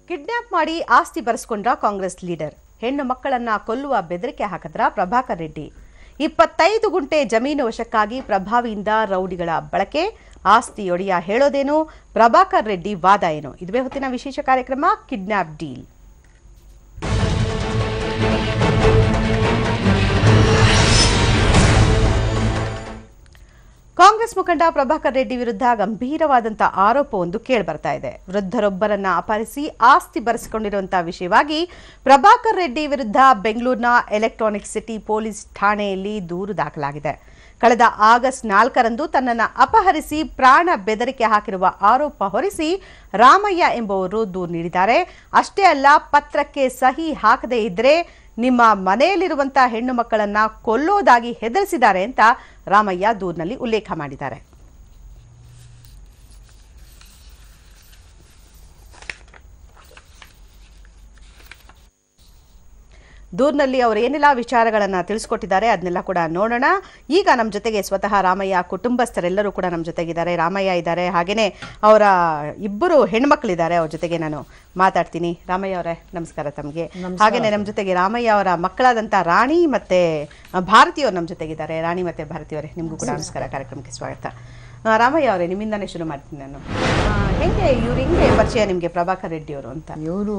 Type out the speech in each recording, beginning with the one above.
Kidnap ಮಾಡಿ ಆಸ್ತಿ ಬರೆಸ್ಕೊಂಡ್ರ Congress leader ಹೆಣ್ಣು ಮಕ್ಕಳನ್ನ ಕೊಲ್ಲುವ ಬೆದರಿಕೆ ಹಾಕಿದ್ರ ಪ್ರಭಾಕರ್ ರೆಡ್ಡಿ ಇಪ್ಪತ್ತೈದು ಗುಂಟೆ ಜಮೀನು ವಶಕ್ಕಾಗಿ ಪ್ರಭಾವಿಯಿಂದ ರೌಡಿಗಳ ಬಳಕೆ ಆಸ್ತಿ ಒಡೆಯ ಹೇಳೋದೇನು ಪ್ರಭಾಕರ್ ರೆಡ್ಡಿ ವಾದ ಏನು ಇದುವೇ ಹೊತ್ತಿನ ವಿಶೇಷ ಕಾರ್ಯಕ್ರಮ ಕಿಡ್ನಾಪ್ ಡೀಲ್ ಕಾಂಗ್ರೆಸ್ ಮುಖಂಡ ಪ್ರಭಾಕರ್ ರೆಡ್ಡಿ ವಿರುದ್ಧ ಗಂಭೀರವಾದಂಥ ಆರೋಪವೊಂದು ಕೇಳಿಬರ್ತಾ ಇದೆ ವೃದ್ಧರೊಬ್ಬರನ್ನ ಅಪಹರಿಸಿ ಆಸ್ತಿ ಬರೆಸಿಕೊಂಡಿರುವಂತಹ ವಿಷಯವಾಗಿ ಪ್ರಭಾಕರ್ ರೆಡ್ಡಿ ವಿರುದ್ಧ ಬೆಂಗಳೂರಿನ ಎಲೆಕ್ಟ್ರಾನಿಕ್ ಸಿಟಿ ಪೊಲೀಸ್ ಠಾಣೆಯಲ್ಲಿ ದೂರು ದಾಖಲಾಗಿದೆ ಕಳೆದ ಆಗಸ್ಟ್ ನಾಲ್ಕರಂದು ತನ್ನನ್ನು ಅಪಹರಿಸಿ ಪ್ರಾಣ ಬೆದರಿಕೆ ಹಾಕಿರುವ ಆರೋಪ ಹೊರಿಸಿ ರಾಮಯ್ಯ ಎಂಬುವರು ದೂರು ನೀಡಿದ್ದಾರೆ ಅಷ್ಟೇ ಅಲ್ಲ ಪತ್ರಕ್ಕೆ ಸಹಿ ಹಾಕದೇ ಇದ್ರೆ ನಿಮ್ಮ ಮನೆಯಲ್ಲಿರುವಂತಹ ಹೆಣ್ಣು ಮಕ್ಕಳನ್ನ ಕೊಲ್ಲೋದಾಗಿ ಹೆದರಿಸಿದ್ದಾರೆ ಅಂತ ರಾಮಯ್ಯ ದೂರಿನಲ್ಲಿ ಉಲ್ಲೇಖ ಮಾಡಿದ್ದಾರೆ ದೂರಿನಲ್ಲಿ ಅವರು ಏನೆಲ್ಲ ವಿಚಾರಗಳನ್ನು ತಿಳಿಸ್ಕೊಟ್ಟಿದ್ದಾರೆ ಅದನ್ನೆಲ್ಲ ಕೂಡ ನೋಡೋಣ ಈಗ ನಮ್ಮ ಜೊತೆಗೆ ಸ್ವತಃ ರಾಮಯ್ಯ ಕುಟುಂಬಸ್ಥರೆಲ್ಲರೂ ಕೂಡ ನಮ್ಮ ಜೊತೆಗಿದ್ದಾರೆ ರಾಮಯ್ಯ ಇದ್ದಾರೆ ಹಾಗೆಯೇ ಅವರ ಇಬ್ಬರು ಹೆಣ್ಮಕ್ಳಿದ್ದಾರೆ ಅವ್ರ ಜೊತೆಗೆ ನಾನು ಮಾತಾಡ್ತೀನಿ ರಾಮಯ್ಯ ಅವರೇ ನಮಸ್ಕಾರ ತಮಗೆ ಹಾಗೆಯೇ ನಮ್ಮ ಜೊತೆಗೆ ರಾಮಯ್ಯ ಅವರ ಮಕ್ಕಳಾದಂಥ ರಾಣಿ ಮತ್ತೆ ಭಾರತಿ ಅವರು ನಮ್ಮ ಜೊತೆಗಿದ್ದಾರೆ ರಾಣಿ ಮತ್ತೆ ಭಾರತಿ ಅವರೇ ನಿಮಗೂ ಕೂಡ ನಮಸ್ಕಾರ ಕಾರ್ಯಕ್ರಮಕ್ಕೆ ಸ್ವಾಗತ ಆ, ರಾಮಯ್ಯ ಅವರೇ ನಿಮ್ಮಿಂದಾನೇ ಶುರು ಮಾಡ್ತೀನಿ ನಾನು ಆ, ಹೆಂಗೆ ಇವ್ರು ಹೆಂಗೆ ಪರಿಚಯ ನಿಮಗೆ ಪ್ರಭಾಕರ್ ರೆಡ್ಡಿ ಅವರು ಅಂತ ಇವರು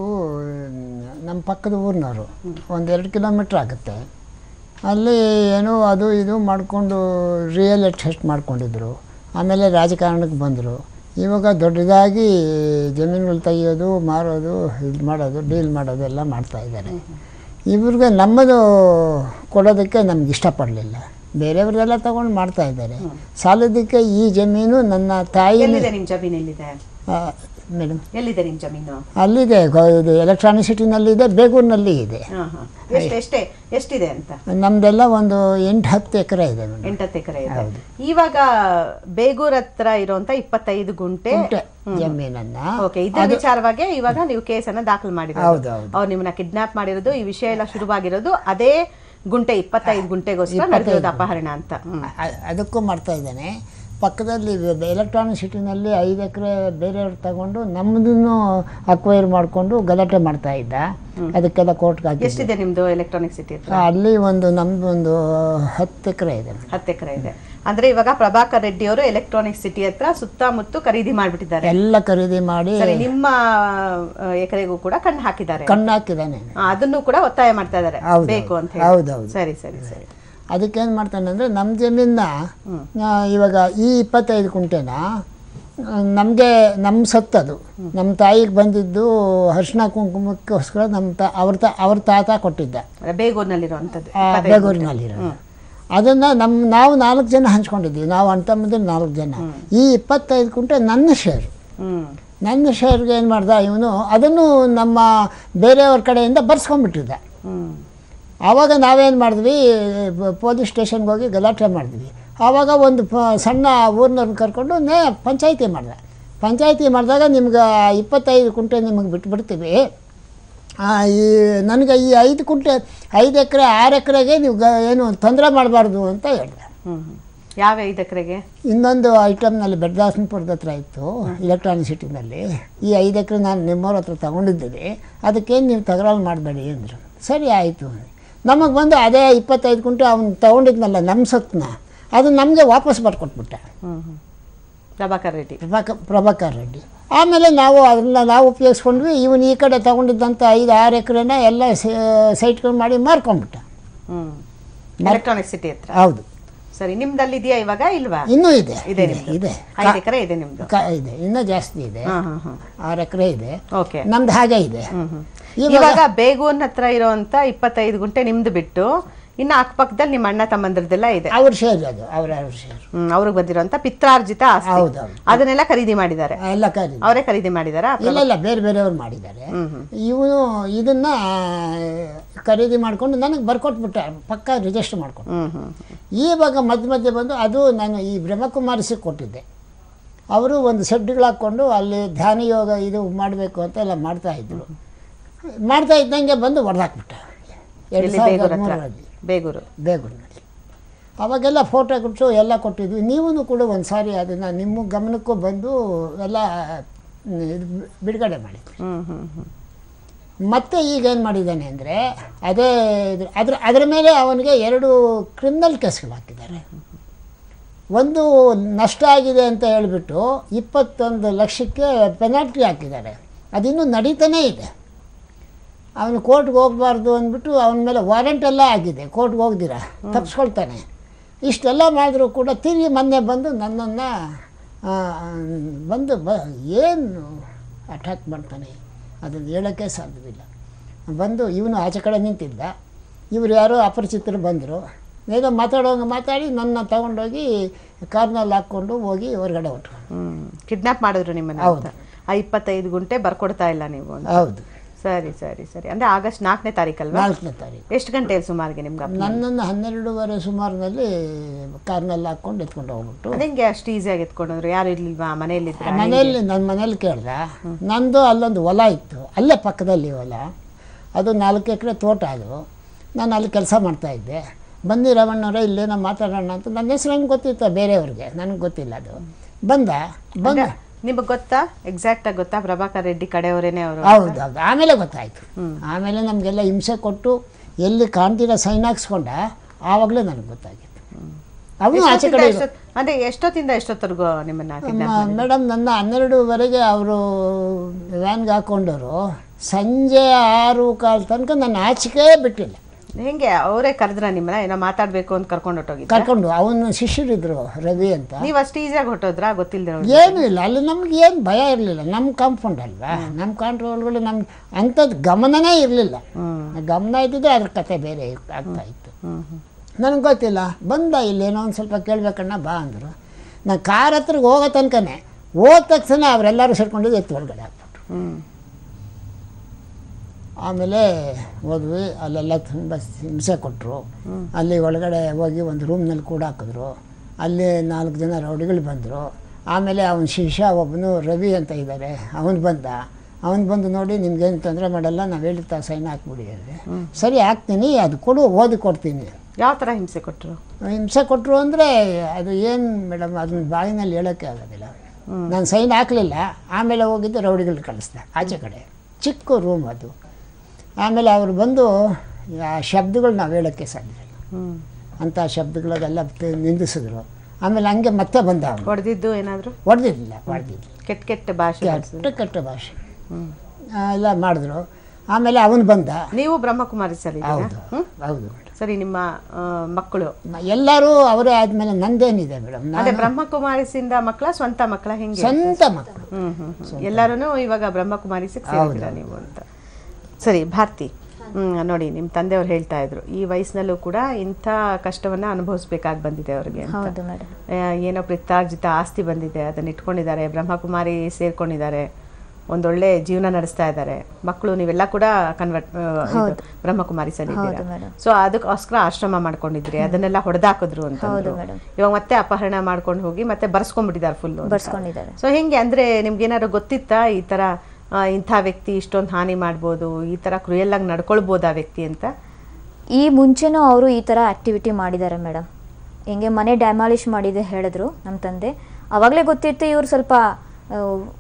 ನಮ್ಮ ಪಕ್ಕದ ಊರಿನವರು ಒಂದೆರಡು ಕಿಲೋಮೀಟ್ರ್ ಆಗುತ್ತೆ ಅಲ್ಲಿ ಏನೋ ಅದು ಇದು ಮಾಡಿಕೊಂಡು ರಿಯಲ್ ಎಸ್ಟೇಟ್ ಮಾಡ್ಕೊಂಡಿದ್ರು ಆಮೇಲೆ ರಾಜಕಾರಣಕ್ಕೆ ಬಂದರು ಇವಾಗ ದೊಡ್ಡದಾಗಿ ಜಮೀನುಗಳು ತೆಗಿಯೋದು ಮಾರೋದು ಇದು ಮಾಡೋದು ಡೀಲ್ ಮಾಡೋದು ಎಲ್ಲ ಮಾಡ್ತಾ ಇದ್ದಾರೆ ಇವ್ರಿಗೆ ನಮ್ಮದು ಕೊಡೋದಕ್ಕೆ ನಮ್ಗೆ ಇಷ್ಟಪಡಲಿಲ್ಲ ಬೇರೆಯವ್ರದ್ದೆಲ್ಲ ತಗೊಂಡು ಮಾಡ್ತಾ ಇದ್ದಾರೆ ಸಾಲದಕ್ಕೆ ಈ ಜಮೀನು ನನ್ನ ತಾಯಿ ಎಲ್ಲಿದೆ ನಿಮ್ಮ ಜಮೀನು ಎಲ್ಲಿದೆ ಮೇಡಮ್ ಎಲ್ಲಿದೆ ನಿಮ್ಮ ಜಮೀನು ಅಲ್ಲಿದೆ ಗೊ- ಇದು ಎಲೆಕ್ಟ್ರಾನಿಕ್ ಸಿಟಿನಲ್ಲಿದೆ ಬೇಗೂರಿನಲ್ಲಿ ಇದೆ ಹಾ, ಹಾ. ಎಷ್ಟು ಎಷ್ಟೇ ಎಷ್ಟಿದೆ ಅಂತ ನಮ್ದೆಲ್ಲ ಒಂದು ಎಂಟು ಹತ್ತು ಎಕರೆ ಇದೆ ಮೇಡಮ್ ಎಂಟತ್ತು ಎಕರೆ ಇದೆ ಇವಾಗ ಬೇಗೂರ್ ಹತ್ರ ಇರುವಂತ ಇಪ್ಪತ್ತೈದು ಗುಂಟೆ ಗುಂಟೆ ಜಮೀನನ್ನ ಓಕೆ ಇದ್ರ ವಿಚಾರವಾಗಿ ಇವಾಗ ನೀವು ಕೇಸನ್ನ ದಾಖಲು ಮಾಡಿರೋದು ಹೌದು ಹೌದು ಅವ್ರು ನಿಮ್ಮನ್ನ ಕಿಡ್ನಾಪ್ ಮಾಡಿರೋದು ಈ ವಿಷಯ ಎಲ್ಲ ಶುರುವಾಗಿರೋದು ಅದೇ ಗುಂಟೆ ಇಪ್ಪತ್ತೈದು ಗುಂಟೆಗೋಸ್ಕರ ನಡೆದಿರೋದು ಅಪಹರಣ ಅಂತ ಹ್ಮ್. ಅ- ಅದಕ್ಕೂ ಮಾಡ್ತಾ ಇದ್ದಾನೆ ಪಕ್ಕದಲ್ಲಿ ಎಲೆಕ್ಟ್ರಾನಿಕ್ ಸಿಟಿನಲ್ಲಿ ಐದು ಎಕರೆ ಬೇರೆಯವ್ರು ತಗೊಂಡು ನಮ್ಮದನ್ನು ಅಕ್ವೈರ್ ಮಾಡಿಕೊಂಡು ಗಲಾಟೆ ಮಾಡ್ತಾ ಇದ್ದ ಅದಕ್ಕೆಲ್ಲ ಕೋರ್ಟ್ಗೆ ಹಾಕಿ ಎಷ್ಟಿದೆ ನಿಮ್ದು ಎಲೆಕ್ಟ್ರಾನಿಕ್ ಸಿಟಿ ಹತ್ರ ಅಲ್ಲಿ ಒಂದು ನಮ್ದು ಒಂದು ಹತ್ತು ಎಕರೆ ಇದೆ ಮೇಡಮ್. ಹತ್ತು ಎಕರೆ ಇದೆ ಅಂದ್ರೆ ಇವಾಗ ಪ್ರಭಾಕರ್ ರೆಡ್ಡಿ ಅವರು ಎಲೆಕ್ಟ್ರಾನಿಕ್ ಸಿಟಿ ಹತ್ರ ಸುತ್ತಮುತ್ತ ಖರೀದಿ ಮಾಡ್ಬಿಟ್ಟಿದ್ದಾರೆ ಎಲ್ಲ ಖರೀದಿ ಮಾಡಿ ಸರಿ ನಿಮ್ಮ ಆ, ಎಕರೆಗೂ ಕೂಡ ಕಣ್ಣು ಹಾಕಿದ್ದಾರೆ ಕಣ್ಣು ಹಾಕಿದ್ದಾನೆ ಆ, ಅದನ್ನು ಕೂಡ ಒತ್ತಾಯ ಮಾಡ್ತಾ ಇದ್ದಾರೆ ಹೌದು, ಬೇಕು ಅಂತ ಹೇಳಿ ಹೌದೌದು ಸರಿ ಸರಿ ಸರಿ ಅದಕ್ಕೇನು ಮಾಡ್ತಾನೆ ಅಂದರೆ ನಮ್ಮ ಜಮೀನ ಇವಾಗ ಈ ಇಪ್ಪತ್ತೈದು ಕುಂಟೆನ ನಮಗೆ ನಮ್ಮ ಸತ್ತದು ನಮ್ಮ ತಾಯಿಗೆ ಬಂದಿದ್ದು ಅರಿಶಿನ ಕುಂಕುಮಕ್ಕೋಸ್ಕರ ನಮ್ಮ ತಾ ಅವ್ರ ತಾ ಅವ್ರ ತಾತ ಕೊಟ್ಟಿದ್ದ ಅಂದ್ರೆ ಬೇಗೂರಿನಲ್ಲಿರುವಂಥದ್ದು ಆ ಬೇಗೂರಿನಲ್ಲಿರೋ ಅದನ್ನು ನಮ್ಮ ನಾವು ನಾಲ್ಕು ಜನ ಹಂಚ್ಕೊಂಡಿದ್ವಿ ನಾವು ಅಣ್ಣ ತಮ್ಮದಿರು ನಾಲ್ಕು ಜನ ಈ ಇಪ್ಪತ್ತೈದು ಕುಂಟೆ ನನ್ನ ಶೇರು ಹ್ಮ್ ನನ್ನ ಶೇರ್ಗೆ ಏನು ಮಾಡ್ದ ಇವನು ಅದನ್ನು ನಮ್ಮ ಬೇರೆಯವ್ರ ಕಡೆಯಿಂದ ಬರ್ಸ್ಕೊಂಡ್ಬಿಟ್ಟಿದ್ದ ಹ್ಮ್ ಆವಾಗ ನಾವೇನು ಮಾಡಿದ್ವಿ ಪ- ಪೊಲೀಸ್ ಸ್ಟೇಷನ್ಗೆ ಹೋಗಿ ಗಲಾಟೆ ಮಾಡಿದ್ವಿ ಆವಾಗ ಒಂದು ಪ ಸಣ್ಣ ಊರಿನವ್ರನ್ನ ಕರ್ಕೊಂಡು ನೇ ಪಂಚಾಯಿತಿ ಮಾಡಿದೆ ಪಂಚಾಯಿತಿ ಮಾಡಿದಾಗ ನಿಮ್ಗೆ ಇಪ್ಪತ್ತೈದು ಕುಂಟೆ ನಿಮಗೆ ಬಿಟ್ಬಿಡ್ತೀವಿ ಆ, ಈ ನನಗೆ ಈ ಐದು ಕುಂಟೆ ಐದು ಎಕರೆ ಆರು ಎಕರೆಗೆ ನೀವು ಗ ಏನು ತೊಂದರೆ ಮಾಡಬಾರ್ದು ಅಂತ ಹೇಳಿದೆ ಹ್ಮ್ ಹ್ಮ್. ಯಾವ ಐದು ಎಕರೆಗೆ ಇನ್ನೊಂದು ಐಟಮ್ನಲ್ಲಿ ಬೆಡ್ದಾಸನಪುರದ ಹತ್ರ ಇತ್ತು ಎಲೆಕ್ಟ್ರಾನಿಕ್ ಸಿಟಿನಲ್ಲಿ ಈ ಐದು ಎಕರೆ ನಾನು ನಿಮ್ಮವ್ರ ಹತ್ರ ತಗೊಂಡಿದ್ದೀನಿ ಅದಕ್ಕೇನು ನೀವು ತಕರಾರು ಮಾಡಬೇಡಿ ಅಂದರು ಸರಿ ಆಯಿತು ನಮಗೆ ಬಂದು ಅದೇ ಇಪ್ಪತ್ತೈದು ಕುಂಟೆ ಅವ್ನು ತೊಗೊಂಡಿದ್ನಲ್ಲ ನಮ್ಮ ಸತ್ನ ಅದು ನಮಗೆ ವಾಪಸ್ ಬರ್ಕೊಟ್ಬಿಟ್ಟೆ ಹ್ಮ್ ಹ್ಮ್. ಪ್ರಭಾಕರ್ ರೆಡ್ಡಿ ಪ್ರಭಾಕ ಪ್ರಭಾಕರ್ ರೆಡ್ಡಿ ಆಮೇಲೆ ನಾವು ಅದನ್ನ ನಾವು ಉಪಯೋಗಿಸ್ಕೊಂಡ್ವಿ ಇವನು ಈ ಕಡೆ ತೊಗೊಂಡಿದ್ದಂಥ ಐದು ಆರು ಎಕರೆನ ಎಲ್ಲ ಸೈಟ್ಗಳು ಮಾಡಿ ಮಾರ್ಕೊಂಡ್ಬಿಟ್ಟ ಹ್ಮ್ ಎಲೆಕ್ಟ್ರಾನಿಕ್ ಸಿಟಿ ಹತ್ರ ಹೌದು ಸರಿ ನಿಮ್ದಲ್ಲಿ ಇದೆಯಾ ಇವಾಗ ಇಲ್ವಾ ಇನ್ನೂ ಇದೆ ಇದೆ ಇದೆ ನಿಮ್ದು ಇದೆ ಐದು ಎಕರೆ ಇದೆ ನಿಮ್ದು ಕ- ಇದೆ ಇನ್ನೂ ಜಾಸ್ತಿ ಇದೆ ಹಾ ಹಾ ಹಾ ಆರು ಎಕರೆ ಇದೆ ಓಕೆ ನಮ್ದು ಹಾಗೆ ಇದೆ ಹ್ಮ್ ಹ್ಮ್. ಇವಾಗ- ಇವಾಗ ಬೇಗೂನ್ ಹತ್ರ ಇರುವಂತ ಇಪ್ಪತ್ತೈದು ಗುಂಟೆ ನಿಮ್ದು ಬಿಟ್ಟು ಇನ್ನು ಅಕ್ಕಪಕ್ಕದಲ್ಲಿ ನಿಮ್ಮ ಅಣ್ಣ ತಮ್ಮಂದ್ರದ್ದೆಲ್ಲ ಇದೆ ಅವ್ರ ಶೇರ್ ಅದು ಅವ್ರ ಅವ್ರ ಶೇರ್ ಹ್ಮ್ ಅವ್ರಿಗೆ ಬಂದಿರುವಂತ ಪಿತ್ರಾರ್ಜಿತ ಆಸ್ತಿ ಹೌದೌದು ಅದನ್ನೆಲ್ಲ ಖರೀದಿ ಮಾಡಿದ್ದಾರೆ ಎಲ್ಲ ಖರೀದಿ ಅವರೇ ಖರೀದಿ ಮಾಡಿದಾರಾ ಇಲ್ಲ ಇಲ್ಲ ಬೇರೆ ಬೇರೆಯವ್ರು ಮಾಡಿದ್ದಾರೆ ಹ್ಮ್ ಹ್ಮ್ ಇವನು ಇದನ್ನ ಖರೀದಿ ಮಾಡಿಕೊಂಡು ನನಗೆ ಬರ್ಕೊಟ್ಬಿಟ್ಟ ಪಕ್ಕ ರಿಜಿಸ್ಟರ್ ಮಾಡ್ಕೊಂಡು ಹ್ಮ್ ಹ್ಮ್ ಇವಾಗ ಮಧ್ಯ ಮಧ್ಯೆ ಬಂದು ಅದು ನಾನು ಈ ಬ್ರಹ್ಮಕುಮಾರಿಸಿ ಕೊಟ್ಟಿದ್ದೆ ಅವರು ಒಂದು ಸೆಡ್ಗಳು ಹಾಕ್ಕೊಂಡು ಅಲ್ಲಿ ಧ್ಯಾನ ಯೋಗ ಇದು ಮಾಡಬೇಕು ಅಂತ ಎಲ್ಲ ಮಾಡ್ತಾ ಇದ್ರು ಮಾಡ್ತಾ ಇದ್ದಂಗೆ ಬಂದು ಹೊಡೆದಾಕ್ಬಿಟ್ಟ ಎರಡು ಎಲ್ಲಿ ಸಾವಿರದ ಬೇಗೂರ್ ಹತ್ರ ಹದಿಮೂರರಲ್ಲಿ ಬೇಗೂರು ಬೇಗೂರಿನಲ್ಲಿ ಅವಾಗೆಲ್ಲ ಫೋಟೋ ಕೊಟ್ಟು ಎಲ್ಲ ಕೊಟ್ಟಿದ್ವಿ ನೀವು ಕೂಡ ಒಂದು ಸಾರಿ ಅದನ್ನು ನಿಮ್ಮ ಗಮನಕ್ಕೂ ಬಂದು ಎಲ್ಲ ಮ್, ಇದು ಬಿಡುಗಡೆ ಮಾಡಿದ್ವಿ ಹ್ಮ್ ಹ್ಮ್ ಹ್ಮ್ ಮತ್ತೆ ಈಗ ಏನು ಮಾಡಿದ್ದಾನೆ ಅಂದರೆ ಅದೇ ಇದ್ರ- ಅದ್ರ ಅದರ ಮೇಲೆ ಅವನಿಗೆ ಎರಡು ಕ್ರಿಮಿನಲ್ ಕೇಸ್ಗಳು ಹಾಕಿದ್ದಾರೆ ಒಂದು ನಷ್ಟ ಆಗಿದೆ ಅಂತ ಹೇಳಿಬಿಟ್ಟು ಇಪ್ಪತ್ತೊಂದು ಲಕ್ಷಕ್ಕೆ ಪೆನಾಲ್ಟಿ ಹಾಕಿದ್ದಾರೆ ಅದಿನ್ನೂ ನಡೀತಾನೇ ಇದೆ ಅವನು ಕೋರ್ಟ್ಗೆ ಹೋಗಬಾರ್ದು ಅಂದ್ಬಿಟ್ಟು ಅವನ ಮೇಲೆ ವಾರೆಂಟ್ ಎಲ್ಲ ಆಗಿದೆ ಕೋರ್ಟ್ಗೆ ಹೋಗ್ದಿರ ತಪ್ಪಿಸ್ಕೊಳ್ತಾನೆ ಇಷ್ಟೆಲ್ಲ ಮಾಡಿದ್ರು ಕೂಡ ತಿರುಗಿ ಮೊನ್ನೆ ಬಂದು ನನ್ನನ್ನು ಬಂದು ಬ ಏನು ಅಟ್ಯಾಕ್ ಮಾಡ್ತಾನೆ ಅದನ್ನು ಹೇಳೋಕ್ಕೆ ಸಾಧ್ಯವಿಲ್ಲ ಬಂದು ಇವನು ಆಚೆ ಕಡೆ ನಿಂತಿದ್ದ ಇವರು ಯಾರೋ ಅಪರಿಚಿತರು ಬಂದರು ಏನೋ ಮಾತಾಡೋಂಗೆ ಮಾತಾಡಿ ನನ್ನ ತಗೊಂಡೋಗಿ ಕಾರ್ನಲ್ಲಿ ಹಾಕ್ಕೊಂಡು ಹೋಗಿ ಹೊರಗಡೆ ಹೊಟ್ಟು ಹ್ಮ್ ಕಿಡ್ನಾಪ್ ಮಾಡಿದ್ರು ನಿಮ್ಮನ್ನ ಹೌದು. ಅಂತ. ಆ ಇಪ್ಪತ್ತೈದು ಗುಂಟೆ ಬರ್ಕೊಡ್ತಾ ಇಲ್ಲ ನೀವು ಅಂತ. ಹೌದು ಸರಿ ಸರಿ ಸರಿ ಅಂದ್ರೆ ಆಗಸ್ಟ್ ನಾಲ್ಕನೇ ತಾರೀಕಲ್ವಾ ನಾಲ್ಕನೇ ತಾರೀಕು ಎಷ್ಟು ಗಂಟೆ ಸುಮಾರಿಗೆ ನಿಮ್ಗೆ ಅಪ್ಪ? ನನ್ನನ್ನು ಹನ್ನೆರಡೂವರೆ ಸುಮಾರಿನಲ್ಲಿ ಕಾರ್ನಲ್ಲಿ ಹಾಕ್ಕೊಂಡು ಎತ್ಕೊಂಡು ಹೋಗ್ಬಿಟ್ಟು ಅದ್ ಹೆಂಗೆ ಅಷ್ಟು ಈಸಿಯಾಗಿ ಎತ್ಕೊಂಡ್ರು ಯಾರು ಇರ್ಲಿಲ್ವಾ ಮನೆಯಲ್ಲಿದ್ರ ಮನೆಯಲ್ಲಿ ನನ್ನ ಮನೇಲಿ ಕೇಳ್ದೆ ನಂದು ಅಲ್ಲೊಂದು ಹೊಲ ಇತ್ತು ಅಲ್ಲೇ ಪಕ್ಕದಲ್ಲಿ ಹೊಲ ಅದು ನಾಲ್ಕು ಎಕರೆ ತೋಟ ಅದು ನಾನು ಅಲ್ಲಿ ಕೆಲಸ ಮಾಡ್ತಾಯಿದ್ದೆ ಬನ್ನಿ ರಮಣ್ಣವರೇ ಇಲ್ಲೇನೋ ಮಾತಾಡೋಣ ಅಂತ ನನ್ನ ಹೆಸರು ಹೆಂಗೆ ಗೊತ್ತಿತ್ತು ಬೇರೆಯವ್ರಿಗೆ ನನಗೆ ಗೊತ್ತಿಲ್ಲ ಅದು ಬಂದ ಬಂದ ನಿಮಗೆ ಗೊತ್ತಾ ಎಕ್ಸಾಕ್ಟ್ ಆಗಿ ಗೊತ್ತಾ ಪ್ರಭಾಕರ್ ರೆಡ್ಡಿ ಕಡೆಯವರೇನೆ ಅವರು ಹೌದು ಹೌದು ಆಮೇಲೆ ಗೊತ್ತಾಯಿತು ಆಮೇಲೆ ನಮಗೆಲ್ಲ ಹಿಂಸೆ ಕೊಟ್ಟು ಎಲ್ಲಿ ಕಾಣ್ತೀರ ಸೈನ್ ಹಾಕ್ಸ್ಕೊಂಡ ಆವಾಗಲೇ ನನಗೆ ಗೊತ್ತಾಗಿತ್ತು ಅವನು ಆಚೆ ಕಡೆ ಇರು- ಅಂದ್ರೆ ಎಷ್ಟೊತ್ತಿಂದ ಎಷ್ಟೊತ್ತರೆಗೂ ನಿಮ್ಮನ್ನ kidnap ಮೇಡಮ್ ನನ್ನ ಹನ್ನೆರಡುವರೆಗೆ ಅವರು ವ್ಯಾನ್ಗೆ ಹಾಕೊಂಡವರು ಸಂಜೆ ಆರು ಕಾಲ ತನಕ ನನ್ನ ಆಚೆಗೆ ಬಿಟ್ಟಿಲ್ಲ ಹೆಂಗೆ ಅವರೇ ಕರೆದ್ರ ನಿಮ್ಮನ್ನ ಏನೋ ಮಾತಾಡ್ಬೇಕು ಅಂತ ಕರ್ಕೊಂಡು ಹೊಟ್ಟೋಗಿದ್ದ ಕರ್ಕೊಂಡು ಅವನ ಶಿಷ್ಯರಿದ್ರು ರವಿ ಅಂತ ನೀವ್ ಅಷ್ಟು ಈಸಿಯಾಗಿ ಹೊಟ್ಟೋದ್ರಾ ಗೊತ್ತಿಲ್ದಿರೋ ಏನೂ ಇಲ್ಲ ಅಲ್ಲಿ ನಮ್ಗೆ ಏನು ಭಯ ಇರಲಿಲ್ಲ ನಮ್ಮ ಕಾಂಪೌಂಡ್ ಅಲ್ವಾ ನಮ್ಮ ಕಾಂಟ್ರೋಲ್ಗಳು ನಮ್ಗೆ ಅಂಥದ್ದು ಗಮನನೇ ಇರಲಿಲ್ಲ ಗಮನ ಇದ್ದಿದ್ರೆ ಅದ್ರ ಕತೆ ಬೇರೆ ಆಗ್ತಾ ಇತ್ತು ಹ್ಮ್ ಹ್ಮ್ ನನಗೆ ಗೊತ್ತಿಲ್ಲ ಬಂದ ಇಲ್ಲೇನೋ ಒಂದು ಸ್ವಲ್ಪ ಕೇಳ್ಬೇಕಣ್ಣ ಬಾ ಅಂದರು ನಾನು ಕಾರ್ ಹತ್ರಕ್ಕೆ ಹೋಗೋ ತನಕನೇ ಹೋದ ತಕ್ಷಣ ಅವರೆಲ್ಲರೂ ಸೇರ್ಕೊಂಡಿದ್ದು ಎತ್ತು ಒಳಗಡೆ ಹಾಕ್ಬಿಟ್ರು ಹ್ಮ್ ಆಮೇಲೆ ಹೋದ್ವಿ ಅಲ್ಲೆಲ್ಲ ತುಂಬ ಹಿಂಸೆ ಕೊಟ್ಟರು ಅಲ್ಲಿ ಒಳಗಡೆ ಹೋಗಿ ಒಂದು ರೂಮ್ನಲ್ಲಿ ಕೂಡ ಹಾಕಿದ್ರು ಅಲ್ಲಿ ನಾಲ್ಕು ಜನ ರೌಡಿಗಳು ಬಂದರು ಆಮೇಲೆ ಅವನ ಶಿಷ್ಯ ಒಬ್ಬನು ರವಿ ಅಂತ ಇದ್ದಾರೆ ಅವನು ಬಂದ ಅವನು ಬಂದು ನೋಡಿ ನಿಮ್ಗೇನು ತೊಂದರೆ ಮಾಡಲ್ಲ ನಾವು ಹೇಳಿದ ಸೈನ್ ಹಾಕ್ಬಿಡಿ ಅಂದರೆ ಸರಿ ಹಾಕ್ತೀನಿ ಅದು ಕೊಡು ಓದಿ ಕೊಡ್ತೀನಿ ಯಾವ ತರ ಹಿಂಸೆ ಕೊಟ್ರು ಹಿಂಸೆ ಕೊಟ್ಟರು ಅಂದರೆ ಅದು ಏನು ಮೇಡಮ್ ಅದನ್ನ ಬಾಯಿನಲ್ಲಿ ಹೇಳೋಕ್ಕೆ ಆಗೋದಿಲ್ಲ ನಾನು ಸೈನ್ ಹಾಕಲಿಲ್ಲ ಆಮೇಲೆ ಹೋಗಿದ್ದು ರೌಡಿಗಳು ಕಳಿಸ್ದೆ ಆಚೆ ಕಡೆ ಚಿಕ್ಕ ರೂಮ್ ಅದು ಆಮೇಲೆ ಅವರು ಬಂದು ಆ ಶಬ್ದಗಳು ನಾವು ಹೇಳೋಕ್ಕೆ ಸಾಧ್ಯ ಇಲ್ಲ ಹ್ಮ್ ಅಂಥ ಶಬ್ದಗಳದೆಲ್ಲ ತ- ನಿಂದಿಸಿದ್ರು ಆಮೇಲೆ ಹಂಗೆ ಮತ್ತೆ ಬಂದ ಅವನು ಹೊಡೆದಿದ್ದು ಏನಾದ್ರು ಹೊಡೆದಿದ್ದಿಲ್ಲ ಹೊಡೆದಿದ್ದಿಲ್ಲ ಕೆಟ್ಟ ಕೆಟ್ಟ ಭಾಷೆ ಬಳಸಿದ್ರು. ಕೆಟ್ಟ ಕೆಟ್ಟ ಭಾಷೆ ಹ್ಮ್ ಆ, ಎಲ್ಲ ಮಾಡಿದ್ರು ಆಮೇಲೆ ಅವನು ಬಂದ ನೀವು ಬ್ರಹ್ಮಕುಮಾರಿ ಸರ್ ಹೌದು ಹೌದು ಮೇಡಮ್ ಸರಿ ನಿಮ್ಮ ಆ, ಮಕ್ಕಳು ಎಲ್ಲರೂ ಅವರೇ ಆದಮೇಲೆ ನಂದೇನಿದೆ ಮೇಡಮ್ ಅದೇ ನಾನು ಬ್ರಹ್ಮಕುಮಾರಿಸಿಂದ ಮಕ್ಕಳ ಸ್ವಂತ ಮಕ್ಕಳ ಹೆಂಗೆ ಸ್ವಂತ ಮಕ್ಕಳು ಹ್ಮ್ ಹ್ಮ್ ಹ್ಮ್. ಎಲ್ಲರೂ ಇವಾಗ ಬ್ರಹ್ಮಕುಮಾರಿಸಿಗೆ ಸೇರಿದ್ದೀರಾ ನೀವು ಅಂತ ಸರಿ ಭಾರತಿ ಹ್ಮ್ ನೋಡಿ ನಿಮ್ಮ ತಂದೆಯವ್ರು ಹೇಳ್ತಾ ಇದ್ರು ಈ ವಯಸ್ಸಿನಲ್ಲೂ ಕೂಡ ಇಂಥ ಕಷ್ಟವನ್ನ ಅನುಭವಿಸ್ಬೇಕಾಗಿ ಬಂದಿದೆ ಅವ್ರಿಗೆ ಅಂತ. ಹೌದು ಮೇಡಮ್ ಆ, ಏನೋ ಪಿತ್ತಾರ್ಜಿತ ಆಸ್ತಿ ಬಂದಿದೆ ಅದನ್ನ ಇಟ್ಕೊಂಡಿದ್ದಾರೆ ಬ್ರಹ್ಮಕುಮಾರಿ ಸೇರ್ಕೊಂಡಿದ್ದಾರೆ ಒಂದೊಳ್ಳೆ ಜೀವನ ನಡೆಸ್ತಾ ಇದ್ದಾರೆ ಮಕ್ಕಳು ನೀವೆಲ್ಲ ಕೂಡ ಕನ್ವರ್ಟ್ ಬ್ರಹ್ಮಕುಮಾರಿ ಹೌದು ಸಲ್ಲಿದ್ದೀರಾ ಮೇಡಮ್ ಸೊ ಅದಕ್ಕೋಸ್ಕರ ಆಶ್ರಮ ಮಾಡ್ಕೊಂಡಿದ್ರಿ ಅದನ್ನೆಲ್ಲ ಹೊಡೆದಾಕಿದ್ರು ಅಂತ ಹೌದು ಮೇಡಮ್ ಇವಾಗ ಮತ್ತೆ ಅಪಹರಣ ಮಾಡ್ಕೊಂಡು ಹೋಗಿ ಮತ್ತೆ ಬರ್ಸ್ಕೊಂಡ್ಬಿಟ್ಟಿದ್ದಾರೆ ಫುಲ್ ಬರ್ಸ್ಕೊಂಡಿದ್ದಾರೆ ಸೊ ಹೆಂಗೆ ಅಂದ್ರೆ ನಿಮ್ಗೆ ಏನಾದ್ರು ಗೊತ್ತಿತ್ತಾ ಈ ತರ ಆ, ಇಂಥ ವ್ಯಕ್ತಿ ಇಷ್ಟೊಂದು ಹಾನಿ ಮಾಡ್ಬೋದು ಈ ತರ ಕ್ರೂಯಲ್ ಆಗಿ ನಡ್ಕೊಳ್ಬೋದು ಆ ವ್ಯಕ್ತಿ ಅಂತ ಈ ಮುಂಚೆನೂ ಅವರು ಈ ಥರ ಆ್ಯಕ್ಟಿವಿಟಿ ಮಾಡಿದ್ದಾರೆ ಮೇಡಮ್ ಹಿಂಗೆ ಮನೆ ಡ್ಯಾಮಾಲಿಷ್ ಮಾಡಿದೆ ಹೇಳಿದ್ರು ನಮ್ಮ ತಂದೆ ಆವಾಗಲೇ ಗೊತ್ತಿತ್ತು ಇವರು ಸ್ವಲ್ಪ ಆ,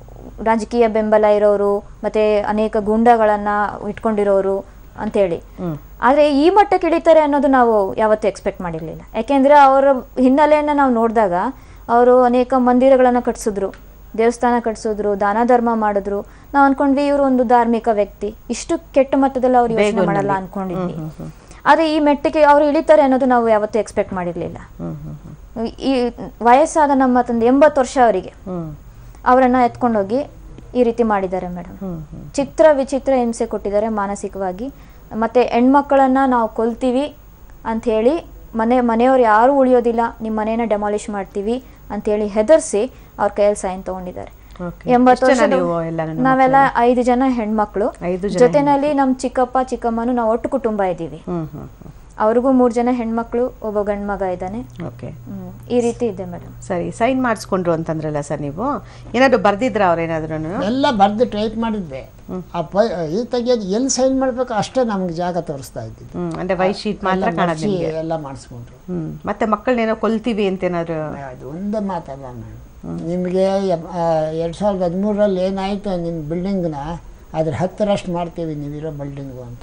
ರಾಜಕೀಯ ಬೆಂಬಲ ಇರೋರು ಮತ್ತು ಅನೇಕ ಗೂಂಡಗಳನ್ನು ಇಟ್ಕೊಂಡಿರೋರು ಅಂತೇಳಿ ಆದರೆ ಈ ಮಟ್ಟಕ್ಕೆ ಇಳಿತಾರೆ ಅನ್ನೋದು ನಾವು ಯಾವತ್ತೂ ಎಕ್ಸ್ಪೆಕ್ಟ್ ಮಾಡಿರಲಿಲ್ಲ ಯಾಕೆಂದರೆ ಅವರ ಹಿನ್ನೆಲೆಯನ್ನು ನಾವು ನೋಡಿದಾಗ ಅವರು ಅನೇಕ ಮಂದಿರಗಳನ್ನು ಕಟ್ಸಿದ್ರು ದೇವಸ್ಥಾನ ಕಟ್ಸಿದ್ರು ದಾನ ಧರ್ಮ ಮಾಡಿದ್ರು ನಾವು ಅನ್ಕೊಂಡ್ವಿ ಇವರು ಒಂದು ಧಾರ್ಮಿಕ ವ್ಯಕ್ತಿ ಇಷ್ಟು ಕೆಟ್ಟ ಮಟ್ಟದಲ್ಲಿ ಅವ್ರು ಯೋಚನೆ ಮಾಡಲ್ಲ ಅನ್ಕೊಂಡಿದ್ವಿ ಆದರೆ ಈ ಮೆಟ್ಟಿಗೆ ಅವ್ರು ಇಳಿತಾರೆ ಅನ್ನೋದು ನಾವು ಯಾವತ್ತೂ ಎಕ್ಸ್ಪೆಕ್ಟ್ ಮಾಡಿರಲಿಲ್ಲ ಈ ವಯಸ್ಸಾದ ನಮ್ಮ ತಂದೆ ಎಂಬತ್ತು ವರ್ಷ ಅವರಿಗೆ ಹ್ಮ್ ಅವರನ್ನ ಎತ್ಕೊಂಡೋಗಿ ಈ ರೀತಿ ಮಾಡಿದ್ದಾರೆ ಮೇಡಮ್ ಚಿತ್ರ ವಿಚಿತ್ರ ಹಿಂಸೆ ಕೊಟ್ಟಿದ್ದಾರೆ ಮಾನಸಿಕವಾಗಿ ಮತ್ತೆ ಹೆಣ್ಮಕ್ಕಳನ್ನ ನಾವು ಕೊಲ್ತೀವಿ ಅಂತ ಹೇಳಿ ಮನೆ ಮನೆಯವ್ರು ಯಾರೂ ಉಳಿಯೋದಿಲ್ಲ ನಿಮ್ಮ ಮನೇನ ಡೆಮಾಲಿಷ್ ಮಾಡ್ತೀವಿ ಅಂತೇಳಿ ಹೆದರ್ಸಿ ಅವ್ರ ಕೈಯಲ್ಲಿ ಸೈನ್ ತಗೊಂಡಿದ್ದಾರೆ Okay. ಎಂಬತ್ತು ಎಷ್ಟ್ ಜನ ವರ್ಷದ ನೀವು ಎಲ್ಲರೂ ನಾವೆಲ್ಲ ಐದು ಜನ ಹೆಣ್ಮಕ್ಳು ಐದು ಜನ ಜೊತೆನಲ್ಲಿ ನಮ್ಮ ಚಿಕ್ಕಪ್ಪ ಚಿಕ್ಕಮ್ಮನು ನಾವು ಒಟ್ಟು ಕುಟುಂಬ ಇದ್ದೀವಿ ಹ್ಮ್ ಹ್ಮ್ ಹ್ಮ್ ಅವ್ರಿಗೂ ಮೂರು ಜನ ಹೆಣ್ಮಕ್ಳು ಒಬ್ಬ ಗಂಡು ಮಗ ಇದ್ದಾನೆ ಓಕೆ ಹ್ಮ್. ಈ ರೀತಿ ಇದೆ ಮೇಡಮ್ ಸರಿ ಸೈನ್ ಮಾಡಿಸ್ಕೊಂಡ್ರು ಅಂತಂದ್ರಲ್ಲ ಸರ್ ನೀವು ಏನಾದ್ರು ಬರ್ದಿದ್ರ ಅವ್ರೇನಾದ್ರು ಎಲ್ಲ ಬರೆದು ಟೈಪ್ ಮಾಡಿದ್ದೆ ಆ ಪ ಈ ತೆಗಿಯೋದು ಎಲ್ಲಿ ಸೈನ್ ಮಾಡಬೇಕು ಅಷ್ಟೇ ನಮ್ಗೆ ಜಾಗ ತೋರಿಸ್ತಾ ಇದ್ದಿದ್ದು ಹ್ಮ್ ಅಂದ್ರೆ ವೈಟ್ ಶೀಟ್ ಮಾತ್ರ ಎಲ್ಲ ಕಾಣೋದು ಬರ್ಸಿ ನಿಮ್ಗೆ ಎಲ್ಲ ಮಾಡಿಸ್ಕೊಂಡ್ರು ಹ್ಮ್ ಮತ್ತೆ ಮಕ್ಕಳನ್ನೇನೋ ಕೊಲ್ತೀವಿ ಅಂತ ಏನಾದ್ರು ಅದು ಒಂದೇ ಮಾತಲ್ಲ ಮೇಡಮ್ ನಿಮಗೆ ಎರಡು ಸಾವಿರದ ಹದಿಮೂರರಲ್ಲಿ ಏನಾಯಿತು ನಿಮ್ಮ ಬಿಲ್ಡಿಂಗ್ನ ಅದ್ರ ಹತ್ತರಷ್ಟು ಮಾಡ್ತೀವಿ ನೀವಿರೋ ಬಿಲ್ಡಿಂಗು ಅಂತ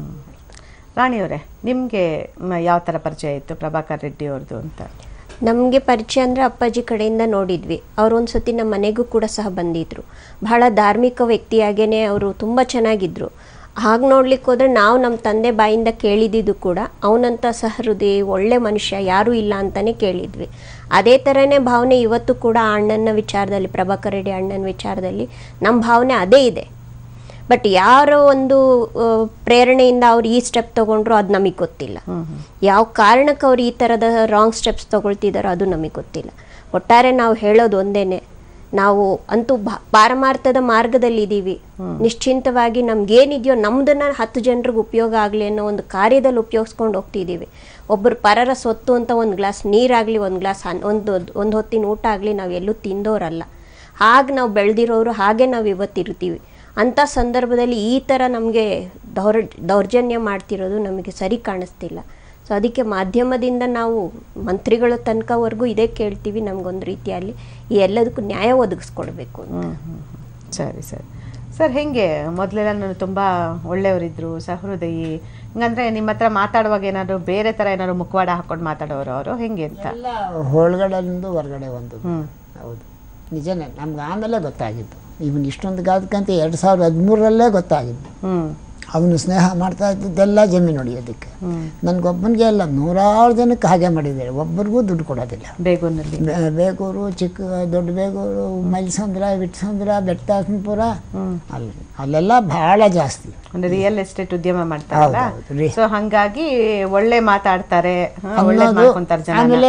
ರಾಣಿಯವರೇ ನಿಮಗೆ ಯಾವ ಥರ ಪರಿಚಯ ಇತ್ತು ಪ್ರಭಾಕರ್ ರೆಡ್ಡಿ ಅವ್ರದ್ದು ಅಂತ ನಮಗೆ ಪರಿಚಯ ಅಂದರೆ ಅಪ್ಪಾಜಿ ಕಡೆಯಿಂದ ನೋಡಿದ್ವಿ ಅವರು ಒಂದು ಸತಿ ನಮ್ಮ ಮನೆಗೂ ಕೂಡ ಸಹ ಬಂದಿದ್ದರು ಬಹಳ ಧಾರ್ಮಿಕ ವ್ಯಕ್ತಿಯಾಗೇ ಅವರು ತುಂಬ ಚೆನ್ನಾಗಿದ್ದರು ಹಾಗೆ ನೋಡ್ಲಿಕ್ಕೆ ಹೋದರೆ ನಾವು ನಮ್ಮ ತಂದೆ ಬಾಯಿಂದ ಕೇಳಿದ್ದು ಕೂಡ ಅವನಂಥ ಸಹೃದಯಿ ಒಳ್ಳೆ ಮನುಷ್ಯ ಯಾರೂ ಇಲ್ಲ ಅಂತಲೇ ಕೇಳಿದ್ವಿ ಅದೇ ಥರನೇ ಭಾವನೆ ಇವತ್ತು ಕೂಡ ಆ ಅಣ್ಣನ ವಿಚಾರದಲ್ಲಿ ಪ್ರಭಾಕರ್ ರೆಡ್ಡಿ ಅಣ್ಣನ ವಿಚಾರದಲ್ಲಿ ನಮ್ಮ ಭಾವನೆ ಅದೇ ಇದೆ ಬಟ್ ಯಾರೋ ಒಂದು ಆ, ಪ್ರೇರಣೆಯಿಂದ ಅವ್ರು ಈ ಸ್ಟೆಪ್ ತಗೊಂಡ್ರು ಅದು ನಮಗೆ ಗೊತ್ತಿಲ್ಲ ಯಾವ ಕಾರಣಕ್ಕೆ ಅವ್ರು ಈ ಥರದ ರಾಂಗ್ ಸ್ಟೆಪ್ಸ್ ತಗೊಳ್ತಿದ್ದಾರೋ ಅದು ನಮಗೆ ಗೊತ್ತಿಲ್ಲ ಒಟ್ಟಾರೆ ನಾವು ಹೇಳೋದು ಒಂದೇನೆ ನಾವು ಅಂತೂ ಭಾ- ಪಾರಮಾರ್ಥದ ಮಾರ್ಗದಲ್ಲಿ ಇದ್ದೀವಿ ನಿಶ್ಚಿಂತವಾಗಿ ನಮ್ಗೇನಿದೆಯೋ ನಮ್ದನ್ನ ಹತ್ತು ಜನರಿಗೆ ಉಪಯೋಗ ಆಗಲಿ ಅನ್ನೋ ಒಂದು ಕಾರ್ಯದಲ್ಲಿ ಉಪಯೋಗಿಸ್ಕೊಂಡು ಹೋಗ್ತಿದ್ದೀವಿ ಒಬ್ಬರು ಪರರ ಸೊತ್ತು ಅಂತ ಒಂದು ಗ್ಲಾಸ್ ನೀರಾಗಲಿ ಒಂದು ಗ್ಲಾಸ್ ಅನ್ ಒಂದು ಒಂದು ಹೊತ್ತಿನ ಊಟ ಆಗಲಿ ನಾವು ಎಲ್ಲೂ ತಿಂದೋರಲ್ಲ ಹಾಗೆ ನಾವು ಬೆಳೆದಿರೋರು ಹಾಗೆ ನಾವು ಇವತ್ತಿರ್ತೀವಿ ಅಂಥ ಸಂದರ್ಭದಲ್ಲಿ ಈ ಥರ ನಮಗೆ ದೌರ್ ದೌರ್ಜನ್ಯ ಮಾಡ್ತಿರೋದು ನಮಗೆ ಸರಿ ಕಾಣಿಸ್ತಿಲ್ಲ ಸೊ ಅದಕ್ಕೆ ಮಾಧ್ಯಮದಿಂದ ನಾವು ಮಂತ್ರಿಗಳ ತನಕವರೆಗೂ ಇದೇ ಕೇಳ್ತೀವಿ ನಮಗೊಂದು ರೀತಿಯಲ್ಲಿ ಈ ಎಲ್ಲದಕ್ಕೂ ನ್ಯಾಯ ಒದಗಿಸ್ಕೊಡ್ಬೇಕು ಅಂತ ಹ್ಮ್, ಹ್ಮ್, ಹ್ಮ್. ಸರಿ ಸರಿ ಸರ್ ಹೆಂಗೆ ಮೊದಲೆಲ್ಲ ನಾನು ತುಂಬ ಒಳ್ಳೆಯವರಿದ್ರು ಸಹೃದಯಿ ಹಂಗಂದ್ರೆ ನಿಮ್ಮ ಹತ್ರ ಮಾತಾಡುವಾಗ ಏನಾದ್ರು ಬೇರೆ ಥರ ಏನಾದ್ರು ಮುಖವಾಡ ಹಾಕೊಂಡು ಮಾತಾಡೋರು ಅವರು ಹೆಂಗೆ ಅಂತ ಎಲ್ಲ ಒಳಗಡೆಯಿಂದ ಹೊರಗಡೆ ಒಂದು ಹೌದು ನಿಜನೇ ನಮ್ಗೆ ಆಮೇಲೆ ಗೊತ್ತಾಗಿದ್ದು ಇವನು ಇಷ್ಟೊಂದು ಗಾದಕ್ಕಂತ ಎರಡು ಸಾವಿರದ ಹದಿಮೂರರಲ್ಲೇ ಗೊತ್ತಾಗಿದ್ದು ಹ್ಮ್ ಅವನು ಸ್ನೇಹ ಮಾಡ್ತಾ ಇದ್ದದ್ದೆಲ್ಲ ಜಮೀನು ಹೊಡಿಯೋದಕ್ಕೆ ನನಗೊಬ್ಬನಿಗೆ ಅಲ್ಲ ನೂರಾರು ಜನಕ್ಕೆ ಹಾಗೆ ಮಾಡಿದ್ದಾರೆ ಒಬ್ಬರಿಗೂ ದುಡ್ಡು ಕೊಡೋದಿಲ್ಲ ಬೇಗೂನಲ್ಲಿ ಬೇ- ಬೇಗೂರು ಚಿಕ್ಕ ದೊಡ್ಡ ಬೇಗೂರು ಮೈಲ್ಸಂದ್ರ ವಿಟ್ಸಂದ್ರ ಬೆಟ್ಟಾಸನಪುರ ಅಲ್ಲಿ ಅಲ್ಲೆಲ್ಲ ಭಾಳ ಜಾಸ್ತಿ ಅಂದ್ರೆ ರಿಯಲ್ ಎಸ್ಟೇಟ್ ಉದ್ಯಮ ಮಾಡ್ತಾರಲ್ಲ ಹೌದು, ಹೌದು, ರೀ. ಸೊ ಹಂಗಾಗಿ ಒಳ್ಳೆ ಮಾತಾಡ್ತಾರೆ ಹಾ, ಒಳ್ಳೆ ಅನ್ನೋದು ಮಾಡ್ಕೊಂತಾರೆ ಜನ ಆಮೇಲೆ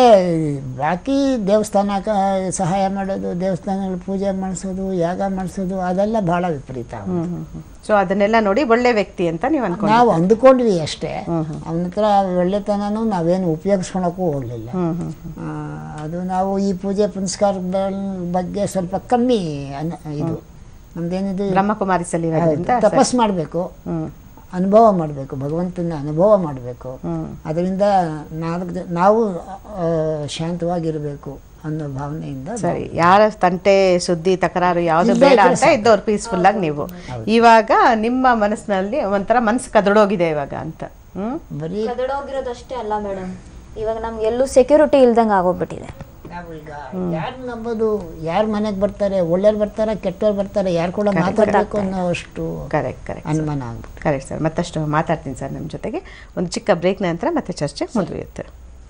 ಬಾಕಿ ದೇವಸ್ಥಾನಕ್ಕೆ ಸಹಾಯ ಮಾಡೋದು ದೇವಸ್ಥಾನಗಳು ಪೂಜೆ ಮಾಡಿಸೋದು ಯಾಗ ಮಾಡಿಸೋದು ಅದೆಲ್ಲ ಭಾಳ ವಿಪರೀತ ಅವ್ನು. ಸೊ ಅದನ್ನೆಲ್ಲ ನೋಡಿ ಒಳ್ಳೆ ವ್ಯಕ್ತಿ ಅಂತ ನೀವು ಅನ್ಕೊಂಡು ನಾವು ಅಂದುಕೊಂಡ್ವಿ ಅಷ್ಟೇ ಅವನ ಹತ್ರ ಒಳ್ಳೆತನೂ ನಾವೇನು ಉಪಯೋಗಿಸ್ಕೊಳಕ್ಕೂ ಹೋಗಲಿಲ್ಲ ಅದು ನಾವು ಈ ಪೂಜೆ ಪುನಸ್ಕಾರದ ಬಗ್ಗೆ ಸ್ವಲ್ಪ ಕಮ್ಮಿ ಅನ್- ಇದು ನಮ್ದೇನಿದು ಬ್ರಹ್ಮಕುಮಾರಿ ಸಲ್ಲಿರೋದ್ರಿಂದ ಹೌದು, ತಪಸ್ ಮಾಡಬೇಕು ಹ್ಮ್ ಅನುಭವ ಮಾಡಬೇಕು ಭಗವಂತನ ಅನುಭವ ಮಾಡಬೇಕು ಅದರಿಂದ ನಾಲ್ಕು ಜನ ನಾವು ಆ, ಶಾಂತವಾಗಿರಬೇಕು ಅನ್ನೋ ಭಾವನೆಯಿಂದ ಸರಿ ಯಾರ ತಂಟೆ ಸುದ್ದಿ ತಕರಾರು ಯಾವ್ದು ಇಲ್ದೇ ಬೇಡ ಇದ್ರೆ ಅಂತ ಇದ್ದವ್ರು ಪೀಸ್ಫುಲ್ ಆಗಿ ನೀವು ಇವಾಗ ನಿಮ್ಮ ಮನಸ್ಸಿನಲ್ಲಿ ಒಂಥರ ಮನಸ್ಸು ಕದಡೋಗಿದೆ ಇವಾಗ ಅಂತ ಹ್ಮ್ ಬರೀ ಕದಡೋಗಿರೋದಷ್ಟೇ ಅಲ್ಲ ಮೇಡಮ್ ಇವಾಗ ನಮ್ಗೆ ಎಲ್ಲೂ ಸೆಕ್ಯೂರಿಟಿ ಇಲ್ದಂಗೆ ಆಗೋಗ್ಬಿಟ್ಟಿದೆ ನಾವು ಈಗ ಯಾರು ನಂಬೋದು ಯಾರು ಮನೆಗೆ ಬರ್ತಾರೆ ಒಳ್ಳೆಯವ್ರು ಬರ್ತಾರೆ ಕೆಟ್ಟವ್ರು ಬರ್ತಾರೆ ಯಾರು ಕೂಡ ಮಾತಾಡಬೇಕು ಅನ್ನೋ ಅಷ್ಟು ಕರೆಕ್ಟ್ ಕರೆಕ್ಟ್ ಅನುಮಾನ ಆಗ್ಬಿಟ್ಟು ಕರೆಕ್ಟ್ ಸರ್ ಮತ್ತಷ್ಟು ಮಾತಾಡ್ತೀನಿ ಸರ್ ನಿಮ್ಮ ಜೊತೆಗೆ ಒಂದು ಚಿಕ್ಕ ಬ್ರೇಕ್ ನಂತರ ಮತ್ತೆ ಚರ್ಚೆ ಮುಂದುವರಿಯುತ್ತೆ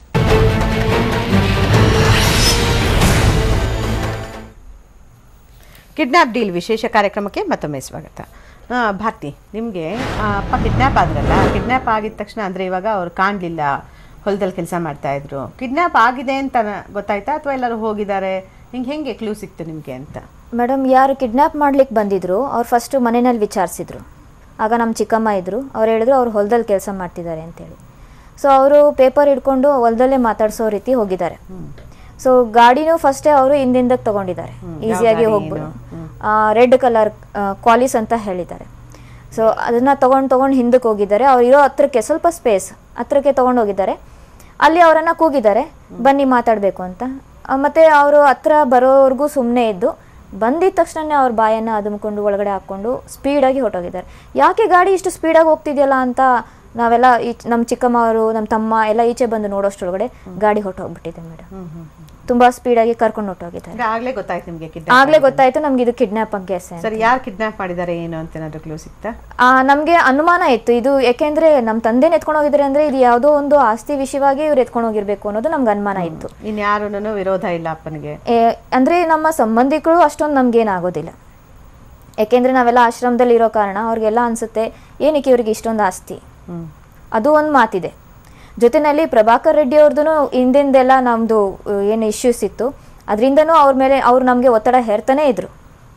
ಕಿಡ್ನಾಪ್ ಡೀಲ್ ವಿಶೇಷ ಕಾರ್ಯಕ್ರಮಕ್ಕೆ ಮತ್ತೊಮ್ಮೆ ಸ್ವಾಗತ ಆ, ಭಾರತಿ ನಿಮಗೆ ಅಪ್ಪ ಕಿಡ್ನಾಪ್ ಆದ್ರಲ್ಲ ಕಿಡ್ನಾಪ್ ಆಗಿದ ತಕ್ಷಣ ಅಂದರೆ ಇವಾಗ ಅವ್ರು ಕಾಣಲಿಲ್ಲ ಹೊಲದಲ್ಲಿ ಕೆಲಸ ಮಾಡ್ತಾ ಇದ್ರು ಕಿಡ್ನಾಪ್ ಆಗಿದೆ ಅಂತ ಗೊತ್ತಾಯ್ತಾ ಅಥವಾ ಎಲ್ಲರೂ ಹೋಗಿದ್ದಾರೆ ಹಿಂಗೆ ಹೆಂಗೆ ಕ್ಲೂ ಸಿಕ್ತು ನಿಮಗೆ ಅಂತ ಮೇಡಮ್ ಯಾರು ಕಿಡ್ನಾಪ್ ಮಾಡ್ಲಿಕ್ಕೆ ಬಂದಿದ್ರು ಅವ್ರು ಫಸ್ಟು ಮನೆಯಲ್ಲಿ ವಿಚಾರಿಸಿದ್ರು ಆಗ ನಮ್ಮ ಚಿಕ್ಕಮ್ಮ ಇದ್ರು ಅವ್ರು ಹೇಳಿದ್ರು ಅವ್ರು ಹೊಲದಲ್ಲಿ ಕೆಲಸ ಮಾಡ್ತಿದ್ದಾರೆ ಅಂತೇಳಿ ಸೊ ಅವರು ಪೇಪರ್ ಹಿಡ್ಕೊಂಡು ಹೊಲದಲ್ಲೇ ಮಾತಾಡ್ಸೋ ರೀತಿ ಹೋಗಿದ್ದಾರೆ ಸೊ ಗಾಡಿನೂ ಫಸ್ಟೇ ಅವರು ಹಿಂದಿಂದಕ್ಕೆ ತಗೊಂಡಿದ್ದಾರೆ ಈಸಿಯಾಗಿ ಹೋಗ್ಬೋದು ರೆಡ್ ಕಲರ್ ಕ್ವಾಲಿಸ್ ಅಂತ ಹೇಳಿದ್ದಾರೆ ಸೊ ಅದನ್ನ ತಗೊಂಡು ತಗೊಂಡು ಹಿಂದಕ್ಕೆ ಹೋಗಿದ್ದಾರೆ ಅವ್ರು ಇರೋ ಹತ್ರಕ್ಕೆ ಸ್ವಲ್ಪ ಸ್ಪೇಸ್ ಹತ್ರಕ್ಕೆ ತಗೊಂಡು ಹೋಗಿದ್ದಾರೆ ಅಲ್ಲಿ ಅವರನ್ನ ಕೂಗಿದ್ದಾರೆ ಬನ್ನಿ ಮಾತಾಡಬೇಕು ಅಂತ ಆ, ಮತ್ತೆ ಅವರು ಹತ್ರ ಬರೋವರೆಗೂ ಸುಮ್ಮನೆ ಇದ್ದು ಬಂದಿದ ತಕ್ಷಣ ಅವ್ರ ಬಾಯನ್ನ ಅದುಮ್ಕೊಂಡು ಒಳಗಡೆ ಹಾಕ್ಕೊಂಡು ಸ್ಪೀಡಾಗಿ ಹೊರಟೋಗಿದ್ದಾರೆ ಯಾಕೆ ಗಾಡಿ ಇಷ್ಟು ಸ್ಪೀಡಾಗಿ ಹೋಗ್ತಿದೆಯಲ್ಲ ಅಂತ ನಾವೆಲ್ಲ ಈಚ್ ನಮ್ಮ ಚಿಕ್ಕಮ್ಮ ಅವರು ನಮ್ಮ ತಮ್ಮ ಎಲ್ಲ ಈಚೆ ಬಂದು ನೋಡೋಷ್ಟ್ರೊಳಗಡೆ ಗಾಡಿ ಹೊರಟೋಗ್ಬಿಟ್ಟಿದೆ ಮೇಡಮ್ ತುಂಬಾ ಸ್ಪೀಡಾಗಿ ಕರ್ಕೊಂಡು ಹೊರಟೋಗಿದ್ದಾರೆ ಅಂದ್ರೆ ಆಗ್ಲೇ ಗೊತ್ತಾಯ್ತು ನಿಮಗೆ ಕಿಡ್ನಾಪ್ ಆಗ್ಲೇ ಗೊತ್ತಾಯ್ತು ನಮ್ಗೆ ಇದು ಕಿಡ್ನಾಪ್ ಬಗ್ಗೆ ಸರಿ ಯಾರು ಕಿಡ್ನಾಪ್ ಮಾಡಿದ್ದಾರೆ ಏನು ಅಂತ ಏನಾದ್ರು ಕ್ಲೂ ಸಿಕ್ತಾ ಆ, ನಮ್ಗೆ ಅನುಮಾನ ಇತ್ತು ಇದು ಯಾಕೆಂದ್ರೆ ನಮ್ಮ ತಂದೆನ ಎತ್ಕೊಂಡು ಹೋಗಿದ್ದಾರೆ ಅಂದ್ರೆ ಇದು ಯಾವುದೋ ಒಂದು ಆಸ್ತಿ ವಿಷಯವಾಗಿ ಇವ್ರು ಎತ್ಕೊಂಡು ಹೋಗಿರ್ಬೇಕು ಅನ್ನೋದು ನಮ್ಗೆ ಅನುಮಾನ ಇತ್ತು ಇನ್ಯಾರೂ ವಿರೋಧ ಇಲ್ಲ ಅಪ್ಪನಿಗೆ ಏ, ಅಂದ್ರೆ ನಮ್ಮ ಸಂಬಂಧಿಕರು ಅಷ್ಟೊಂದು ನಮ್ಗೇನಾಗೋದಿಲ್ಲ ಯಾಕೆಂದ್ರೆ ನಾವೆಲ್ಲ ಆಶ್ರಮದಲ್ಲಿ ಇರೋ ಕಾರಣ ಅವ್ರಿಗೆಲ್ಲ ಅನ್ಸುತ್ತೆ ಏನಕ್ಕೆ ಇವ್ರಿಗೆ ಇಷ್ಟೊಂದು ಆಸ್ತಿ ಹ್ಮ್ ಅದು ಒಂದು ಮಾತಿದೆ ಜೊತೆನಲ್ಲಿ ಪ್ರಭಾಕರ್ ರೆಡ್ಡಿ ಅವ್ರದ್ದು ಹಿಂದಿಂದೆಲ್ಲ ನಮ್ಮದು ಏನು ಇಶ್ಯೂಸ್ ಇತ್ತು ಅದರಿಂದನೂ ಅವ್ರ ಮೇಲೆ ಅವ್ರು ನಮಗೆ ಒತ್ತಡ ಹೇರ್ತಾನೆ ಇದ್ರು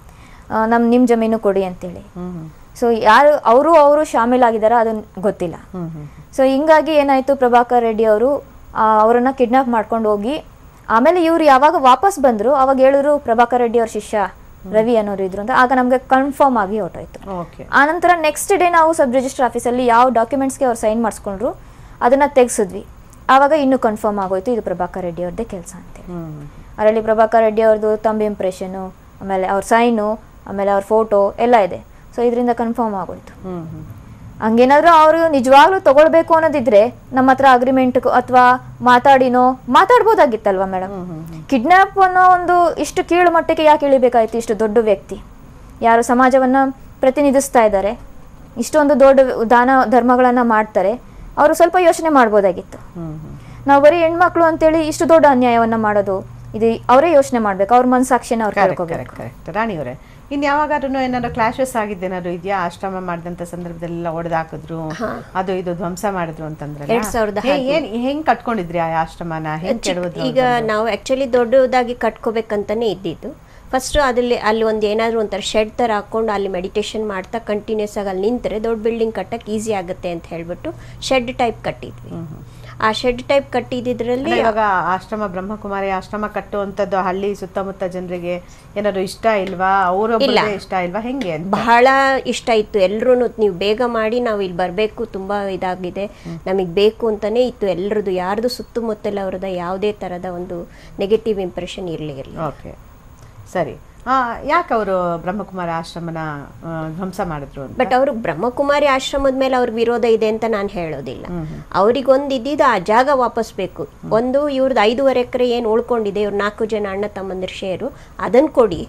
ನಮ್ಮ ನಿಮ್ಮ ಜಮೀನು ಕೊಡಿ ಅಂತೇಳಿ ಹ್ಮ್ ಸೊ ಯಾರು ಅವರು ಅವರು ಶಾಮೀಲಾಗಿದ್ದಾರ ಅದನ್ನ ಗೊತ್ತಿಲ್ಲ ಹ್ಮ್ ಹ್ಮ್ ಸೊ ಹಿಂಗಾಗಿ ಏನಾಯ್ತು ಪ್ರಭಾಕರ್ ರೆಡ್ಡಿ ಅವರು ಅವರನ್ನ ಕಿಡ್ನಾಪ್ ಮಾಡ್ಕೊಂಡು ಹೋಗಿ ಆಮೇಲೆ ಇವ್ರು ಯಾವಾಗ ವಾಪಸ್ ಬಂದ್ರು ಅವಾಗ ಹೇಳಿದ್ರು ಪ್ರಭಾಕರ್ ರೆಡ್ಡಿ ಅವ್ರ ಶಿಷ್ಯ ರವಿ ಅನ್ನೋರು ಇದ್ರು ಅಂತ ಆಗ ನಮಗೆ ಕನ್ಫರ್ಮ್ ಆಗಿ ಹೊರಟೋಯ್ತು ಓಕೆ ಆನಂತರ ನೆಕ್ಸ್ಟ್ ಡೇ ನಾವು ಸಬ್ ರಿಜಿಸ್ಟರ್ ಆಫೀಸಲ್ಲಿ ಯಾವ ಡಾಕ್ಯುಮೆಂಟ್ಸ್ಗೆ ಅವ್ರು ಸೈನ್ ಮಾಡಿಸ್ಕೊಂಡ್ರು ಅದನ್ನ ತೆಗೆಸಿದ್ವಿ ಆವಾಗ ಇನ್ನೂ ಕನ್ಫರ್ಮ್ ಆಗೋಯ್ತು ಇದು ಪ್ರಭಾಕರ್ ರೆಡ್ಡಿ ಅವ್ರದ್ದೇ ಕೆಲಸ ಅಂತೇಳಿ ಹ್ಮ್ ಅದರಲ್ಲಿ ಪ್ರಭಾಕರ್ ರೆಡ್ಡಿ ಅವ್ರದ್ದು ತಂಬ್ ಇಂಪ್ರೆಷನು ಆಮೇಲೆ ಅವ್ರ ಸೈನು ಆಮೇಲೆ ಅವ್ರ ಫೋಟೋ ಎಲ್ಲ ಇದೆ ಸೊ ಸೊ ಇದರಿಂದ ಕನ್ಫರ್ಮ್ ಆಗೋಯ್ತು ಹ್ಮ್ ಹ್ಮ್ ಹಂಗೇನಾದ್ರೂ ಅವರು ನಿಜವಾಗ್ಲೂ ತಗೊಳ್ಬೇಕು ಅನ್ನೋದಿದ್ರೆ ನಮ್ಮ ಹತ್ರ ಅಗ್ರಿಮೆಂಟ್ ಅಥವಾ ಮಾತಾಡಿನೋ ಮಾತಾಡ್ಬೋದಾಗಿತ್ತಲ್ವಾ ಮೇಡಮ್ ಕಿಡ್ನಾಪ್ ಅನ್ನೋ ಒಂದು ಇಷ್ಟು ಕೀಳು ಮಟ್ಟಕ್ಕೆ ಯಾಕೆ ಇಳಿಬೇಕಾಯ್ತು ಇಷ್ಟು ದೊಡ್ಡ ವ್ಯಕ್ತಿ ಯಾರು ಸಮಾಜವನ್ನ ಪ್ರತಿನಿಧಿಸ್ತಾ ಇದ್ದಾರೆ ಇಷ್ಟೊಂದು ದೊಡ್ಡ ದಾನ ಧರ್ಮಗಳನ್ನ ಮಾಡ್ತಾರೆ ಅವರು ಸ್ವಲ್ಪ ಯೋಚನೆ ಮಾಡ್ಬೋದಾಗಿತ್ತು ನಾವು ಬರೀ ಹೆಣ್ಮಕ್ಳು ಅಂತೇಳಿ ಇಷ್ಟು ದೊಡ್ಡ ಅನ್ಯಾಯವನ್ನ ಮಾಡೋದು ಇದು ಅವರೇ ಯೋಚನೆ ಮಾಡ್ಬೇಕು ಅವ್ರ ಮನಸಾಕ್ಷಿನ ಅವ್ರು ಕರೆಕ್ಟ್ ತಿಳ್ಕೊಬೇಕು ಕರೆಕ್ಟ್ ಕರೆಕ್ಟ್ ರಾಣಿ ಅವರೇ ಇನ್ ಯಾವಾಗಾದ್ರೂ ಏನಾದ್ರು ಕ್ಲಾಶಸ್ ಆಗಿದ್ದೇನಾದ್ರು ಇದೆಯಾ ಆಶ್ರಮ ಮಾಡಿದಂತ ಸಂದರ್ಭದಲ್ಲೆಲ್ಲ ಹೊಡೆದಾಕಿದ್ರು ಅದು ಇದು ಧ್ವಂಸ ಮಾಡಿದ್ರು ಅಂತಂದ್ರಲ್ಲ ಎರಡ್ ಸಾವಿರದ ಹೇ- ಏನ್ ಹೆಂಗ್ ಕಟ್ಕೊಂಡಿದ್ರಿ ಆ ಆಶ್ರಮನ ಹೆಂಗ್ ಕೆಡವಿದ್ರು ಈಗ ನಾವು ಆ್ಯಕ್ಚುಲಿ ದೊಡ್ಡದಾಗಿ ಕಟ್ಕೋಬೇಕಂತಾನೆ ಇದ್ದಿದ್ದು ಫಸ್ಟ್ ಅದಲ್ಲಿ ಅಲ್ಲಿ ಒಂದು ಏನಾದರೂ ಒಂಥರ ಶೆಡ್ ಥರ ಹಾಕ್ಕೊಂಡು ಅಲ್ಲಿ ಮೆಡಿಟೇಷನ್ ಮಾಡ್ತಾ ಕಂಟಿನ್ಯೂಸ್ ಆಗಿ ಅಲ್ಲಿ ನಿಂತರೆ ದೊಡ್ಡ ಬಿಲ್ಡಿಂಗ್ ಕಟ್ಟಕ್ಕೆ ಈಸಿ ಆಗುತ್ತೆ ಅಂತ ಹೇಳ್ಬಿಟ್ಟು ಶೆಡ್ ಟೈಪ್ ಕಟ್ಟಿದ್ವಿ ಆ ಶೆಡ್ ಟೈಪ್ ಕಟ್ಟಿದ್ರಲ್ಲಿ ಅಂದ್ರೆ ಇವಾಗ ಆಶ್ರಮ ಬ್ರಹ್ಮಕುಮಾರಿ ಆಶ್ರಮ ಕಟ್ಟುವಂತದ್ದು ಹಳ್ಳಿ ಸುತ್ತಮುತ್ತ ಜನರಿಗೆ ಏನಾದ್ರು ಇಷ್ಟ ಇಲ್ವಾ ಅವರೊಬ್ಬರಿಗೆ ಇಷ್ಟ ಇಲ್ವಾ ಹೆಂಗೆ ಅಂತ ಬಹಳ ಇಷ್ಟ ಇತ್ತು ಎಲ್ಲರೂ ನೀವು ಬೇಗ ಮಾಡಿ ನಾವು ಇಲ್ಲಿ ಬರಬೇಕು ತುಂಬ ಇದಾಗಿದೆ ನಮಗೆ ಬೇಕು ಅಂತಲೇ ಇತ್ತು ಎಲ್ಲರದ್ದು ಯಾರ್ದು ಸುತ್ತಮುತ್ತಲ ಅವ್ರದ ಯಾವುದೇ ಥರದ ಒಂದು ನೆಗೆಟಿವ್ ಇಂಪ್ರೆಷನ್ ಇರಲಿಲ್ಲ ಓಕೆ ಸರಿ ಆ ಯಾಕೆ ಅವರು ಬ್ರಹ್ಮಕುಮಾರಿ ಆಶ್ರಮನ ಆ, ಧ್ವಂಸ ಮಾಡಿದ್ರು ಅಂತ ಬಟ್ ಅವರು ಬ್ರಹ್ಮಕುಮಾರಿ ಆಶ್ರಮದ ಮೇಲೆ ಅವ್ರಿಗೆ ವಿರೋಧ ಇದೆ ಅಂತ ನಾನು ಹೇಳೋದಿಲ್ಲ ಅವ್ರಿಗೊಂದು ಇದ್ದಿದ್ದು ಆ ಜಾಗ ವಾಪಸ್ ಬೇಕು ಒಂದು ಇವ್ರದ್ದು ಐದೂವರೆ ಎಕರೆ ಏನು ಉಳ್ಕೊಂಡಿದೆ ಇವ್ರು ನಾಲ್ಕು ಜನ ಅಣ್ಣ ತಮ್ಮಂದಿರ ಶೇರು ಅದನ್ನು ಕೊಡಿ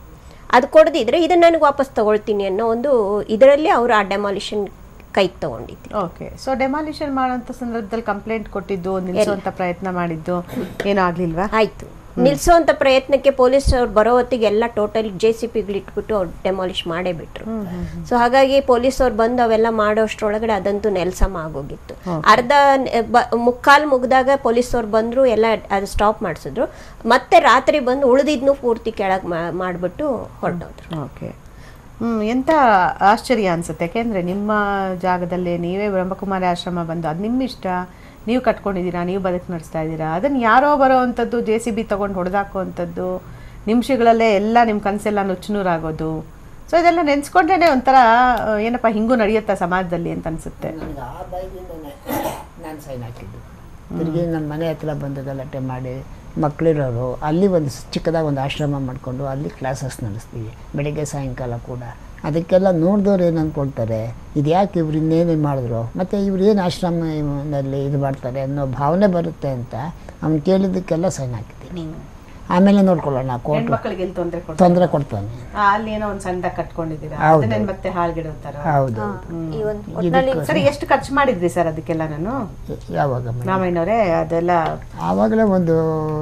ಅದು ಕೊಡದಿದ್ರೆ ಇದನ್ನ ನನಗೆ ವಾಪಸ್ ತಗೊಳ್ತೀನಿ ಅನ್ನೋ ಒಂದು ಇದರಲ್ಲಿ ಅವರು ಆ ಡೆಮಾಲಿಷನ್ ಕೈಗೆ ತಗೊಂಡಿದ್ರು ಓಕೆ ಸೊ ಡೆಮಾಲಿಷನ್ ಮಾಡೋಂಥ ಸಂದರ್ಭದಲ್ಲಿ ಕಂಪ್ಲೇಂಟ್ ಕೊಟ್ಟಿದ್ದು ನಿಲ್ಲಿಸುವಂತ ಪ್ರಯತ್ನ ಮಾಡಿದ್ದು ಏನೂ ಆಗ್ಲಿಲ್ವಾ ಆಯ್ತು ನಿಲ್ಸೋಂಥ ಪ್ರಯತ್ನಕ್ಕೆ ಪೊಲೀಸ್ ಅವ್ರು ಬರೋ ಹೊತ್ತಿಗೆ ಎಲ್ಲ ಟೋಟಲ್ ಜೆ ಸಿ ಪಿಗಳು ಇಟ್ಬಿಟ್ಟು ಅವ್ರು ಡೆಮಾಲಿಷ್ ಮಾಡೇ ಬಿಟ್ರು ಸೊ ಹಾಗಾಗಿ ಪೊಲೀಸ್ ಅವ್ರು ಬಂದು ಅವೆಲ್ಲ ಮಾಡೋಷ್ಟ್ರೊಳಗಡೆ ಅದಂತೂ ನೆಲ್ಸಮ ಆಗೋಗಿತ್ತು ಅರ್ಧ ನೆ- ಬ- ಮುಕ್ಕಾಲ್ ಮುಗ್ದಾಗ ಪೊಲೀಸ್ ಅವ್ರು ಬಂದ್ರು ಎಲ್ಲ ಅದು ಸ್ಟಾಪ್ ಮಾಡಿಸಿದ್ರು ಮತ್ತೆ ರಾತ್ರಿ ಬಂದು ಉಳಿದಿದ್ನು ಪೂರ್ತಿ ಕೆಳಗೆ ಮಾಡಿಬಿಟ್ಟು ಹೊರಟೋದ್ರು ಓಕೆ ಹ್ಮ್ ಎಂತ ಆಶ್ಚರ್ಯ ಅನ್ಸುತ್ತೆ ಯಾಕೆಂದ್ರೆ ನಿಮ್ಮ ಜಾಗದಲ್ಲಿ ನೀವೇ ಬ್ರಹ್ಮಕುಮಾರಿ ಆಶ್ರಮ ಬಂದು ಅದು ನಿಮ್ಮ ಇಷ್ಟ ನೀವು ಕಟ್ಕೊಂಡಿದ್ದೀರಾ ನೀವು ಬದುಕು ನಡೆಸ್ತಾ ಇದ್ದೀರಾ ಅದನ್ನ ಯಾರೋ ಬರೋ ಅಂಥದ್ದು ಜೆ ಸಿ ಬಿ ತೊಗೊಂಡು ಹೊಡೆದಾಕುವಂಥದ್ದು ನಿಮಿಷಗಳಲ್ಲೇ ಎಲ್ಲ ನಿಮ್ಮ ಕನಸೆಲ್ಲ ನುಚ್ಚುನೂರಾಗೋದು ಸೊ ಇದೆಲ್ಲ ನೆನ್ಸ್ಕೊಂಡ್ರೇನೆ ಒಂಥರ ಆ, ಏನಪ್ಪ ಹಿಂಗೂ ನಡೆಯುತ್ತಾ ಸಮಾಜದಲ್ಲಿ ಅಂತ ಅನ್ಸುತ್ತೆ ನನಗೆ ಆ ಭಯದಿಂದನೇ ನಾನು ಸೈನ್ ಹಾಕಿದ್ದು ತಿರುಗಿ ನನ್ನ ಮನೆ ಹತ್ರ ಬಂದು ಗಲಾಟೆ ಮಾಡಿ ಮಕ್ಕಳಿರೋರು ಅಲ್ಲಿ ಒಂದು ಸ್- ಚಿಕ್ಕದಾಗಿ ಒಂದು ಆಶ್ರಮ ಮಾಡಿಕೊಂಡು ಅಲ್ಲಿ ಕ್ಲಾಸಸ್ ನಡೆಸ್ತೀವಿ ಬೆಳಿಗ್ಗೆ ಸಾಯಂಕಾಲ ಕೂಡ ಅದಕ್ಕೆಲ್ಲ ನೋಡಿದವ್ರು ಏನು ಅಂದ್ಕೊಳ್ತಾರೆ ಇದು ಯಾಕೆ ಇವ್ರು ಇನ್ನೇನು ಮಾಡಿದ್ರು ಮತ್ತು ಇವ್ರು ಏನು ಆಶ್ರಮದಲ್ಲಿ ಇದು ಮಾಡ್ತಾರೆ ಅನ್ನೋ ಭಾವನೆ ಬರುತ್ತೆ ಅಂತ ಅವ್ನು ಕೇಳಿದ್ದಕ್ಕೆಲ್ಲ ಸೈನ್ ಹಾಕಿದ್ದೀನಿ ಆಮೇಲೆ ನೋಡ್ಕೊಳ್ಳೋಣ ಕೋರ್ಟು ಹೆಣ್ಮಕ್ಳಿಗೆ ಎಲ್ಲಿ ತೊಂದರೆ ಕೊಡ್ತಾರೆ ತೊಂದರೆ ಕೊಡ್ತಾನೆ ಆ, ಅಲ್ಲಿ ಏನೋ ಒಂದು ಸಣ್ಣದಾಗಿ ಕಟ್ಕೊಂಡಿದ್ದೀರಾ ಹೌದು. ಅದನ್ನೇನು ಮತ್ತೆ ಹಾಳ್ಗಿಡೋ ಥರ ಹೌದು ಈ ಒಂದು ಒಟ್ನಲ್ಲಿ ಸರಿ ಎಷ್ಟು ಖರ್ಚು ಮಾಡಿದ್ರಿ ಸರ್ ಅದಕ್ಕೆಲ್ಲ ನಾನು ಯಾವಾಗ ಮನೆ? ರಾಮಯ್ಯನವರೇ ಅದೆಲ್ಲ ಆವಾಗಲೇ ಒಂದು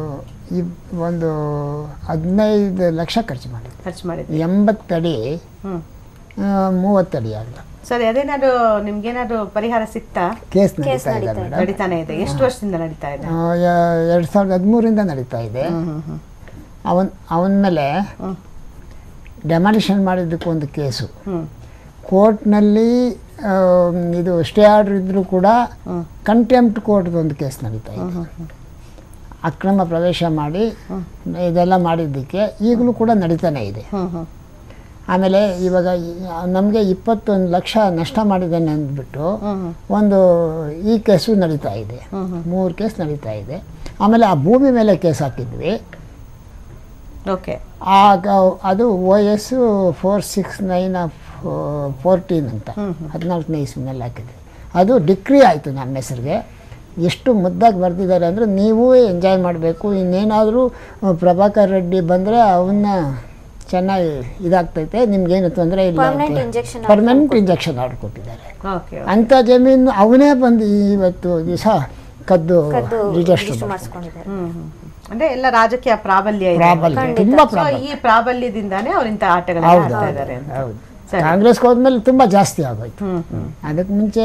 ಈ ಒಂದು ಹದಿನೈದು ಲಕ್ಷ ಖರ್ಚು ಮಾಡಿದ್ದೆ ಖರ್ಚು ಮಾಡಿದ್ರಿ ಎಂಬತ್ತಡಿ ಹ್ಮ್ ಮೂವತ್ತಡಿ ಆಗಲ್ಲ ಸರಿ ಅದೇನಾದ್ರು ನಿಮ್ಗೇನಾದ್ರು ಪರಿಹಾರ ಸಿಕ್ತಾ ಕೇಸ್ ನಡೀತಾ ಇದೆ ಮೇಡಮ್ ನಡೀತಾನೆ ಇದೆ ಎಷ್ಟು ವರ್ಷದಿಂದ ನಡೀತಾ ಇದೆ ಎರಡು ಸಾವಿರದ ಹದಿಮೂರಿಂದ ನಡೀತಾ ಇದೆ ಅವನ್ ಅವನ ಮೇಲೆ ಡೆಮಾಲಿಷನ್ ಮಾಡಿದ್ದಕ್ಕೆ ಒಂದು ಕೇಸು ಹ್ಮ್ ಕೋರ್ಟ್ನಲ್ಲಿ ಇದು ಸ್ಟೇ ಆರ್ಡರ್ ಇದ್ದರೂ ಕೂಡ ಕಂಟೆಂಪ್ಟ್ ಕೋರ್ಟ್ದು ಒಂದು ಕೇಸ್ ನಡೀತಾ ಇದೆ ಅಕ್ರಮ ಪ್ರವೇಶ ಮಾಡಿ ಇದೆಲ್ಲ ಮಾಡಿದ್ದಕ್ಕೆ ಈಗಲೂ ಕೂಡ ನಡೀತಾನೆ ಇದೆ ಹ್ಮ್ ಹ್ಮ್ ಆಮೇಲೆ ಇವಾಗ ನಮಗೆ ಇಪ್ಪತ್ತೊಂದು ಲಕ್ಷ ನಷ್ಟ ಮಾಡಿದ್ದಾನೆ ಅಂದ್ಬಿಟ್ಟು ಒಂದು ಈ ಕೇಸು ನಡೀತಾ ಇದೆ ಮೂರು ಕೇಸ್ ನಡೀತಾ ಇದೆ ಆಮೇಲೆ ಆ ಭೂಮಿ ಮೇಲೆ ಕೇಸ್ ಹಾಕಿದ್ವಿ ಓಕೆ ಆಗ ಅದು O S four six nine fourteen ಅಂತ ಹದಿನಾಲ್ಕನೇ ಇಸ್ವಿನಲ್ಲಿ ಹಾಕಿದ್ವಿ ಅದು ಡಿಕ್ರಿ ಆಯಿತು ನಮ್ಮ ಹೆಸರಿಗೆ ಎಷ್ಟು ಮುದ್ದಾಗಿ ಬರೆದಿದ್ದಾರೆ ಅಂದರೆ ನೀವು ಎಂಜಾಯ್ ಮಾಡಬೇಕು ಇನ್ನೇನಾದರೂ ಪ್ರಭಾಕರ್ ರೆಡ್ಡಿ ಬಂದರೆ ಅವನ್ನ ಚೆನ್ನಾಗಿ ಇದಾಗ್ತೈತೆ ನಿಮ್ಗೇನು ತೊಂದರೆ ಇಲ್ಲ Permanent injection permanent injection order ಕೊಟ್ಟಿದ್ದಾರೆ ಓಕೆ ಅಂಥ ಜಮೀನು ಅವನೇ ಬಂದು ಇವತ್ತು ದಿವಸ ಕದ್ದು ಕದ್ದು ರಿಜಿಸ್ಟರ್ ರಿಜಿಸ್ಟರ್ ಮಾಡಿಸ್ಕೊಂಡಿದ್ದಾರೆ ಹ್ಮ್ ಹ್ಮ್ ಅಂದ್ರೆ ಎಲ್ಲ ರಾಜಕೀಯ ಪ್ರಾಬಲ್ಯ ಇದೆ ಪ್ರಾಬಲ್ಯ ತುಂಬ So, ಪ್ರಾಬಲ್ಯ ಈ ಪ್ರಾಬಲ್ಯದಿಂದಾನೇ ಅವ್ರ ಇಂಥ ಆಟಗಳನ್ನ ಹೌದು ಆಡ್ತಾ ಇದ್ದಾರೆ ಅಂತ ಹೌದು ಸರಿ. ಕಾಂಗ್ರೆಸ್ಗೆ ಹೋದ್ಮೇಲೆ ತುಂಬ ಜಾಸ್ತಿ ಆಗೋಯ್ತು ಹ್ಮ್ ಹ್ಮ್ ಅದಕ್ಕೆ ಮುಂಚೆ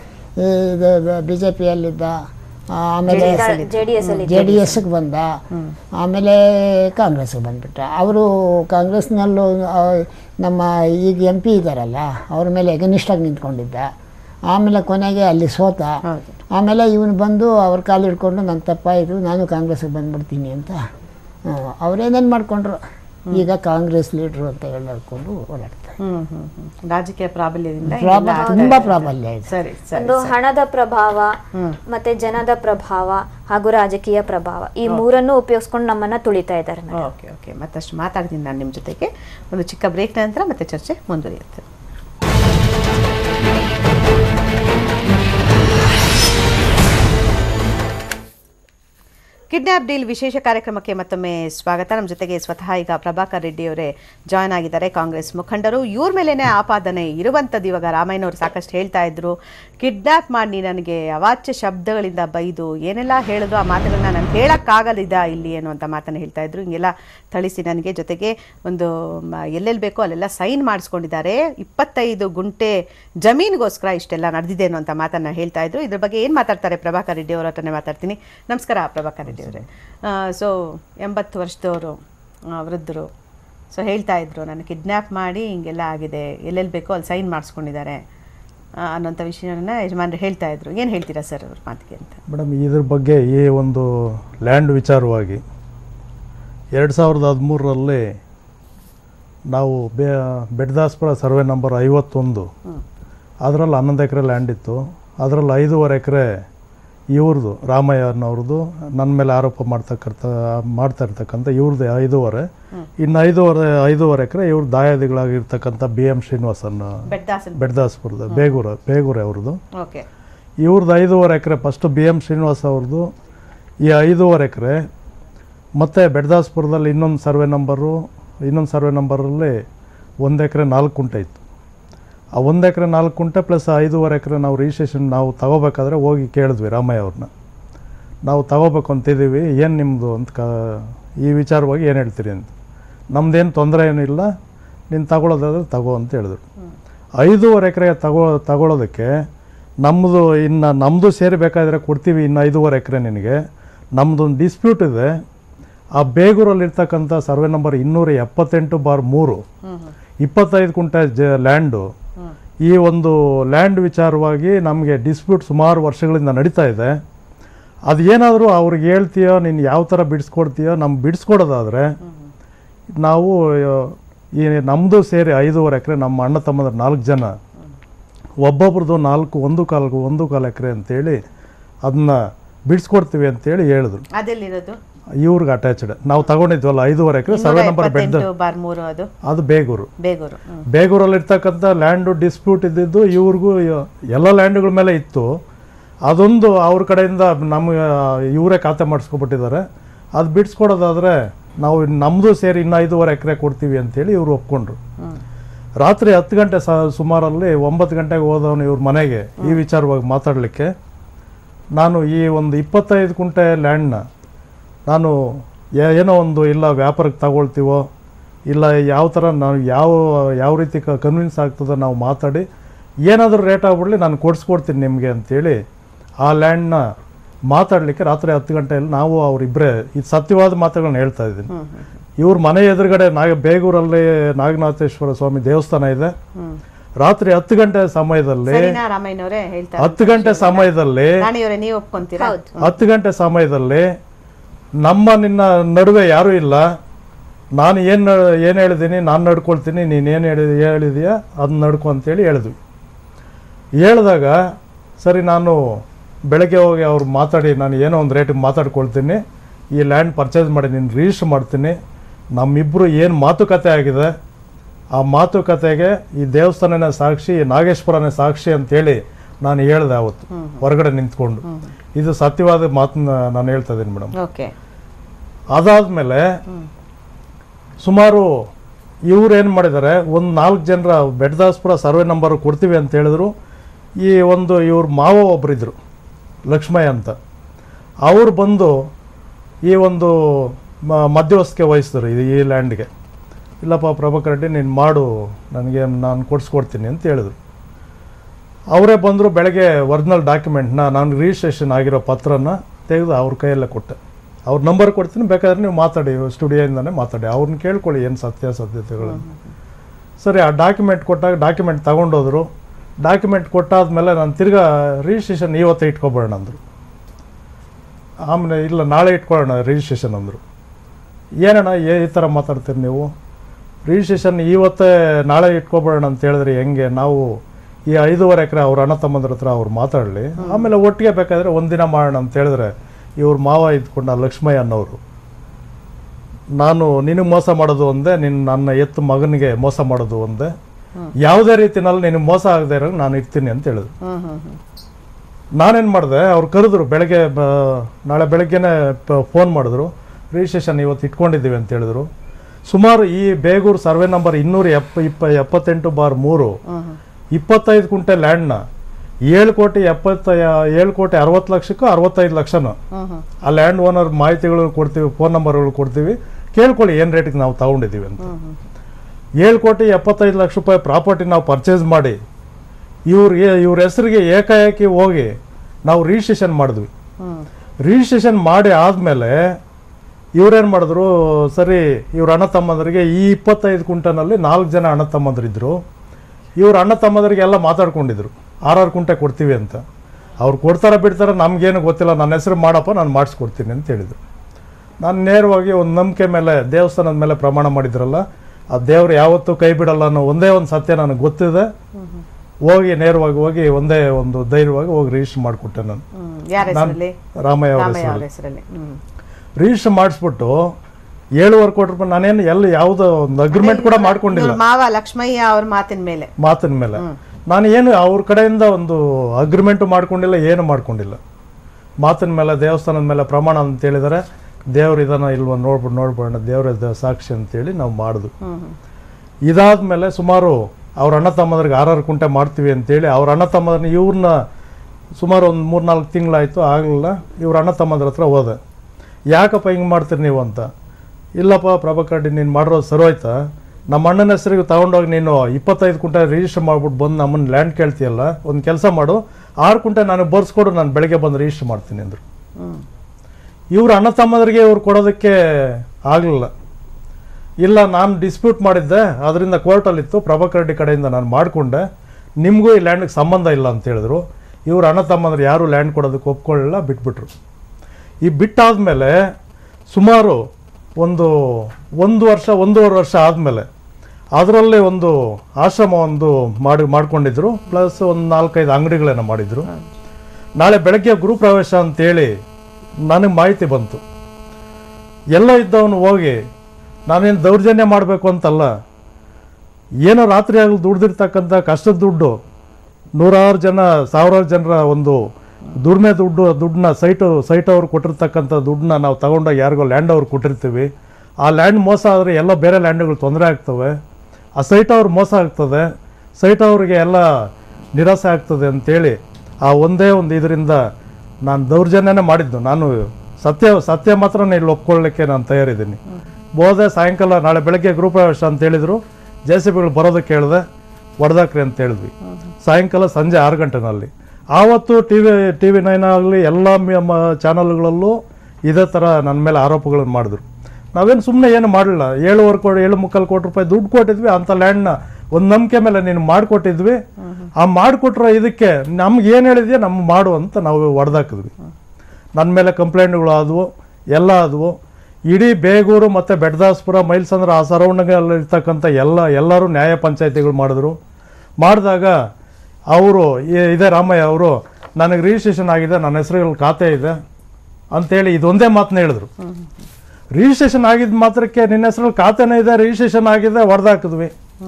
ಬಿ ಜೆ ಪಿಯಲ್ಲಿದ್ದ ಆಮೇಲೆ ಜೆ ಡಿ ಎಸ್ ಅಲ್ಲಿ ಜೆ ಡಿ ಎಸ್ಗೆ ಬಂದ ಆಮೇಲೆ ಕಾಂಗ್ರೆಸ್ಗೆ ಬಂದ್ಬಿಟ್ಟ ಅವರು ಕಾಂಗ್ರೆಸ್ನಲ್ಲೂ ಆ, ನಮ್ಮ ಈಗ ಎಂ ಪಿ ಇದ್ದಾರಲ್ಲ ಅವ್ರ ಮೇಲೆ ಎಗನಿಷ್ಟಾಗಿ ನಿಂತ್ಕೊಂಡಿದ್ದ ಆಮೇಲೆ ಕೊನೆಗೆ ಅಲ್ಲಿ ಸೋತ ಹೌದು. ಆಮೇಲೆ ಇವನು ಬಂದು ಅವ್ರ ಕಾಲು ಹಿಡ್ಕೊಂಡು ನಂಗೆ ತಪ್ಪಾಯಿತು ನಾನು ಕಾಂಗ್ರೆಸ್ಗೆ ಬಂದ್ಬಿಡ್ತೀನಿ ಅಂತ ಅವರೇನೇನು ಮಾಡ್ಕೊಂಡ್ರು ಈಗ ಕಾಂಗ್ರೆಸ್ ಲೀಡ್ರು ಅಂತ ಹೇಳ್ಕೊಂಡು ಓಡಾಡ್ತಾರೆ ಹ್ಮ್ ಹ್ಮ್ ಹ್ಮ್ ರಾಜಕೀಯ ಪ್ರಾಬಲ್ಯದಿಂದ ಪ್ರಾಬ ಇದೆಲ್ಲ ಆಗ್ತಾ ತುಂಬ ಇದೆ. ಪ್ರಾಬಲ್ಯ ಇದೆ ಸರಿ ಸರಿ ಒಂದು ಹಣದ ಪ್ರಭಾವ ಮತ್ತೆ ಜನದ ಪ್ರಭಾವ ಹಾಗೂ ರಾಜಕೀಯ ಪ್ರಭಾವ ಈ ಮೂರನ್ನು ಉಪಯೋಗಿಸ್ಕೊಂಡು ನಮ್ಮನ್ನ ತುಳಿತಾ ಇದ್ದಾರೆ ಮೇಡಮ್ ಓಕೆ ಓಕೆ ಮತ್ತಷ್ಟು ಮಾತಾಡ್ತೀನಿ ನಾನು ನಿಮ್ಮ ಜೊತೆಗೆ ಒಂದು ಚಿಕ್ಕ ಬ್ರೇಕ್ ನಂತರ ಮತ್ತೆ ಚರ್ಚೆ ಮುಂದುವರಿಯುತ್ತೆ ಕಿಡ್ನಾಪ್ ಡೀಲ್ ವಿಶೇಷ ಕಾರ್ಯಕ್ರಮಕ್ಕೆ ಮತ್ತೊಮ್ಮೆ ಸ್ವಾಗತ ನಮ್ಮ ಜೊತೆಗೆ ಸ್ವತಃ ಈಗ ಪ್ರಭಾಕರ್ ರೆಡ್ಡಿ ಅವರೇ ಜಾಯ್ನ್ ಆಗಿದ್ದಾರೆ ಕಾಂಗ್ರೆಸ್ ಮುಖಂಡರು ಇವ್ರ ಮೇಲೇನೆ ಆಪಾದನೆ ಇರುವಂಥದ್ದು ಇವಾಗ ರಾಮಯ್ಯನವರು ಸಾಕಷ್ಟು ಹೇಳ್ತಾ ಇದ್ರು ಕಿಡ್ನಾಪ್ ಮಾಡಿ ನನಗೆ ಅವಾಚ್ಯ ಶಬ್ದಗಳಿಂದ ಬೈದು ಏನೆಲ್ಲ ಹೇಳಿದ್ರು ಆ ಮಾತುಗಳನ್ನ ನಾನು ಹೇಳಕ್ಕಾಗಲಿದ ಇಲ್ಲಿ ಅನ್ನುವಂಥ ಮಾತನ್ನು ಹೇಳ್ತಾ ಇದ್ರು ಹಿಂಗೆಲ್ಲ ಥಳಿಸಿ ನನಗೆ ಜೊತೆಗೆ ಒಂದು ಮ- ಎಲ್ಲೆಲ್ಲಿ ಬೇಕೋ ಅಲ್ಲೆಲ್ಲ ಸೈನ್ ಮಾಡಿಸ್ಕೊಂಡಿದ್ದಾರೆ ಇಪ್ಪತ್ತೈದು ಗುಂಟೆ ಜಮೀನಿಗೋಸ್ಕರ ಇಷ್ಟೆಲ್ಲ ನಡೆದಿದೆ ಅನ್ನುವಂಥ ಮಾತನ್ನ ಹೇಳ್ತಾ ಇದ್ರು ಇದ್ರ ಬಗ್ಗೆ ಏನು ಮಾತಾಡ್ತಾರೆ ಪ್ರಭಾಕರ್ ರೆಡ್ಡಿ ಅವರ ಹತ್ರನೇ ಮಾತಾಡ್ತೀನಿ ನಮಸ್ಕಾರ ಪ್ರಭಾಕರ್ ರೆಡ್ಡಿ ಅವರೇ ಸೊ ಎಂಬತ್ತು ವರ್ಷದವರು ಆ, ವೃದ್ಧರು ಸೊ ಹೇಳ್ತಾ ಇದ್ರು ನಾನು ಕಿಡ್ನ್ಯಾಪ್ ಮಾಡಿ ಹಿಂಗೆಲ್ಲ ಆಗಿದೆ ಎಲ್ಲೆಲ್ಲಿ ಬೇಕೋ ಅಲ್ಲಿ ಸೈನ್ ಮಾಡಿಸ್ಕೊಂಡಿದ್ದಾರೆ ಆ, ಅನ್ನೋಂಥ ವಿಷಯನ ಯಜಮಾನ್ರು ಹೇಳ್ತಾ ಇದ್ರು ಏನು ಹೇಳ್ತೀರಾ ಸರ್ ಅವ್ರ ಮಾತಿಗೆ ಅಂತ ಮೇಡಮ್ ಇದ್ರ ಬಗ್ಗೆ ಈ ಒಂದು ಲ್ಯಾಂಡ್ ವಿಚಾರವಾಗಿ ಎರಡು ಸಾವಿರದ ಹದಿಮೂರರಲ್ಲಿ ನಾವು ಬೆ ಬೆಡ್ದಾಸ್ಪುರ ಸರ್ವೆ ನಂಬರ್ ಐವತ್ತೊಂದು ಅದರಲ್ಲಿ ಹನ್ನೊಂದು ಎಕರೆ ಲ್ಯಾಂಡ್ ಇತ್ತು ಅದರಲ್ಲಿ ಐದೂವರೆ ಎಕರೆ ಇವ್ರದ್ದು ರಾಮಯ್ಯ ಅನ್ನೋರ್ದು ನನ್ನ ಮೇಲೆ ಆರೋಪ ಮಾಡ್ತಕ್ಕಂಥ ಮಾಡ್ತಾ ಇರ್ತಕ್ಕಂಥ ಇವ್ರದ್ದು ಐದೂವರೆ ಇನ್ನು ಐದೂವರೆ ಐದೂವರೆ ಎಕರೆ ಇವ್ರ ದಾಯಾದಿಗಳಾಗಿರ್ತಕ್ಕಂಥ ಬಿ ಎಮ್ ಶ್ರೀನಿವಾಸನ್ ಬೆಡ್ದಾಸನ್ ಬೆಡ್ದಾಸ್ಪುರದ ಬೇಗೂರ ಬೇಗೂರೆ ಅವ್ರದ್ದು ಓಕೆ ಇವ್ರದ್ದು ಐದೂವರೆ ಎಕರೆ ಫಸ್ಟು ಬಿ ಎಮ್ ಶ್ರೀನಿವಾಸ ಅವ್ರದ್ದು ಈ ಐದೂವರೆ ಎಕರೆ ಮತ್ತು ಬೆಡ್ದಾಸ್ಪುರದಲ್ಲಿ ಇನ್ನೊಂದು ಸರ್ವೆ ನಂಬರು ಇನ್ನೊಂದು ಸರ್ವೆ ನಂಬರಲ್ಲಿ ಒಂದು ಎಕರೆ ನಾಲ್ಕು ಕುಂಟೆ ಇತ್ತು ಆ ಒಂದು ಎಕರೆ ನಾಲ್ಕು ಕುಂಟೆ ಪ್ಲಸ್ ಐದೂವರೆ ಎಕರೆ ನಾವು ರಿಜಿಸ್ಟ್ರೇಷನ್ ನಾವು ತಗೋಬೇಕಾದ್ರೆ ಹೋಗಿ ಕೇಳಿದ್ವಿ ರಾಮಯ್ಯ ಅವ್ರನ್ನ ನಾವು ತಗೋಬೇಕು ಅಂತಿದ್ದೀವಿ ಏನು ನಿಮ್ಮದು ಅಂತ ಕ ಈ ವಿಚಾರವಾಗಿ ಏನು ಹೇಳ್ತೀರಿ ಅಂತ ನಮ್ದೇನು ತೊಂದರೆ ಏನಿಲ್ಲ ನೀನು ತಗೊಳ್ಳೋದಾದ್ರೆ ತಗೋ ಅಂತ ಹೇಳಿದ್ರು ಐದೂವರೆ ಎಕರೆ ತಗೋ ತಗೊಳ್ಳೋದಕ್ಕೆ ನಮ್ಮದು ಇನ್ನು ನಮ್ಮದು ಸೇರಿ ಬೇಕಾದರೆ ಕೊಡ್ತೀವಿ ಇನ್ನು ಐದೂವರೆ ಎಕರೆ ನಿನಗೆ ನಮ್ಮದೊಂದು ಡಿಸ್ಪ್ಯೂಟ್ ಇದೆ ಆ ಬೇಗೂರಲ್ಲಿರ್ತಕ್ಕಂಥ ಸರ್ವೆ ನಂಬರ್ ಇನ್ನೂರ ಎಪ್ಪತ್ತೆಂಟು ಬಾರ್ ಮೂರು ಇಪ್ಪತ್ತೈದು ಕುಂಟೆ ಜ ಲ್ಯಾಂಡು ಈ ಒಂದು ಲ್ಯಾಂಡ್ ವಿಚಾರವಾಗಿ ನಮಗೆ ಡಿಸ್ಪ್ಯೂಟ್ ಸುಮಾರು ವರ್ಷಗಳಿಂದ ನಡೀತಾ ಇದೆ ಅದು ಏನಾದರೂ ಅವ್ರಿಗೆ ಹೇಳ್ತೀಯೋ ನೀನು ಯಾವ ಥರ ಬಿಡಿಸ್ಕೊಡ್ತೀಯೋ ನಮ್ಗೆ ಬಿಡಿಸ್ಕೊಡೋದಾದರೆ ನಾವು ಆ, ಈ ನಮ್ಮದು ಸೇರಿ ಐದೂವರೆ ಎಕರೆ ನಮ್ಮ ಅಣ್ಣ ತಮ್ಮದ್ರ ನಾಲ್ಕು ಜನ ಒಬ್ಬೊಬ್ರದ್ದು ನಾಲ್ಕು ಒಂದು ಕಾಲು ಒಂದು ಕಾಲು ಎಕರೆ ಅಂತೇಳಿ ಅದನ್ನ ಬಿಡಿಸ್ಕೊಡ್ತೀವಿ ಅಂತೇಳಿ ಹೇಳಿದ್ರು ಅದೆಲ್ಲಿರೋದು ಇವ್ರಿಗೆ ಅಟ್ಯಾಚ್ಡ್ ನಾವು ತಗೊಂಡಿದ್ವಲ್ಲ ಐದೂವರೆ ಎಕರೆ ಇನ್ನೂರ ಸರ್ವೆ ನಂಬರ್ ಬೆಡ್ ಎಪ್ಪತ್ತೆಂಟು ಬಾರ್ ಮೂರು ಅದು ಅದು ಬೇಗೂರು ಬೇಗೂರು ಹ್ಮ್. ಬೇಗೂರಲ್ಲಿ ಇರ್ತಕ್ಕಂಥ ಲ್ಯಾಂಡು ಡಿಸ್ಪ್ಯೂಟ್ ಇದ್ದಿದ್ದು ಇವ್ರಿಗೂ ಯ- ಎಲ್ಲ ಲ್ಯಾಂಡ್ಗಳ ಮೇಲೆ ಇತ್ತು ಅದೊಂದು ಅವ್ರ ಕಡೆಯಿಂದ ನಮಗೆ ಇವರೇ ಖಾತೆ ಮಾಡಿಸ್ಕೊಬಿಟ್ಟಿದ್ದಾರೆ ಅದು ಬಿಡಿಸ್ಕೊಡೋದಾದರೆ ನಾವು ನಮ್ಮದು ಸೇರಿ ಇನ್ನು ಐದೂವರೆ ಎಕರೆ ಕೊಡ್ತೀವಿ ಅಂತೇಳಿ ಇವರು ಒಪ್ಕೊಂಡ್ರು ರಾತ್ರಿ ಹತ್ತು ಗಂಟೆ ಸ ಸುಮಾರಲ್ಲಿ ಒಂಬತ್ತು ಗಂಟೆಗೆ ಹೋದವನು ಇವ್ರ ಮನೆಗೆ ಈ ವಿಚಾರವಾಗಿ ಮಾತಾಡಲಿಕ್ಕೆ ನಾನು ಈ ಒಂದು ಇಪ್ಪತ್ತೈದು ಕುಂಟೆ ಲ್ಯಾಂಡ್ನ ನಾನು ಏ- ಏನೋ ಒಂದು ಇಲ್ಲ ವ್ಯಾಪಾರಕ್ಕೆ ತಗೊಳ್ತೀವೋ ಇಲ್ಲ ಯಾವ ಥರ ನಾವು ಯಾವ ಯಾವ ರೀತಿ ಕನ್ವಿನ್ಸ್ ಆಗ್ತದೋ ನಾವು ಮಾತಾಡಿ ಏನಾದರೂ ರೇಟ್ ಆಗ್ಬಿಡ್ಲಿ ನಾನು ಕೊಡಿಸ್ಕೊಡ್ತೀನಿ ನಿಮಗೆ ಅಂತೇಳಿ ಆ ಲ್ಯಾಂಡ್ನ ಮಾತಾಡಲಿಕ್ಕೆ ರಾತ್ರಿ ಹತ್ತು ಗಂಟೆಯಲ್ಲಿ ನಾವು ಅವರಿಬ್ಬರೇ ಇದು ಸತ್ಯವಾದ ಮಾತುಗಳನ್ನ ಹೇಳ್ತಾ ಇದ್ದೀನಿ ಇವ್ರ ಮನೆ ಎದುರುಗಡೆ ನಾಗ ಬೇಗೂರಲ್ಲಿ ನಾಗನಾಥೇಶ್ವರ ಸ್ವಾಮಿ ದೇವಸ್ಥಾನ ಇದೆ ರಾತ್ರಿ ಹತ್ತು ಗಂಟೆ ಸಮಯದಲ್ಲಿ ಸರಿನಾ ರಾಮಯ್ಯನವರೇ ಹೇಳ್ತಾರೆ ಹತ್ತು ಗಂಟೆ ಸಮಯದಲ್ಲಿ ರಾಣಿಯವರೇ ನೀವು ಒಪ್ಕೊಂತೀರಾ ಹತ್ತು ಗಂಟೆ ಸಮಯದಲ್ಲಿ ನಮ್ಮ ನಿನ್ನ ನಡುವೆ ಯಾರೂ ಇಲ್ಲ ನಾನು ಏನು ಏನು ಹೇಳಿದ್ದೀನಿ ನಾನು ನಡ್ಕೊಳ್ತೀನಿ ನೀನು ಏನು ಹೇಳಿ ಹೇಳಿದೀಯ ಅದನ್ನ ನಡ್ಕೊ ಅಂತೇಳಿ ಹೇಳಿದ್ವಿ ಹೇಳಿದಾಗ ಸರಿ ನಾನು ಬೆಳಗ್ಗೆ ಹೋಗಿ ಅವ್ರು ಮಾತಾಡಿ ನಾನು ಏನೋ ಒಂದು ರೇಟಿಗೆ ಮಾತಾಡ್ಕೊಳ್ತೀನಿ ಈ ಲ್ಯಾಂಡ್ ಪರ್ಚೇಸ್ ಮಾಡಿ ನೀನು ರಿಜಿಸ್ಟರ್ ಮಾಡ್ತೀನಿ ನಮ್ಮಿಬ್ಬರು ಏನು ಮಾತುಕತೆ ಆಗಿದೆ ಆ ಮಾತುಕತೆಗೆ ಈ ದೇವಸ್ಥಾನನೇ ಸಾಕ್ಷಿ ಈ ನಾಗೇಶ್ವರನೇ ಸಾಕ್ಷಿ ಅಂತೇಳಿ ನಾನು ಹೇಳ್ದೆ ಅವತ್ತು ಹೊರಗಡೆ ನಿಂತ್ಕೊಂಡು ಇದು ಸತ್ಯವಾದ ಮಾತನ್ನ ನಾನು ಹೇಳ್ತಾ ಇದ್ದೀನಿ ಮೇಡಮ್ ಓಕೆ ಅದಾದಮೇಲೆ ಸುಮಾರು ಇವ್ರು ಏನು ಮಾಡಿದ್ದಾರೆ ಒಂದು ನಾಲ್ಕು ಜನರ ಬೆಡ್ದಾಸ್ಪುರ ಸರ್ವೆ ನಂಬರ್ ಕೊಡ್ತೀವಿ ಅಂತ ಹೇಳಿದ್ರು ಈ ಒಂದು ಇವ್ರ ಮಾವ ಒಬ್ಬರಿದ್ರು ಲಕ್ಷ್ಮಯ್ಯ ಅಂತ ಅವ್ರು ಬಂದು ಈ ಒಂದು ಮ- ಮಧ್ಯವಸ್ಥಿಕೆ ವಹಿಸಿದ್ರು ಇದು ಈ ಲ್ಯಾಂಡ್ಗೆ ಇಲ್ಲಪ್ಪ ಪ್ರಭಾಕರ್ ರೆಡ್ಡಿ ನೀನು ಮಾಡು ನನಗೆ ನಾನು ಕೊಡಿಸ್ಕೊಡ್ತೀನಿ ಅಂತ ಹೇಳಿದ್ರು ಅವರೇ ಬಂದರು ಬೆಳಗ್ಗೆ ಒರಿಜಿನಲ್ ಡಾಕ್ಯುಮೆಂಟ್ನ ನಾನು ರಿಜಿಸ್ಟ್ರೇಷನ್ ಆಗಿರೋ ಪತ್ರನ ತೆಗೆದು ಅವ್ರ ಕೈಯಲ್ಲೇ ಕೊಟ್ಟೆ ಅವ್ರ ನಂಬರ್ ಕೊಡ್ತೀನಿ ಬೇಕಾದ್ರೆ ನೀವು ಮಾತಾಡಿ ಸ್ಟುಡಿಯೋಯಿಂದನೇ ಮಾತಾಡಿ ಅವ್ರನ್ನ ಕೇಳ್ಕೊಳ್ಳಿ ಏನು ಸತ್ಯಾಸತ್ಯತೆಗಳನ್ನು ಸರಿ ಆ ಡಾಕ್ಯುಮೆಂಟ್ ಕೊಟ್ಟಾಗ ಡಾಕ್ಯುಮೆಂಟ್ ತಗೊಂಡೋದ್ರು ಡಾಕ್ಯುಮೆಂಟ್ ಕೊಟ್ಟಾದ್ಮೇಲೆ ನಾನು ತಿರ್ಗಾ ರಿಜಿಸ್ಟ್ರೇಷನ್ ಇವತ್ತೇ ಇಟ್ಕೊಬೇಡ ಅಂದರು ಆಮೇಲೆ ಇಲ್ಲ ನಾಳೆ ಇಟ್ಕೊಳ್ಳೋಣ ರಿಜಿಸ್ಟ್ರೇಷನ್ ಅಂದರು ಏನಣ್ಣ ಏ ಈ ಥರ ಮಾತಾಡ್ತೀರಿ ನೀವು ರಿಜಿಸ್ಟ್ರೇಷನ್ ಇವತ್ತೇ ನಾಳೆ ಇಟ್ಕೊಬೇಡ ಅಂತ ಹೇಳಿದ್ರೆ ಹೆಂಗೆ ನಾವು ಈ ಐದೂವರೆ ಎಕರೆ ಅವ್ರ ಅಣ್ಣ ತಮ್ಮಂದ್ರ ಹತ್ರ ಅವ್ರು ಮಾತಾಡಲಿ ಆಮೇಲೆ ಒಟ್ಟಿಗೆ ಬೇಕಾದರೆ ಒಂದಿನ ಮಾಡೋಣ ಅಂತ ಹೇಳಿದ್ರೆ ಇವ್ರ ಮಾವ ಇದ್ಕೊಂಡ ಲಕ್ಷ್ಮಯ್ಯ ಅನ್ನೋರು ನಾನು ನಿನಗೆ ಮೋಸ ಮಾಡೋದು ಒಂದೇ ನಿನ್ನ ನನ್ನ ಎತ್ತು ಮಗನಿಗೆ ಮೋಸ ಮಾಡೋದು ಒಂದೇ ಯಾವುದೇ ರೀತಿನಲ್ಲಿ ನಿನಗೆ ಮೋಸ ಆಗದೆ ಇರೋ ನಾನು ಇರ್ತೀನಿ ಅಂತ ಹೇಳಿದ್ರು ಹ್ಮ್ ಹ್ಮ್ ಹ್ಮ್ ನಾನೇನು ಮಾಡಿದೆ ಅವ್ರು ಕರೆದ್ರು ಬೆಳಗ್ಗೆ ಬ- ನಾಳೆ ಬೆಳಗ್ಗೆನೆ ಫೋನ್ ಮಾಡಿದ್ರು ರಿಜಿಸ್ಟ್ರೇಷನ್ ಇವತ್ತು ಇಟ್ಕೊಂಡಿದ್ದೀವಿ ಅಂತ ಹೇಳಿದ್ರು ಸುಮಾರು ಈ ಬೇಗೂರು ಸರ್ವೆ ನಂಬರ್ ಇನ್ನೂರ ಎಪ್ಪ ಇಪ್ಪ ಎಪ್ಪತ್ತೆಂಟು ಬಾರ್ ಮೂರು ಇಪ್ಪತ್ತೈದು ಕುಂಟೆ ಲ್ಯಾಂಡ್ನ ಏಳು ಕೋಟಿ ಎಪ್ಪತ್ತ ಏಳು ಕೋಟಿ ಅರವತ್ತು ಲಕ್ಷಕ್ಕೂ ಅರವತ್ತೈದು ಲಕ್ಷನ ಆ ಲ್ಯಾಂಡ್ ಓನರ್ ಮಾಹಿತಿಗಳು ಕೊಡ್ತೀವಿ ಫೋನ್ ನಂಬರ್ಗಳು ಕೊಡ್ತೀವಿ ಕೇಳ್ಕೊಳ್ಳಿ ಏನು ರೇಟಿಗೆ ನಾವು ತಗೊಂಡಿದ್ದೀವಿ ಅಂತ ಏಳು ಕೋಟಿ ಎಪ್ಪತ್ತೈದು ಲಕ್ಷ ರೂಪಾಯಿ ಪ್ರಾಪರ್ಟಿ ನಾವು ಪರ್ಚೇಸ್ ಮಾಡಿ ಇವ್ರಿಗೆ ಇವ್ರ ಹೆಸರಿಗೆ ಏಕಾಏಕಿ ಹೋಗಿ ನಾವು ರಿಜಿಸ್ಟ್ರೇಷನ್ ಮಾಡಿದ್ವಿ ರಿಜಿಸ್ಟ್ರೇಷನ್ ಮಾಡಿ ಆದಮೇಲೆ ಇವ್ರೇನು ಮಾಡಿದ್ರು ಸರಿ ಇವ್ರ ಅಣ್ಣ ತಮ್ಮಂದರಿಗೆ ಈ ಇಪ್ಪತ್ತೈದು ಕುಂಟನಲ್ಲಿ ನಾಲ್ಕು ಜನ ಅಣ್ಣ ತಮ್ಮಂದರಿದ್ರು ಇವ್ರ ಅಣ್ಣ ತಮ್ಮಂದರಿಗೆ ಎಲ್ಲ ಮಾತಾಡ್ಕೊಂಡಿದ್ರು ಆರಾರು ಕುಂಟೆ ಕೊಡ್ತೀವಿ ಅಂತ ಅವ್ರು ಕೊಡ್ತಾರ ಬಿಡ್ತಾರ ನಮಗೇನು ಗೊತ್ತಿಲ್ಲ ನನ್ನ ಹೆಸರು ಮಾಡಪ್ಪ ನಾನು ಮಾಡಿಸ್ಕೊಡ್ತೀನಿ ಅಂತ ಹೇಳಿದ್ರು ನಾನು ನೇರವಾಗಿ ಒಂದು ನಂಬಿಕೆ ಮೇಲೆ ದೇವಸ್ಥಾನದ ಮೇಲೆ ಪ್ರಮಾಣ ಮಾಡಿದ್ರಲ್ಲ ಆ ದೇವ್ರು ಯಾವತ್ತೂ ಕೈ ಬಿಡಲ್ಲ ಅನ್ನೋ ಒಂದೇ ಒಂದು ಸತ್ಯ ನನಗೆ ಗೊತ್ತಿದೆ ಹೋಗಿ ನೇರವಾಗಿ ಹೋಗಿ ಒಂದೇ ಒಂದು ಧೈರ್ಯವಾಗಿ ಹೋಗಿ ರಿಜಿಸ್ಟರ್ ಮಾಡಿಕೊಟ್ಟೆ ನಾನು ಹ್ಮ್ ಯಾರ ಹೆಸರಲ್ಲಿ ರಾಮಯ್ಯ ಅವ್ರ ರಾಮಯ್ಯ ಅವ್ರ ಹೆಸರಲ್ಲಿ ಹೆಸರಲ್ಲಿ ಹ್ಮ್ ರಿಜಿಸ್ಟರ್ ಮಾಡಿಸ್ಬಿಟ್ಟು ಏಳುವರೆ ಕೋಟಿ ರೂಪಾಯಿ ನಾನೇನು ಎಲ್ಲಿ ಯಾವುದೋ ಒಂದು ಅಗ್ರಿಮೆಂಟ್ ಕೂಡ ಮಾಡ್ಕೊಂಡಿಲ್ಲ ಇವ್ರ ಮಾವ ಲಕ್ಷ್ಮಯ್ಯ ಅವ್ರ ಮಾತಿನ ಮೇಲೆ ಮಾತಿನ ಮೇಲೆ ನಾನು ಏನು ಅವ್ರ ಕಡೆಯಿಂದ ಒಂದು ಅಗ್ರಿಮೆಂಟ್ ಮಾಡ್ಕೊಂಡಿಲ್ಲ ಏನು ಮಾಡ್ಕೊಂಡಿಲ್ಲ ಮಾತಿನ ಮೇಲೆ ದೇವಸ್ಥಾನದ ಮೇಲೆ ಪ್ರಮಾಣ ಅಂತ ಹೇಳಿದರೆ ದೇವ್ರು ಇದನ್ನ ಇಲ್ವ ನೋಡ್ಬಿಟ್ಟು ನೋಡ್ಬೋಣ ದೇವ್ರ ಇದ- ಸಾಕ್ಷಿ ಅಂತೇಳಿ ನಾವು ಮಾಡಿದ್ವಿ ಇದಾದ್ಮೇಲೆ ಸುಮಾರು ಅವ್ರ ಅಣ್ಣ ತಮ್ಮದ್ರಿಗೆ ಆರಾರು ಕುಂಟೆ ಮಾಡ್ತೀವಿ ಅಂತೇಳಿ ಅವ್ರ ಅಣ್ಣ ತಮ್ಮದ್ರನ್ನ ಇವ್ರನ್ನ ಸುಮಾರು ಒಂದು ಮೂರು ನಾಲ್ಕು ತಿಂಗಳಾಯಿತು ಆಗಲಿಲ್ಲ ಇವ್ರ ಅಣ್ಣ ತಮ್ಮದ್ರ ಹತ್ರ ಹೋದೆ ಯಾಕಪ್ಪ ಹಿಂಗೆ ಮಾಡ್ತೀರಿ ನೀವು ಅಂತ ಇಲ್ಲಪ್ಪ ಪ್ರಭಾಕರ್ ರೆಡ್ಡಿ ನೀನು ಮಾಡಿರೋದು ಸರೋಯ್ತಾ ನಮ್ಮ ಅಣ್ಣನ ಹೆಸರಿಗೆ ತಗೊಂಡೋಗಿ ನೀನು ಇಪ್ಪತ್ತೈದು ಕುಂಟೆ ರಿಜಿಸ್ಟರ್ ಮಾಡ್ಬಿಟ್ಟು ಬಂದು ನಮ್ಮನ್ನು ಲ್ಯಾಂಡ್ ಕೇಳ್ತೀಯಲ್ಲ ಒಂದು ಕೆಲಸ ಮಾಡು ಆರು ಕುಂಟೆ ನನಗೆ ಬರ್ಸ್ಕೊಡು ನಾನು ಬೆಳಗ್ಗೆ ಬಂದು ರಿಜಿಸ್ಟರ್ ಮಾಡ್ತೀನಿ ಅಂದರು ಇವ್ರ ಅಣ್ಣ ತಮ್ಮದರಿಗೆ ಇವ್ರು ಕೊಡೋದಕ್ಕೆ ಆಗಲಿಲ್ಲ ಇಲ್ಲ ನಾನು ಡಿಸ್ಪ್ಯೂಟ್ ಮಾಡಿದ್ದೆ ಅದರಿಂದ ಕೋರ್ಟಲ್ಲಿತ್ತು ಪ್ರಭಾಕರ್ ರೆಡ್ಡಿ ಕಡೆಯಿಂದ ನಾನು ಮಾಡಿಕೊಂಡೆ ನಿಮಗೂ ಈ ಲ್ಯಾಂಡ್ಗೆ ಸಂಬಂಧ ಇಲ್ಲ ಅಂತ ಹೇಳಿದ್ರು ಇವ್ರ ಅಣ್ಣ ತಮ್ಮಂದ್ರೆ ಯಾರೂ ಲ್ಯಾಂಡ್ ಕೊಡೋದಕ್ಕೆ ಒಪ್ಕೊಳ್ಳಿಲ್ಲ ಬಿಟ್ಬಿಟ್ರು ಈ ಬಿಟ್ಟಾದಮೇಲೆ ಸುಮಾರು ಒಂದು ಒಂದು ವರ್ಷ ಒಂದೂವರೆ ವರ್ಷ ಆದಮೇಲೆ ಅದರಲ್ಲಿ ಒಂದು ಆಶ್ರಮ ಒಂದು ಮಾಡಿ ಮಾಡ್ಕೊಂಡಿದ್ರು ಪ್ಲಸ್ ಒಂದು ನಾಲ್ಕೈದು ಅಂಗಡಿಗಳನ್ನ ಮಾಡಿದ್ರು ನಾಳೆ ಬೆಳಗ್ಗೆ ಗುರುಪ್ರವೇಶ ಅಂತೇಳಿ ನನಗೆ ಮಾಹಿತಿ ಬಂತು ಎಲ್ಲ ಇದ್ದವನು ಹೋಗಿ ನಾನೇನು ದೌರ್ಜನ್ಯ ಮಾಡಬೇಕು ಅಂತಲ್ಲ ಏನೋ ರಾತ್ರಿ ಆಗಲಿ ದುಡ್ದಿರ್ತಕ್ಕಂಥ ಕಷ್ಟದ ದುಡ್ಡು ನೂರಾರು ಜನ ಸಾವಿರಾರು ಜನರ ಒಂದು ದುರ್ಮೆ ದುಡ್ಡು ದುಡ್ಡನ್ನ ಸೈಟು ಸೈಟ್ ಅವ್ರು ಕೊಟ್ಟಿರ್ತಕ್ಕಂಥ ದುಡ್ಡನ್ನ ನಾವು ತಗೊಂಡೋಗಿ ಯಾರಿಗೋ ಲ್ಯಾಂಡ್ ಅವ್ರು ಕೊಟ್ಟಿರ್ತೀವಿ ಆ ಲ್ಯಾಂಡ್ ಮೋಸ ಆದರೆ ಎಲ್ಲ ಬೇರೆ ಲ್ಯಾಂಡ್ಗಳು ತೊಂದರೆ ಆಗ್ತವೆ ಆ ಸೈಟ್ ಅವ್ರು ಮೋಸ ಆಗ್ತದೆ ಸೈಟ್ ಅವ್ರಿಗೆ ಎಲ್ಲ ನಿರಾಸೆ ಆಗ್ತದೆ ಅಂತೇಳಿ ಆ ಒಂದೇ ಒಂದು ಇದರಿಂದ ನಾನು ದೌರ್ಜನ್ಯನೇ ಮಾಡಿದ್ದು ನಾನು ಸತ್ಯ ಸತ್ಯ ಮಾತ್ರ ಇಲ್ಲಿ ಒಪ್ಕೊಳ್ಳಿಕ್ಕೆ ನಾನು ತಯಾರಿದ್ದೀನಿ ಹೋದೆ ಸಾಯಂಕಾಲ ನಾಳೆ ಬೆಳಗ್ಗೆ ಗೃಹಪ್ರವೇಶ ಅಂತ ಹೇಳಿದ್ರು ಜೆ ಸಿ ಬಿಗಳು ಬರೋದಕ್ಕೆ ಹೇಳಿದೆ ಹೊಡೆದಾಕ್ರಿ ಅಂತ ಹೇಳಿದ್ವಿ ಸಾಯಂಕಾಲ ಸಂಜೆ ಆರು ಗಂಟೆನಲ್ಲಿ ಆವತ್ತು T V T V nine ಆಗಲಿ ಎಲ್ಲ ಚಾನಲ್ಗಳಲ್ಲೂ ಇದೇ ಥರ ನನ್ನ ಮೇಲೆ ಆರೋಪಗಳನ್ನು ಮಾಡಿದ್ರು ನಾವೇನು ಸುಮ್ಮನೆ ಏನು ಮಾಡಲಿಲ್ಲ ಏಳುವರೆ ಕೋಟಿ ಏಳು ಮುಕ್ಕಾಲು ಕೋಟಿ ರೂಪಾಯಿ ದುಡ್ಡು ಕೊಟ್ಟಿದ್ವಿ ಅಂಥ ಲ್ಯಾಂಡ್ನ ಒಂದು ನಂಬಿಕೆ ಮೇಲೆ ನೀನು ಮಾಡಿಕೊಟ್ಟಿದ್ವಿ ಆ ಮಾಡಿಕೊಟ್ರೋ ಇದಕ್ಕೆ ನಮ್ಗೆ ಏನು ಹೇಳಿದ್ಯಾ ನಮ್ಮ ಮಾಡು ಅಂತ ನಾವು ಹೊಡೆದಾಕಿದ್ವಿ ನನ್ನ ಮೇಲೆ ಕಂಪ್ಲೇಂಟ್ಗಳು ಆದವು ಎಲ್ಲ ಆದವು ಇಡೀ ಬೇಗೂರು ಮತ್ತು ಬೆಡ್ದಾಸ್ಪುರ ಮೈಲ್ಸಂದ್ರ ಆ ಸರೌಂಡಿಂಗಲ್ಲಿರ್ತಕ್ಕಂಥ ಎಲ್ಲ ಎಲ್ಲರೂ ನ್ಯಾಯ ಪಂಚಾಯತಿಗಳು ಮಾಡಿದ್ರು ಮಾಡಿದಾಗ ಅವರು ಇದೇ ರಾಮಯ್ಯ ಅವರು ನನಗೆ ರಿಜಿಸ್ಟ್ರೇಷನ್ ಆಗಿದೆ ನನ್ನ ಹೆಸರುಗಳ ಖಾತೆ ಇದೆ ಅಂತೇಳಿ ಇದೊಂದೇ ಮಾತನ್ನ ಹೇಳಿದ್ರು ರಿಜಿಸ್ಟ್ರೇಷನ್ ಆಗಿದ್ದ ಮಾತ್ರಕ್ಕೆ ನಿನ್ನ ಹೆಸರಲ್ಲಿ ಖಾತೆನೇ ಇದೆ ರಿಜಿಸ್ಟ್ರೇಷನ್ ಆಗಿದೆ ಹೊಡೆದಾಕಿದ್ವಿ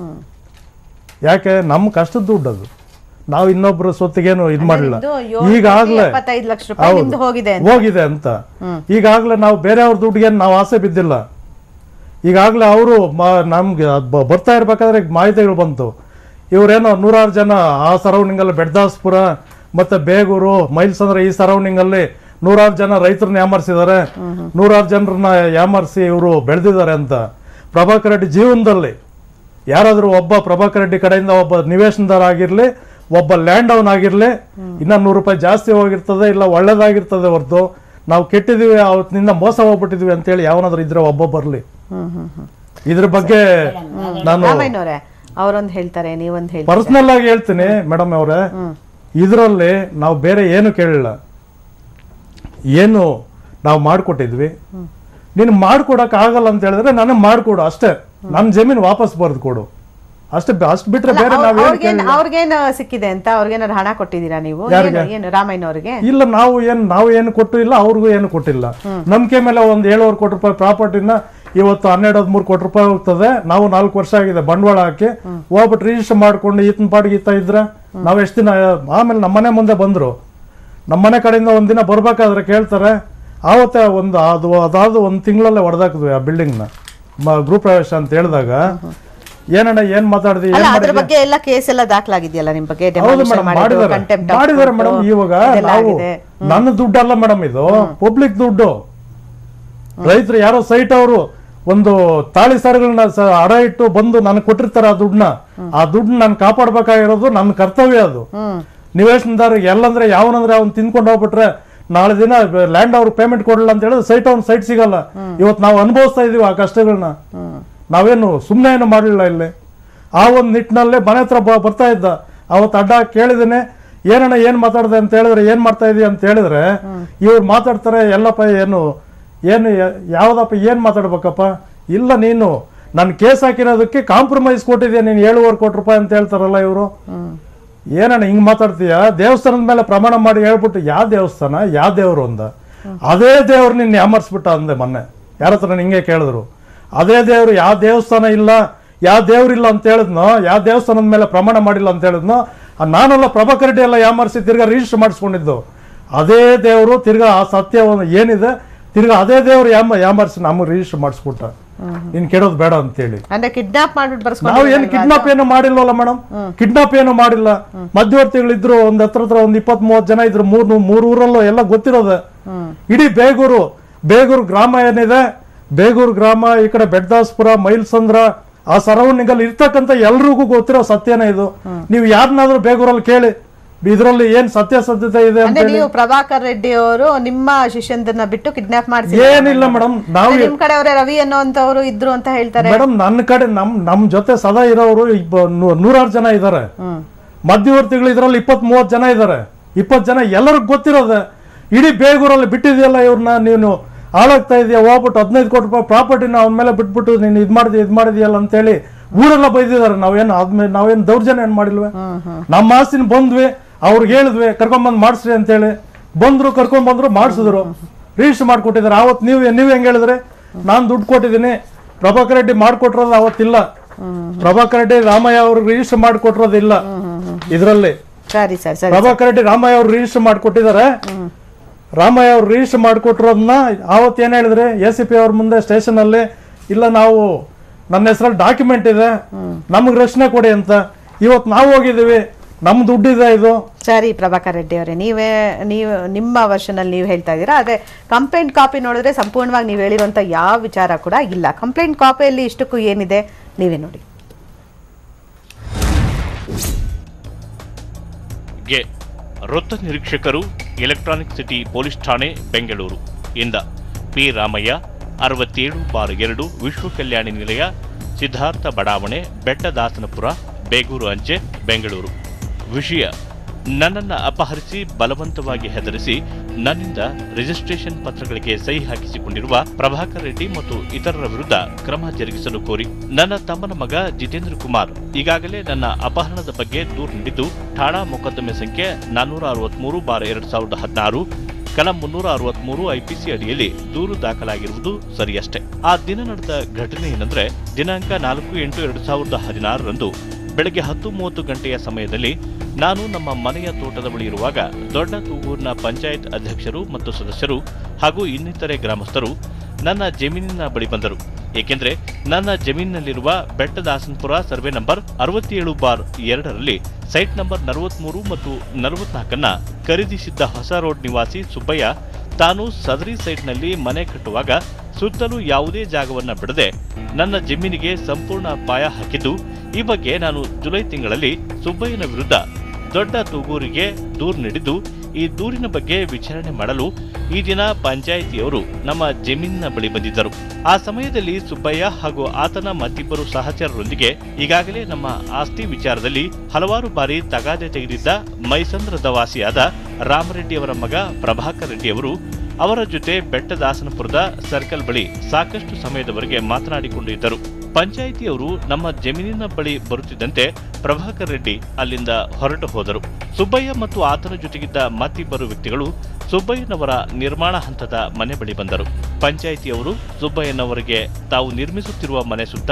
ಯಾಕೆ ನಮ್ಮ ಕಷ್ಟದ ದುಡ್ಡು ಅದು ನಾವು ಇನ್ನೊಬ್ಬರ ಸ್ವತ್ತಿಗೇನು ಇದು ಮಾಡಲಿಲ್ಲ ಇದು ಏಳು ಈಗಾಗಲೇ ಕೋಟಿ ಎಪ್ಪತ್ತೈದು ಲಕ್ಷ ರೂಪಾಯಿ ನಿಮ್ದು ಹೋಗಿದೆ ಅಂತ. ಹೋಗಿದೆ ಅಂತ ಈಗಾಗಲೇ ನಾವು ಬೇರೆಯವ್ರ ದುಡ್ಡಿಗೆ ನಾವು ಆಸೆ ಬಿದ್ದಿಲ್ಲ ಈಗಾಗಲೇ ಅವರು ನಮ್ಗೆ ಅದ್ ಬ- ಬರ್ತಾ ಇರ್ಬೇಕಾದ್ರೆ ಈಗ ಮಾಹಿತಿಗಳು ಬಂತು ಇವರೇನೋ ನೂರಾರು ಜನ ಆ ಸರೌಂಡಿಂಗಲ್ಲಿ ಬೆಡ್ದಾಸ್ಪುರ ಮತ್ತೆ ಬೇಗೂರು ಮೈಲ್ಸಂದ್ರ ಈ ಸರೌಂಡಿಂಗಲ್ಲಿ ನೂರಾರು ಜನ ರೈತರನ್ನ ಯಾಮರ್ಸಿದ್ದಾರೆ ನೂರಾರು ಜನರನ್ನ ಯಾಮರ್ಸಿ ಇವರು ಬೆಳೆದಿದ್ದಾರೆ ಅಂತ ಪ್ರಭಾಕರ್ ರೆಡ್ಡಿ ಜೀವನದಲ್ಲಿ ಯಾರಾದರೂ ಒಬ್ಬ ಪ್ರಭಾಕರ್ ರೆಡ್ಡಿ ಕಡೆಯಿಂದ ಒಬ್ಬ ನಿವೇಶನದಾರ ಆಗಿರಲಿ ಒಬ್ಬ ಲ್ಯಾಂಡ್ ಅವನ್ ಆಗಿರಲಿ ಇನ್ನ ನೂರು ರೂಪಾಯಿ ಜಾಸ್ತಿ ಹೋಗಿರ್ತದೆ ಇಲ್ಲ ಒಳ್ಳೇದಾಗಿರ್ತದೆ ಹೊರತು ನಾವು ಕೆಟ್ಟಿದೀವಿ ಅವತ್ತಿನಿಂದ ಮೋಸ ಹೋಗ್ಬಿಟ್ಟಿದ್ವಿ ಅಂತೇಳಿ ಯಾವನಾದ್ರೂ ಇದ್ರೆ ಒಬ್ಬ ಬರಲಿ ಇದ್ರ ಬಗ್ಗೆ ನಾನು ರಾಮಯ್ಯನವ್ರೆ ಅವರೊಂದು ಹೇಳ್ತಾರೆ ನೀವೊಂದು ಹೇಳ್ತಾರೆ ಪರ್ಸನಲ್ ಆಗಿ ಹೇಳ್ತೀನಿ ಮೇಡಮ್ ಅವರೇ ಇದರಲ್ಲಿ ನಾವು ಬೇರೆ ಏನು ಕೇಳಿಲ್ಲ ಏನು ನಾವು ಮಾಡ್ಕೊಟ್ಟಿದ್ವಿ ನೀನು ಮಾಡ್ಕೊಡಕ್ ಆಗಲ್ಲ ಅಂತ ಹೇಳಿದ್ರೆ ನನಗೆ ಮಾಡ್ಕೊಡು ಅಷ್ಟೇ ನನ್ನ ಜಮೀನು ವಾಪಸ್ ಬರ್ದು ಕೊಡು ಅಷ್ಟೇ ಅಷ್ಟು ಬಿಟ್ರೆ ಬೇರೆ ನಾವೇನು ಅವ್ರಿಗೇನ್ ಅವ್ರಿಗೇನ್ ಸಿಕ್ಕಿದೆ ಅಂತ ಅವ್ರಿಗೇನಾದ್ರು ಹಣ ಕೊಟ್ಟಿದ್ದೀರಾ ನೀವು ಯಾರಿಗೆ? ಏನು ಏನು ರಾಮಯ್ಯನವ್ರಿಗೆ ಇಲ್ಲ ನಾವು ಏನು ನಾವು ಏನು ಕೊಟ್ಟು ಇಲ್ಲ ಅವ್ರಿಗೂ ಏನು ಕೊಟ್ಟಿಲ್ಲ ನಂಬಿಕೆ ಮೇಲೆ ಒಂದು ಏಳುವರೆ ಕೋಟಿ ರೂಪಾಯಿ ಪ್ರಾಪರ್ಟಿನ ಇವತ್ತು ಹನ್ನೆರಡು ಹದಿಮೂರು ಕೋಟಿ ರೂಪಾಯಿ ಹೋಗ್ತದೆ ನಾವು ನಾಲ್ಕು ವರ್ಷ ಆಗಿದೆ ಬಂಡವಾಳ ಹಾಕಿ ಹೋಗ್ಬಿಟ್ಟು ರಿಜಿಸ್ಟರ್ ಮಾಡ್ಕೊಂಡು ಈತನ ಪಾಡಿಗೆ ಈತ ಇದ್ರೆ ನಾವು ಎಷ್ಟು ದಿನ ಆಮೇಲೆ ನಮ್ಮ ಮನೆ ಮುಂದೆ ಬಂದ್ರು ನಮ್ಮನೆ ಕಡೆಯಿಂದ ಒಂದಿನ ಬರ್ಬೇಕಾದ್ರೆ ಕೇಳ್ತಾರೆ ಆವತ್ತೇ ಒಂದು ಅದು ಅದಾದ ಒಂದು ತಿಂಗಳಲ್ಲೇ ಹೊಡೆದಾಕಿದ್ವಿ ಆ ಬಿಲ್ಡಿಂಗ್ನ ಗೃಹ ಪ್ರವೇಶ ಅಂತ ಹೇಳಿದಾಗ ಏನಣ್ಣ ಏನ್ ಮಾತಾಡ್ದಿ ಅಲ್ಲ ಏನ್ ಅದ್ರ ಮಾಡಿದ್ಯಾ? ಬಗ್ಗೆ ಎಲ್ಲ ಕೇಸ್ ಎಲ್ಲ ದಾಖಲಾಗಿದೆಯಲ್ಲ ನಿಮ್ ಬಗ್ಗೆ ಹೌದು demolition ಮೇಡಮ್ ಮಾಡಿದ್ದು, ಮಾಡಿದ್ದಾರೆ contempt of ಮಾಡಿದ್ದಾರೆ court, ಮೇಡಮ್ ಇವಾಗ ಇದೆಲ್ಲ ನಾವು ಆಗಿದೆ. ನನ್ನ ದುಡ್ಡು ಅಲ್ಲ ಮೇಡಮ್ ಇದು ಪಬ್ಲಿಕ್ ದುಡ್ಡು ರೈತರು ಯಾರೋ ಸೈಟ್ ಅವರು ಒಂದು ತಾಳಿ ಸರಗಳನ್ನ ಸ- ಅಡ ಇಟ್ಟು ಬಂದು ನನಗೆ ಕೊಟ್ಟಿರ್ತಾರೆ ಆ ದುಡ್ಡನ್ನ ಆ ದುಡ್ಡನ್ನ ನಾನು ಕಾಪಾಡ್ಬೇಕಾಗಿರೋದು ನನ್ನ ಕರ್ತವ್ಯ ಅದು ನಿವೇಶನದಾರರಿಗೆ ಎಲ್ಲಂದ್ರೆ ಯಾವನಂದ್ರೆ ಅವ್ನು ತಿನ್ಕೊಂಡು ಹೋಗ್ಬಿಟ್ರೆ ನಾಳೆ ದಿನ ಲ್ಯಾಂಡ್ ಅವ್ರಿಗೆ ಪೇಮೆಂಟ್ ಕೊಡಲ್ಲ ಅಂತ ಹೇಳಿದ್ರೆ ಸೈಟ್ ಅವ್ನ ಸೈಟ್ ಸಿಗಲ್ಲ ಇವತ್ತು ನಾವು ಅನುಭವಿಸ್ತಾ ಇದೀವಿ ಆ ಕಷ್ಟಗಳನ್ನ ನಾವೇನು ಸುಮ್ಮನೆ ಏನು ಮಾಡಲಿಲ್ಲ ಇಲ್ಲಿ ಆ ಒಂದು ನಿಟ್ಟಿನಲ್ಲೇ ಮನೆ ಹತ್ರ ಬ- ಬರ್ತಾ ಇದ್ದ ಅವತ್ತು ಅಡ್ಡ ಕೇಳಿದೇನೆ ಏನಣ್ಣ ಏನ್ ಮಾತಾಡ್ದೆ ಅಂತ ಹೇಳಿದ್ರೆ ಏನ್ ಮಾಡ್ತಾ ಇದೀಯ ಅಂತ ಹೇಳಿದ್ರೆ ಇವ್ರು ಮಾತಾಡ್ತಾರೆ ಎಲ್ಲಪ್ಪ ಏನು ಏನು ಯ- ಯಾವ್ದಪ್ಪ ಏನ್ ಮಾತಾಡ್ಬೇಕಪ್ಪ ಇಲ್ಲ ನೀನು ನಾನು ಕೇಸ್ ಹಾಕಿರೋದಕ್ಕೆ ಕಾಂಪ್ರಮೈಸ್ ಕೊಟ್ಟಿದ್ಯಾ ನೀನು ಏಳುವರೆ ಕೋಟಿ ರೂಪಾಯಿ ಅಂತ ಹೇಳ್ತಾರಲ್ಲ ಇವರು ಏನಣ್ಣ ಹಿಂಗ್ ಮಾತಾಡ್ತೀಯ ದೇವಸ್ಥಾನದ ಮೇಲೆ ಪ್ರಮಾಣ ಮಾಡಿ ಹೇಳ್ಬಿಟ್ಟು ಯಾವ ದೇವಸ್ಥಾನ ಯಾವ ದೇವ್ರು ಅಂದ ಅದೇ ದೇವ್ರು ನಿನ್ನ ಯಾಮರ್ಸ್ಬಿಟ್ಟ ಅಂದೆ ಮೊನ್ನೆ ಯಾರ ಹತ್ರ ಹಿಂಗೆ ಕೇಳಿದ್ರು ಅದೇ ದೇವ್ರು ಯಾವ ದೇವಸ್ಥಾನ ಇಲ್ಲ ಯಾವ ದೇವ್ರಿಲ್ಲ ಅಂತ ಹೇಳಿದ್ನೋ ಯಾವ ದೇವಸ್ಥಾನದ ಮೇಲೆ ಪ್ರಮಾಣ ಮಾಡಿಲ್ಲ ಅಂತ ಹೇಳಿದ್ನೋ ಆ ನಾನೆಲ್ಲ ಪ್ರಭಾಕರ್ ರೆಡ್ಡಿ ಎಲ್ಲ ಯಾಮರ್ಸಿ ತಿರ್ಗಾ ರಿಜಿಸ್ಟರ್ ಮಾಡಿಸ್ಕೊಂಡಿದ್ದು ಅದೇ ದೇವರು ತಿರ್ಗಾ ಆ ಸತ್ಯ ಒಂದು ಏನಿದೆ ತಿರ್ಗಾ ಅದೇ ದೇವ್ರು ಯಾಮ ಯಾಮರ್ಸಿ ನಮಗೆ ರಿಜಿಸ್ಟರ್ ಮಾಡಿಸ್ಬಿಟ್ಟ ಇನ್ ಕೆಡೋದು ಬೇಡ ಅಂತೇಳಿ ಅಂದ್ರೆ ಕಿಡ್ನಾಪ್ ಮಾಡ್ಬಿಟ್ಟು ನಾವು ಏನು ಬರ್ಸ್ಕೊಂಡು ಕಿಡ್ನಾಪ್ ಏನು ಮಾಡಿಲ್ವಲ್ಲ ಮೇಡಮ್ ಕಿಡ್ನಾಪ್ ಏನು ಮಾಡಿಲ್ಲ ಮಧ್ಯವರ್ತಿಗಳಿದ್ರು ಒಂದ್ ಹತ್ರ ಹತ್ರ ಒಂದ್ ಇಪ್ಪತ್ ಮೂವತ್ ಜನ ಇದ್ರು ಮೂರ್ ಮೂರ್ ಊರಲ್ಲೂ ಎಲ್ಲ ಗೊತ್ತಿರೋದೆ ಇಡೀ ಬೇಗೂರು ಬೇಗೂರು ಗ್ರಾಮ ಏನಿದೆ ಬೇಗೂರು ಗ್ರಾಮ ಈ ಕಡೆ ಬೆಡ್ದಾಸ್ಪುರ ಮೈಲ್ಸಂದ್ರ ಆ ಸರೌಂಡಿಂಗ್ ಅಲ್ಲಿ ಇರ್ತಕ್ಕಂಥ ಎಲ್ರಿಗೂ ಗೊತ್ತಿರೋ ಸತ್ಯನೇ ಇದು ನೀವು ಯಾರನ್ನಾದ್ರೂ ಬೇಗೂರಲ್ಲಿ ಕೇಳಿ ಇದ್ರಲ್ಲಿ ಏನ್ ಸತ್ಯಾಸತ್ಯತೆ ಇದೆ ಅಂತ ಅಂದ್ರೆ ನೀವು ಪ್ರಭಾಕರ್ ರೆಡ್ಡಿ ಅವರು ನಿಮ್ಮ ಶಿಷ್ಯಂದನ್ನ ಬಿಟ್ಟು ಕಿಡ್ನಾಪ್ ಮಾಡಿಸಿ ಏನಿಲ್ಲ ಮೇಡಮ್ ನಾವು ನಿಮ್ ಕಡೆ ಅವರೇ ರವಿ ಅನ್ನೋಂತವ್ರು ಇದ್ರು ಅಂತ ಹೇಳ್ತಾರೆ ಮೇಡಮ್ ನನ್ನ ಕಡೆ ನಮ್ ನಮ್ ಜೊತೆ ಸದಾ ಇರೋರು ಇಬ್ಬ- ನೂ- ನೂರಾರು ಜನ ಇದ್ದಾರೆ ಮಧ್ಯವರ್ತಿಗಳು ಇದ್ರಲ್ಲಿ ಇಪ್ಪತ್ ಮೂವತ್ ಜನ ಇದ್ದಾರೆ ಇಪ್ಪತ್ ಜನ ಎಲ್ಲರಿಗೂ ಗೊತ್ತಿರೋದೆ ಇಡೀ ಬೇಗೂರಲ್ಲಿ ಬಿಟ್ಟಿದೆಯಲ್ಲ ಇವ್ರನ್ನ ನೀನು ಹಾಳಾಗ್ತಾ ಇದೆಯಾ ಹೋಗ್ಬಿಟ್ಟು ಹದಿನೈದು ಕೋಟಿ ರೂಪಾಯಿ ಪ್ರಾಪರ್ಟಿನ ಅವನ ಮೇಲೆ ಬಿಟ್ಬಿಟ್ಟು ನೀನು ಇದ್ ಮಾಡಿದ್ಯ ಇದ್ ಮಾಡಿದ್ಯಲ್ಲ ಅಂತೇಳಿ ಊರೆಲ್ಲ ಬೈದಿದ್ದಾರೆ ನಾವೇನು ಆದ್ಮೇಲೆ ನಾವೇನು ದೌರ್ಜನ್ಯ ಏನ್ ಮಾಡಿಲ್ವೇ ನಮ್ಮ ಆಸ್ತಿನ ಬಂದ್ವಿ ಅವ್ರಿಗೆ ಹೇಳಿದ್ವಿ ಕರ್ಕೊಂಬಂದ್ ಮಾಡಿಸ್ರಿ ಅಂತೇಳಿ ಬಂದ್ರು ಕರ್ಕೊಂಡ್ ಬಂದ್ರು ಮಾಡಿಸಿದ್ರು ರಿಜಿಸ್ಟರ್ ಮಾಡ್ಕೊಟ್ಟಿದ್ದಾರೆ ಅವತ್ತು ನೀವು ನೀವು ಹೆಂಗ್ ಹೇಳಿದ್ರೆ ನಾನು ದುಡ್ಡು ಕೊಟ್ಟಿದ್ದೀನಿ ಪ್ರಭಾಕರ್ ರೆಡ್ಡಿ ಮಾಡ್ಕೊಟ್ಟಿರೋದು ಅವತ್ತಿಲ್ಲ ಪ್ರಭಾಕರ್ ರೆಡ್ಡಿ ರಾಮಯ್ಯ ಅವ್ರಿಗೆ ರಿಜಿಸ್ಟರ್ ಮಾಡಿಕೊಟ್ಟಿರೋದಿಲ್ಲ ಇದರಲ್ಲಿ ಸರಿ ಸರಿ ಸರಿ ಪ್ರಭಾಕರ್ ರೆಡ್ಡಿ ರಾಮಯ್ಯ ಅವ್ರು ರಿಜಿಸ್ಟರ್ ಮಾಡಿಕೊಟ್ಟಿದ್ದಾರೆ ರಾಮಯ್ಯ ಅವ್ರು ರಿಜಿಸ್ಟರ್ ಮಾಡಿಕೊಟ್ಟಿರೋದನ್ನ ಆವತ್ತು ಏನ್ ಹೇಳಿದ್ರೆ ಎ ಸಿ ಪಿ ಅವ್ರ ಮುಂದೆ ಸ್ಟೇಷನ್ ಅಲ್ಲಿ ಇಲ್ಲ ನಾವು ನನ್ನ ಹೆಸರಲ್ಲಿ ಡಾಕ್ಯುಮೆಂಟ್ ಇದೆ ನಮ್ಗೆ ರಕ್ಷಣೆ ಕೊಡಿ ಅಂತ ಇವತ್ತು ನಾವು ಹೋಗಿದ್ದೀವಿ ನಮ್ ದುಡ್ಡಿದೆ ಇದು ಸರಿ ಪ್ರಭಾಕರ್ ರೆಡ್ಡಿ ಅವರೇ ನೀವೇ ನೀವು ನಿಮ್ಮ ವರ್ಷನ್ ಅಲ್ಲಿ ನೀವು ಹೇಳ್ತಾ ಇದ್ದೀರಾ ಅದೇ ಕಂಪ್ಲೇಂಟ್ ಕಾಪಿ ನೋಡಿದ್ರೆ ಸಂಪೂರ್ಣವಾಗಿ ನೀವು ಹೇಳಿರುವಂತ ಯಾವ ವಿಚಾರ ಕೂಡ ಇಲ್ಲ ಕಂಪ್ಲೇಂಟ್ ಕಾಪಿಯಲ್ಲಿ ಇಷ್ಟಕ್ಕೂ ಏನಿದೆ ನೀವೇ ನೋಡಿ ಗೆ ವೃತ್ತ ನಿರೀಕ್ಷಕರು ಎಲೆಕ್ಟ್ರಾನಿಕ್ ಸಿಟಿ ಪೊಲೀಸ್ ಠಾಣೆ ಬೆಂಗಳೂರು ಇಂದ ಪಿ ರಾಮಯ್ಯ ಅರವತ್ತೇಳು ಬಾರ್ ಎರಡು ವಿಶ್ವ ಕಲ್ಯಾಣಿ ನಿಲಯ ಸಿದ್ಧಾರ್ಥ ಬಡಾವಣೆ ಬೆಟ್ಟದಾಸನಪುರ ಬೇಗೂರು ಅಂಚೆ ಬೆಂಗಳೂರು ವಿಷಯ ನನ್ನನ್ನು ಅಪಹರಿಸಿ ಬಲವಂತವಾಗಿ ಹೆದರಿಸಿ ನನ್ನಿಂದ ರಿಜಿಸ್ಟ್ರೇಷನ್ ಪತ್ರಗಳಿಗೆ ಸಹಿ ಹಾಕಿಸಿಕೊಂಡಿರುವ ಪ್ರಭಾಕರ್ ರೆಡ್ಡಿ ಮತ್ತು ಇತರರ ವಿರುದ್ಧ ಕ್ರಮ ಜರುಗಿಸಲು ಕೋರಿ ನನ್ನ ತಮ್ಮನ ಮಗ ಜಿತೇಂದ್ರ ಕುಮಾರ್ ಈಗಾಗಲೇ ನನ್ನ ಅಪಹರಣದ ಬಗ್ಗೆ ದೂರು ನೀಡಿದ್ದು ಠಾಣಾ ಮೊಕದ್ದಮೆ ಸಂಖ್ಯೆ ನಾನ್ನೂರ ಅರವತ್ಮೂರು ಬಾರ್ ಎರಡ್ ಸಾವಿರದ ಹದಿನಾರು ಕಲಂ ಮುನ್ನೂರ ಅರವತ್ಮೂರು ಐಪಿಸಿ ಅಡಿಯಲ್ಲಿ ದೂರು ದಾಖಲಾಗಿರುವುದು ಸರಿಯಷ್ಟೇ ಆ ದಿನ ನಡೆದ ಘಟನೆ ಏನಂದ್ರೆ ದಿನಾಂಕ ನಾಲ್ಕು ಎಂಟು ಎರಡು ಸಾವಿರದ ಹದಿನಾರರಂದು ಬೆಳಗ್ಗೆ ಹತ್ತು ಮೂವತ್ತು ಗಂಟೆಯ ಸಮಯದಲ್ಲಿ ನಾನು ನಮ್ಮ ಮನೆಯ ತೋಟದ ಬಳಿ ಇರುವಾಗ ದೊಡ್ಡ ತೂಗೂರಿನ ಪಂಚಾಯತ್ ಅಧ್ಯಕ್ಷರು ಮತ್ತು ಸದಸ್ಯರು ಹಾಗೂ ಇನ್ನಿತರೆ ಗ್ರಾಮಸ್ಥರು ನನ್ನ ಜಮೀನಿನ ಬಳಿ ಬಂದರು ಏಕೆಂದ್ರೆ ನನ್ನ ಜಮೀನಿನಲ್ಲಿರುವ ಬೆಟ್ಟದಾಸನಪುರ ಸರ್ವೆ ನಂಬರ್ ಅರವತ್ತೇಳು ಬಾರ್ ಎರಡರಲ್ಲಿ ಸೈಟ್ ನಂಬರ್ ನಲವತ್ಮೂರು ಮತ್ತು ನಲವತ್ನಾಲ್ಕನ್ನ ಖರೀದಿಸಿದ್ದ ಹೊಸ ರೋಡ್ ನಿವಾಸಿ ಸುಬ್ಬಯ್ಯ ತಾನು ಸದರಿ ಸೈಟ್ನಲ್ಲಿ ಮನೆ ಕಟ್ಟುವಾಗ ಸುತ್ತಲೂ ಯಾವುದೇ ಜಾಗವನ್ನ ಬಿಡದೆ ನನ್ನ ಜಮೀನಿಗೆ ಸಂಪೂರ್ಣ ಅಪಾಯ ಹಾಕಿದ್ದು ಈ ಬಗ್ಗೆ ನಾನು ಜುಲೈ ತಿಂಗಳಲ್ಲಿ ಸುಬ್ಬಯ್ಯನ ವಿರುದ್ಧ ದೊಡ್ಡ ತೂಗೂರಿಗೆ ದೂರು ನೀಡಿದ್ದು ಈ ದೂರಿನ ಬಗ್ಗೆ ವಿಚಾರಣೆ ಮಾಡಲು ಈ ದಿನ ಪಂಚಾಯಿತಿಯವರು ನಮ್ಮ ಜಮೀನಿನ ಬಳಿ ಬಂದಿದ್ದರು ಆ ಸಮಯದಲ್ಲಿ ಸುಬ್ಬಯ್ಯ ಹಾಗೂ ಆತನ ಮತ್ತಿಬ್ಬರು ಸಹಚರರೊಂದಿಗೆ ಈಗಾಗಲೇ ನಮ್ಮ ಆಸ್ತಿ ವಿಚಾರದಲ್ಲಿ ಹಲವಾರು ಬಾರಿ ತಗಾದೆ ತೆಗೆದಿದ್ದ ಮೈಸಂದ್ರದ ವಾಸಿಯಾದ ರಾಮರೆಡ್ಡಿಯವರ ಮಗ ಪ್ರಭಾಕರ್ ರೆಡ್ಡಿಯವರು ಅವರ ಜೊತೆ ಬೆಟ್ಟದಾಸನಪುರದ ಸರ್ಕಲ್ ಬಳಿ ಸಾಕಷ್ಟು ಸಮಯದವರೆಗೆ ಮಾತನಾಡಿಕೊಂಡಿದ್ದರು ಪಂಚಾಯಿತಿಯವರು ನಮ್ಮ ಜಮೀನಿನ ಬಳಿ ಬರುತ್ತಿದ್ದಂತೆ ಪ್ರಭಾಕರ್ ರೆಡ್ಡಿ ಅಲ್ಲಿಂದ ಹೊರಟು ಹೋದರು ಸುಬ್ಬಯ್ಯ ಮತ್ತು ಆತನ ಜೊತೆಗಿದ್ದ ಮತ್ತಿಬ್ಬರು ವ್ಯಕ್ತಿಗಳು ಸುಬ್ಬಯ್ಯನವರ ನಿರ್ಮಾಣ ಹಂತದ ಮನೆ ಬಳಿ ಬಂದರು ಪಂಚಾಯಿತಿಯವರು ಸುಬ್ಬಯ್ಯನವರಿಗೆ ತಾವು ನಿರ್ಮಿಸುತ್ತಿರುವ ಮನೆ ಸುತ್ತ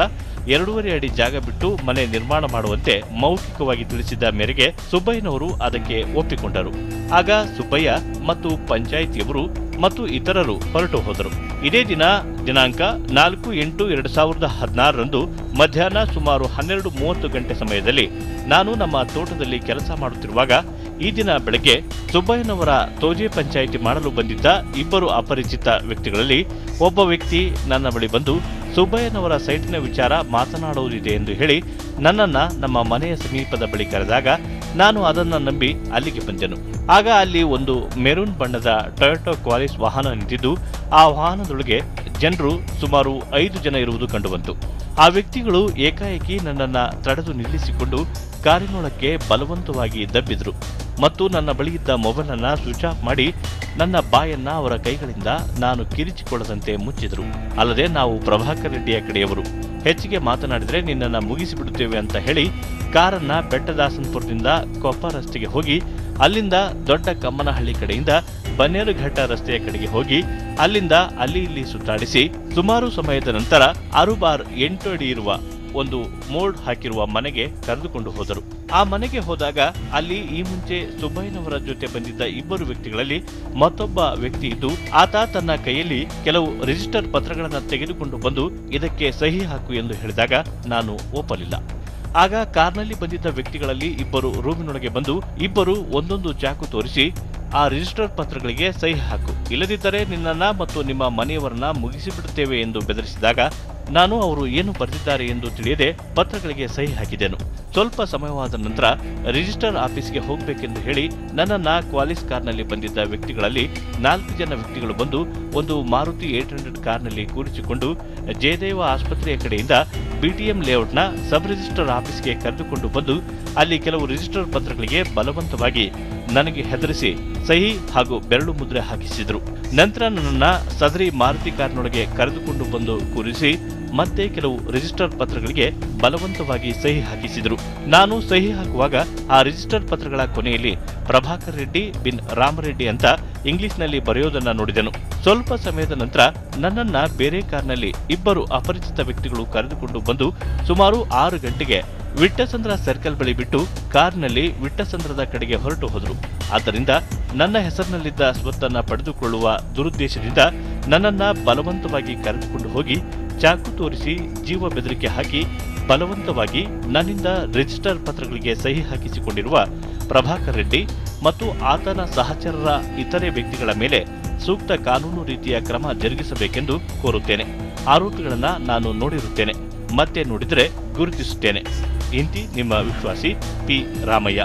ಎರಡೂವರೆ ಅಡಿ ಜಾಗ ಬಿಟ್ಟು ಮನೆ ನಿರ್ಮಾಣ ಮಾಡುವಂತೆ ಮೌಖಿಕವಾಗಿ ತಿಳಿಸಿದ ಮೇರೆಗೆ ಸುಬ್ಬಯ್ಯನವರು ಅದಕ್ಕೆ ಒಪ್ಪಿಕೊಂಡರು ಆಗ ಸುಬ್ಬಯ್ಯ ಮತ್ತು ಪಂಚಾಯಿತಿಯವರು ಮತ್ತು ಇತರರು ಹೊರಟು ಹೋದರು ಇದೇ ದಿನ ದಿನಾಂಕ ನಾಲ್ಕು ಎಂಟು ಎರಡು ಸಾವಿರದ ಹದಿನಾರರಂದು ಮಧ್ಯಾಹ್ನ ಸುಮಾರು ಹನ್ನೆರಡು ಮೂವತ್ತು ಗಂಟೆ ಸಮಯದಲ್ಲಿ ನಾನು ನಮ್ಮ ತೋಟದಲ್ಲಿ ಕೆಲಸ ಮಾಡುತ್ತಿರುವಾಗ ಈ ದಿನ ಬೆಳಗ್ಗೆ ಸುಬ್ಬಯ್ಯನವರ ತೋಜೆ ಪಂಚಾಯಿತಿ ಮಾಡಲು ಬಂದಿದ್ದ ಇಬ್ಬರು ಅಪರಿಚಿತ ವ್ಯಕ್ತಿಗಳಲ್ಲಿ ಒಬ್ಬ ವ್ಯಕ್ತಿ ನನ್ನ ಬಳಿ ಬಂದು ಸುಬ್ಬಯ್ಯನವರ ಸೈಟಿನ ವಿಚಾರ ಮಾತನಾಡುವುದಿದೆ ಎಂದು ಹೇಳಿ ನನ್ನನ್ನ ನಮ್ಮ ಮನೆಯ ಸಮೀಪದ ಬಳಿ ಕರೆದಾಗ ನಾನು ಅದನ್ನ ನಂಬಿ ಅಲ್ಲಿಗೆ ಬಂದೆನು ಆಗ ಅಲ್ಲಿ ಒಂದು ಮೆರೂನ್ ಬಣ್ಣದ ಟೊಯೋಟೋ ಕ್ವಾಲಿಸ್ ವಾಹನ ನಿಂತಿದ್ದು ಆ ವಾಹನದೊಳಗೆ ಜನರು ಸುಮಾರು ಐದು ಜನ ಇರುವುದು ಕಂಡುಬಂತು ಆ ವ್ಯಕ್ತಿಗಳು ಏಕಾಏಕಿ ನನ್ನನ್ನ ತಡೆದು ನಿಲ್ಲಿಸಿಕೊಂಡು ಕಾರಿನೊಳಕ್ಕೆ ಬಲವಂತವಾಗಿ ದಬ್ಬಿದ್ರು ಮತ್ತು ನನ್ನ ಬಳಿ ಇದ್ದ ಮೊಬೈಲ್ ಅನ್ನ ಸ್ವಿಚ್ ಆಫ್ ಮಾಡಿ ನನ್ನ ಬಾಯನ್ನ ಅವರ ಕೈಗಳಿಂದ ನಾನು ಕಿರಿಚಿಕೊಳ್ಳದಂತೆ ಮುಚ್ಚಿದ್ರು ಅಲ್ಲದೆ ನಾವು ಪ್ರಭಾಕರ್ ರೆಡ್ಡಿಯ ಕಡೆಯವರು ಹೆಚ್ಚಿಗೆ ಮಾತನಾಡಿದ್ರೆ ನಿನ್ನನ್ನ ಮುಗಿಸಿಬಿಡುತ್ತೇವೆ ಅಂತ ಹೇಳಿ ಕಾರನ್ನ ಬೆಟ್ಟದಾಸನ್ಪುರದಿಂದ ಕೊಪ್ಪ ರಸ್ತೆಗೆ ಹೋಗಿ ಅಲ್ಲಿಂದ ದೊಡ್ಡ ಕಮ್ಮನಹಳ್ಳಿ ಕಡೆಯಿಂದ ಬನ್ನೇರುಘಟ್ಟ ರಸ್ತೆಯ ಕಡೆಗೆ ಹೋಗಿ ಅಲ್ಲಿಂದ ಅಲ್ಲಿ ಇಲ್ಲಿ ಸುತ್ತಾಡಿಸಿ ಸುಮಾರು ಸಮಯದ ನಂತರ ಆರು ಬಾರ್ ಎಂಟು ಅಡಿ ಇರುವ ಒಂದು ಮೋಲ್ಡ್ ಹಾಕಿರುವ ಮನೆಗೆ ಕರೆದುಕೊಂಡು ಹೋದರು ಆ ಮನೆಗೆ ಹೋದಾಗ ಅಲ್ಲಿ ಈ ಮುಂಚೆ ಸುಬ್ಬಯ್ಯನವರ ಜೊತೆ ಬಂದಿದ್ದ ಇಬ್ಬರು ವ್ಯಕ್ತಿಗಳಲ್ಲಿ ಮತ್ತೊಬ್ಬ ವ್ಯಕ್ತಿ ಇದ್ದು ಆತ ತನ್ನ ಕೈಯಲ್ಲಿ ಕೆಲವು ರಿಜಿಸ್ಟರ್ ಪತ್ರಗಳನ್ನು ತೆಗೆದುಕೊಂಡು ಬಂದು ಇದಕ್ಕೆ ಸಹಿ ಹಾಕು ಎಂದು ಹೇಳಿದಾಗ ನಾನು ಒಪ್ಪಲಿಲ್ಲ ಆಗ ಕಾರ್ನಲ್ಲಿ ಬಂದಿದ್ದ ವ್ಯಕ್ತಿಗಳಲ್ಲಿ ಇಬ್ಬರು ರೂಮಿನೊಳಗೆ ಬಂದು ಇಬ್ಬರು ಒಂದೊಂದು ಚಾಕು ತೋರಿಸಿ ಆ ರಿಜಿಸ್ಟರ್ ಪತ್ರಗಳಿಗೆ ಸಹಿ ಹಾಕು ಇಲ್ಲದಿದ್ದರೆ ನಿನ್ನನ್ನ ಮತ್ತು ನಿಮ್ಮ ಮನೆಯವರನ್ನ ಮುಗಿಸಿಬಿಡುತ್ತೇವೆ ಎಂದು ಬೆದರಿಸಿದಾಗ ನಾನು ಅವರು ಏನು ಬರೆದಿದ್ದಾರೆ ಎಂದು ತಿಳಿಯದೆ ಪತ್ರಗಳಿಗೆ ಸಹಿ ಹಾಕಿದೆನು ಸ್ವಲ್ಪ ಸಮಯವಾದ ನಂತರ ರಿಜಿಸ್ಟರ್ ಆಫೀಸ್ಗೆ ಹೋಗಬೇಕೆಂದು ಹೇಳಿ ನನ್ನನ್ನ ಕ್ವಾಲಿಸ್ ಕಾರ್ನಲ್ಲಿ ಬಂದಿದ್ದ ವ್ಯಕ್ತಿಗಳಲ್ಲಿ ನಾಲ್ಕು ಜನ ವ್ಯಕ್ತಿಗಳು ಬಂದು ಒಂದು ಮಾರುತಿ ಏಟ್ ಹಂಡ್ರೆಡ್ ಕಾರ್ನಲ್ಲಿ ಕೂರಿಸಿಕೊಂಡು ಜಯದೇವ ಆಸ್ಪತ್ರೆಯ ಕಡೆಯಿಂದ ಬಿಟಿಎಂ ಲೇಔಟ್ನ ಸಬ್ ರಿಜಿಸ್ಟರ್ ಆಫೀಸ್ಗೆ ಕರೆದುಕೊಂಡು ಬಂದು ಅಲ್ಲಿ ಕೆಲವು ರಿಜಿಸ್ಟರ್ ಪತ್ರಗಳಿಗೆ ಬಲವಂತವಾಗಿ ನನಗೆ ಹೆದರಿಸಿ ಸಹಿ ಹಾಗೂ ಬೆರಳು ಮುದ್ರೆ ಹಾಕಿಸಿದ್ರು ನಂತರ ನನ್ನನ್ನ ಸದರಿ ಮಾರುತಿ ಕಾರ್ನೊಳಗೆ ಕರೆದುಕೊಂಡು ಬಂದು ಕೂರಿಸಿ ಮತ್ತೆ ಕೆಲವು ರಿಜಿಸ್ಟರ್ ಪತ್ರಗಳಿಗೆ ಬಲವಂತವಾಗಿ ಸಹಿ ಹಾಕಿಸಿದ್ರು ನಾನು ಸಹಿ ಹಾಕುವಾಗ ಆ ರಿಜಿಸ್ಟರ್ ಪತ್ರಗಳ ಕೊನೆಯಲ್ಲಿ ಪ್ರಭಾಕರ್ ರೆಡ್ಡಿ ಬಿನ್ ರಾಮರೆಡ್ಡಿ ಅಂತ ಇಂಗ್ಲಿಷ್ನಲ್ಲಿ ಬರೆಯೋದನ್ನ ನೋಡಿದೆನು ಸ್ವಲ್ಪ ಸಮಯದ ನಂತರ ನನ್ನನ್ನ ಬೇರೆ ಕಾರ್ನಲ್ಲಿ ಇಬ್ಬರು ಅಪರಿಚಿತ ವ್ಯಕ್ತಿಗಳು ಕರೆದುಕೊಂಡು ಬಂದು ಸುಮಾರು ಆರು ಗಂಟೆಗೆ ವಿಟ್ಟಸಂದ್ರ ಸರ್ಕಲ್ ಬಳಿ ಬಿಟ್ಟು ಕಾರ್ನಲ್ಲಿ ವಿಟ್ಟಸಂದ್ರದ ಕಡೆಗೆ ಹೊರಟು ಹೋದರು ಆದ್ದರಿಂದ ನನ್ನ ಹೆಸರಿನಲ್ಲಿದ್ದ ಸ್ವತ್ತನ್ನ ಪಡೆದುಕೊಳ್ಳುವ ದುರುದ್ದೇಶದಿಂದ ನನ್ನನ್ನ ಬಲವಂತವಾಗಿ ಕರೆದುಕೊಂಡು ಹೋಗಿ ಚಾಕು ತೋರಿಸಿ ಜೀವ ಬೆದರಿಕೆ ಹಾಕಿ ಬಲವಂತವಾಗಿ ನನ್ನಿಂದ ರಿಜಿಸ್ಟರ್ ಪತ್ರಗಳಿಗೆ ಸಹಿ ಹಾಕಿಸಿಕೊಂಡಿರುವ ಪ್ರಭಾಕರ್ ರೆಡ್ಡಿ ಮತ್ತು ಆತನ ಸಹಚರರ ಇತರೆ ವ್ಯಕ್ತಿಗಳ ಮೇಲೆ ಸೂಕ್ತ ಕಾನೂನು ರೀತಿಯ ಕ್ರಮ ಜರುಗಿಸಬೇಕೆಂದು ಕೋರುತ್ತೇನೆ ಆರೋಪಿಗಳನ್ನ ನಾನು ನೋಡಿರುತ್ತೇನೆ ಮತ್ತೆ ನೋಡಿದರೆ ಗುರುತಿಸುತ್ತೇನೆ ಇಂತಿ ನಿಮ್ಮ ವಿಶ್ವಾಸಿ ಪಿ ರಾಮಯ್ಯ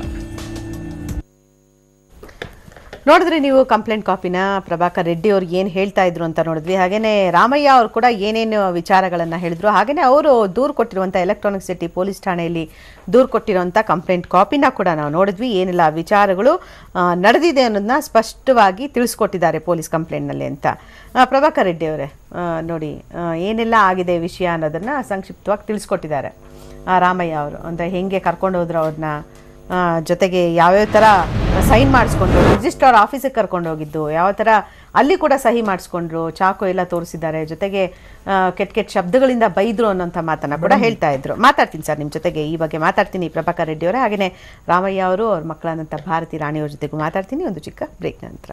ನೋಡಿದ್ರಿ ನೀವು ಕಂಪ್ಲೇಂಟ್ ಕಾಪಿನ ಪ್ರಭಾಕರ್ ರೆಡ್ಡಿ ಅವ್ರು ಏನು ಹೇಳ್ತಾ ಇದ್ರು ಅಂತ ನೋಡಿದ್ವಿ ಹಾಗೇನೆ ರಾಮಯ್ಯ ಅವರು ಕೂಡ ಏನೇನು ವಿಚಾರಗಳನ್ನು ಹೇಳಿದ್ರು ಹಾಗೇನೆ ಅವರು ದೂರು ಕೊಟ್ಟಿರುವಂಥ ಎಲೆಕ್ಟ್ರಾನಿಕ್ ಸಿಟಿ ಪೊಲೀಸ್ ಠಾಣೆಯಲ್ಲಿ ದೂರು ಕೊಟ್ಟಿರುವಂಥ ಕಂಪ್ಲೇಂಟ್ ಕಾಪಿನ ಕೂಡ ನಾವು ನೋಡಿದ್ವಿ ಏನೆಲ್ಲ ವಿಚಾರಗಳು ಆ, ನಡೆದಿದೆ ಅನ್ನೋದನ್ನ ಸ್ಪಷ್ಟವಾಗಿ ತಿಳಿಸ್ಕೊಟ್ಟಿದ್ದಾರೆ ಪೊಲೀಸ್ ಕಂಪ್ಲೇಂಟ್ನಲ್ಲಿ ಅಂತ ಆ, ಪ್ರಭಾಕರ್ ರೆಡ್ಡಿ ಅವರೇ ಆ, ನೋಡಿ ಆ, ಏನೆಲ್ಲ ಆಗಿದೆ ವಿಷಯ ಅನ್ನೋದನ್ನ ಸಂಕ್ಷಿಪ್ತವಾಗಿ ತಿಳಿಸ್ಕೊಟ್ಟಿದ್ದಾರೆ ಆ, ರಾಮಯ್ಯ ಅವರು ಅಂದರೆ ಹೆಂಗೆ ಕರ್ಕೊಂಡು ಹೋದ್ರು ಅವ್ರನ್ನ ಆ, ಜೊತೆಗೆ ಯಾವ್ಯಾವ ಥರ ಸೈನ್ ಮಾಡಿಸ್ಕೊಂಡು ರಿಜಿಸ್ಟ್ರಾರ್ ಆಫೀಸಿಗೆ ಕರ್ಕೊಂಡು ಹೋಗಿದ್ದು ಯಾವ ಥರ ಅಲ್ಲಿ ಕೂಡ ಸಹಿ ಮಾಡಿಸ್ಕೊಂಡ್ರು ಚಾಕು ಎಲ್ಲ ತೋರಿಸಿದ್ದಾರೆ ಜೊತೆಗೆ ಆ, ಕೆಟ್ಟ ಕೆಟ್ಟ ಶಬ್ದಗಳಿಂದ ಬೈದ್ರು ಅನ್ನೋಂಥ ಮಾತನ್ನ ಕೂಡ ಹೇಳ್ತಾ ಇದ್ರು ಮಾತಾಡ್ತೀನಿ ಸರ್ ನಿಮ್ಮ ಜೊತೆಗೆ ಈ ಬಗ್ಗೆ ಮಾತಾಡ್ತೀನಿ ಪ್ರಭಾಕರ್ ರೆಡ್ಡಿ ಅವರೇ ಹಾಗೆಯೇ ರಾಮಯ್ಯ ಅವರು ಅವ್ರ ಮಕ್ಕಳಾದಂಥ ಭಾರತಿ ರಾಣಿಯವ್ರ ಜೊತೆಗೂ ಮಾತಾಡ್ತೀನಿ ಒಂದು ಚಿಕ್ಕ ಬ್ರೇಕ್ ನಂತರ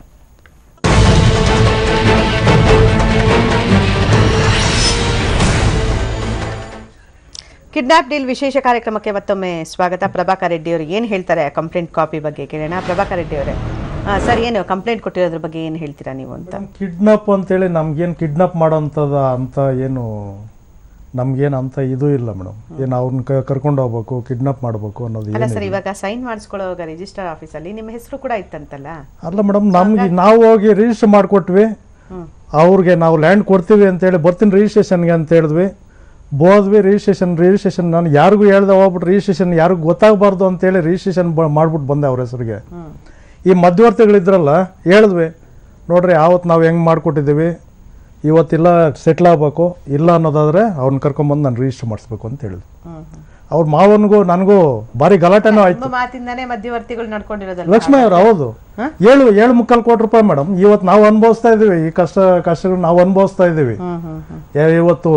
ಕಿಡ್ನಾಪ್ ಡೀಲ್ ವಿಶೇಷ ಕಾರ್ಯಕ್ರಮಕ್ಕೆ ಮತ್ತೊಮ್ಮೆ ಸ್ವಾಗತ ಪ್ರಭಾಕರ್ ರೆಡ್ಡಿ ಅವರು ಏನು ಹೇಳ್ತಾರೆ ಕಂಪ್ಲೇಂಟ್ ಕಾಪಿ ಬಗ್ಗೆ ಕೇಳೋಣ ಪ್ರಭಾಕರ್ ರೆಡ್ಡಿ ಅವರೇ ಸರ್ ಏನು ಕಂಪ್ಲೇಂಟ್ ಕೊಟ್ಟಿರೋದ್ರ ಬಗ್ಗೆ ಏನು ಹೇಳ್ತೀರಾ ನೀವು ಅಂತ ಕಿಡ್ನಾಪ್ ಅಂತೇಳಿ ನಮ್ಗೇನು ಕಿಡ್ನಾಪ್ ಮಾಡೋಂಥದ್ದು ಅಂತ ಏನು ನಮ್ಗೇನು ಅಂತ ಇದು ಇಲ್ಲ ಮೇಡಮ್ ಏನು ಅವ್ರನ್ನ ಕರ್ಕೊಂಡು ಹೋಗ್ಬೇಕು ಕಿಡ್ನಾಪ್ ಮಾಡಬೇಕು ಅನ್ನೋದು ಅಲ್ಲ ಏನು ಸರ್ ಇವಾಗ ಸೈನ್ ಮಾಡಿಸ್ಕೊಳ್ಳೋವಾಗ ರಿಜಿಸ್ಟರ್ ಆಫೀಸಲ್ಲಿ ನಿಮ್ಮ ಹೆಸರು ಕೂಡ ಇತ್ತಂತಲ್ಲ ಅಲ್ಲ ಮೇಡಮ್ ನಮ್ಗೆ ನಾವು ಹೋಗಿ ರಿಜಿಸ್ಟರ್ ಮಾಡಿಕೊಟ್ವಿ ಅವ್ರಿಗೆ ನಾವು ಲ್ಯಾಂಡ್ ಕೊಡ್ತೀವಿ ಅಂತೇಳಿ ಬರ್ತೀನಿ ರಿಜಿಸ್ಟ್ರೇಷನ್ಗೆ ಅಂತ ಹೇಳಿದ್ವಿ ಬೋದ್ವಿ ರಿಜಿಸ್ಟ್ರೇಷನ್ ರಿಜಿಸ್ಟ್ರೇಷನ್ ನಾನು ಯಾರಿಗೂ ಹೇಳ್ದೆ ಹೋಗ್ಬಿಟ್ಟು ರಿಜಿಸ್ಟ್ರೇಷನ್ ಯಾರಿಗೂ ಗೊತ್ತಾಗಬಾರ್ದು ಅಂತೇಳಿ ರಿಜಿಸ್ಟ್ರೇಷನ್ ಮಾಡ್ಬಿಟ್ಟು ಬಂದೆ ಅವ್ರ ಹೆಸರಿಗೆ ಈ ಮಧ್ಯವರ್ತಿಗಳಿದ್ರಲ್ಲ ಹೇಳಿದ್ವಿ ನೋಡ್ರಿ ಆವತ್ತು ನಾವು ಹೆಂಗೆ ಮಾಡಿಕೊಟ್ಟಿದ್ದೀವಿ ಇವತ್ತಿಲ್ಲ ಸೆಟ್ಲ್ ಆಗಬೇಕು ಇಲ್ಲ ಅನ್ನೋದಾದ್ರೆ ಅವ್ರನ್ನ ಕರ್ಕೊಂಬಂದು ನಾನು ರಿಜಿಸ್ಟರ್ ಮಾಡಿಸ್ಬೇಕು ಅಂತ ಹೇಳಿದ್ವಿ ಅವ್ರ ಮಾವನಿಗೂ ನನಗೂ ಭಾರಿ ಗಲಾಟೆನೂ ಆಯ್ತು ನಿಮ್ಮ ಮಾತಿಂದಾನೇ ಮಧ್ಯವರ್ತಿಗಳು ನಡ್ಕೊಂಡಿರೋದಲ್ಲ ಲಕ್ಷ್ಮಿ ಅವ್ರು ಹೌದು ಏಳು ಏಳು ಮುಕ್ಕಾಲು ಕೋಟಿ ರೂಪಾಯಿ ಮೇಡಮ್ ಇವತ್ತು ನಾವು ಅನುಭವಿಸ್ತಾ ಇದೀವಿ ಈ ಕಷ್ಟ ಕಷ್ಟಗಳು ನಾವು ಅನುಭವಿಸ್ತಾ ಇದ್ದೀವಿ ಏ- ಇವತ್ತು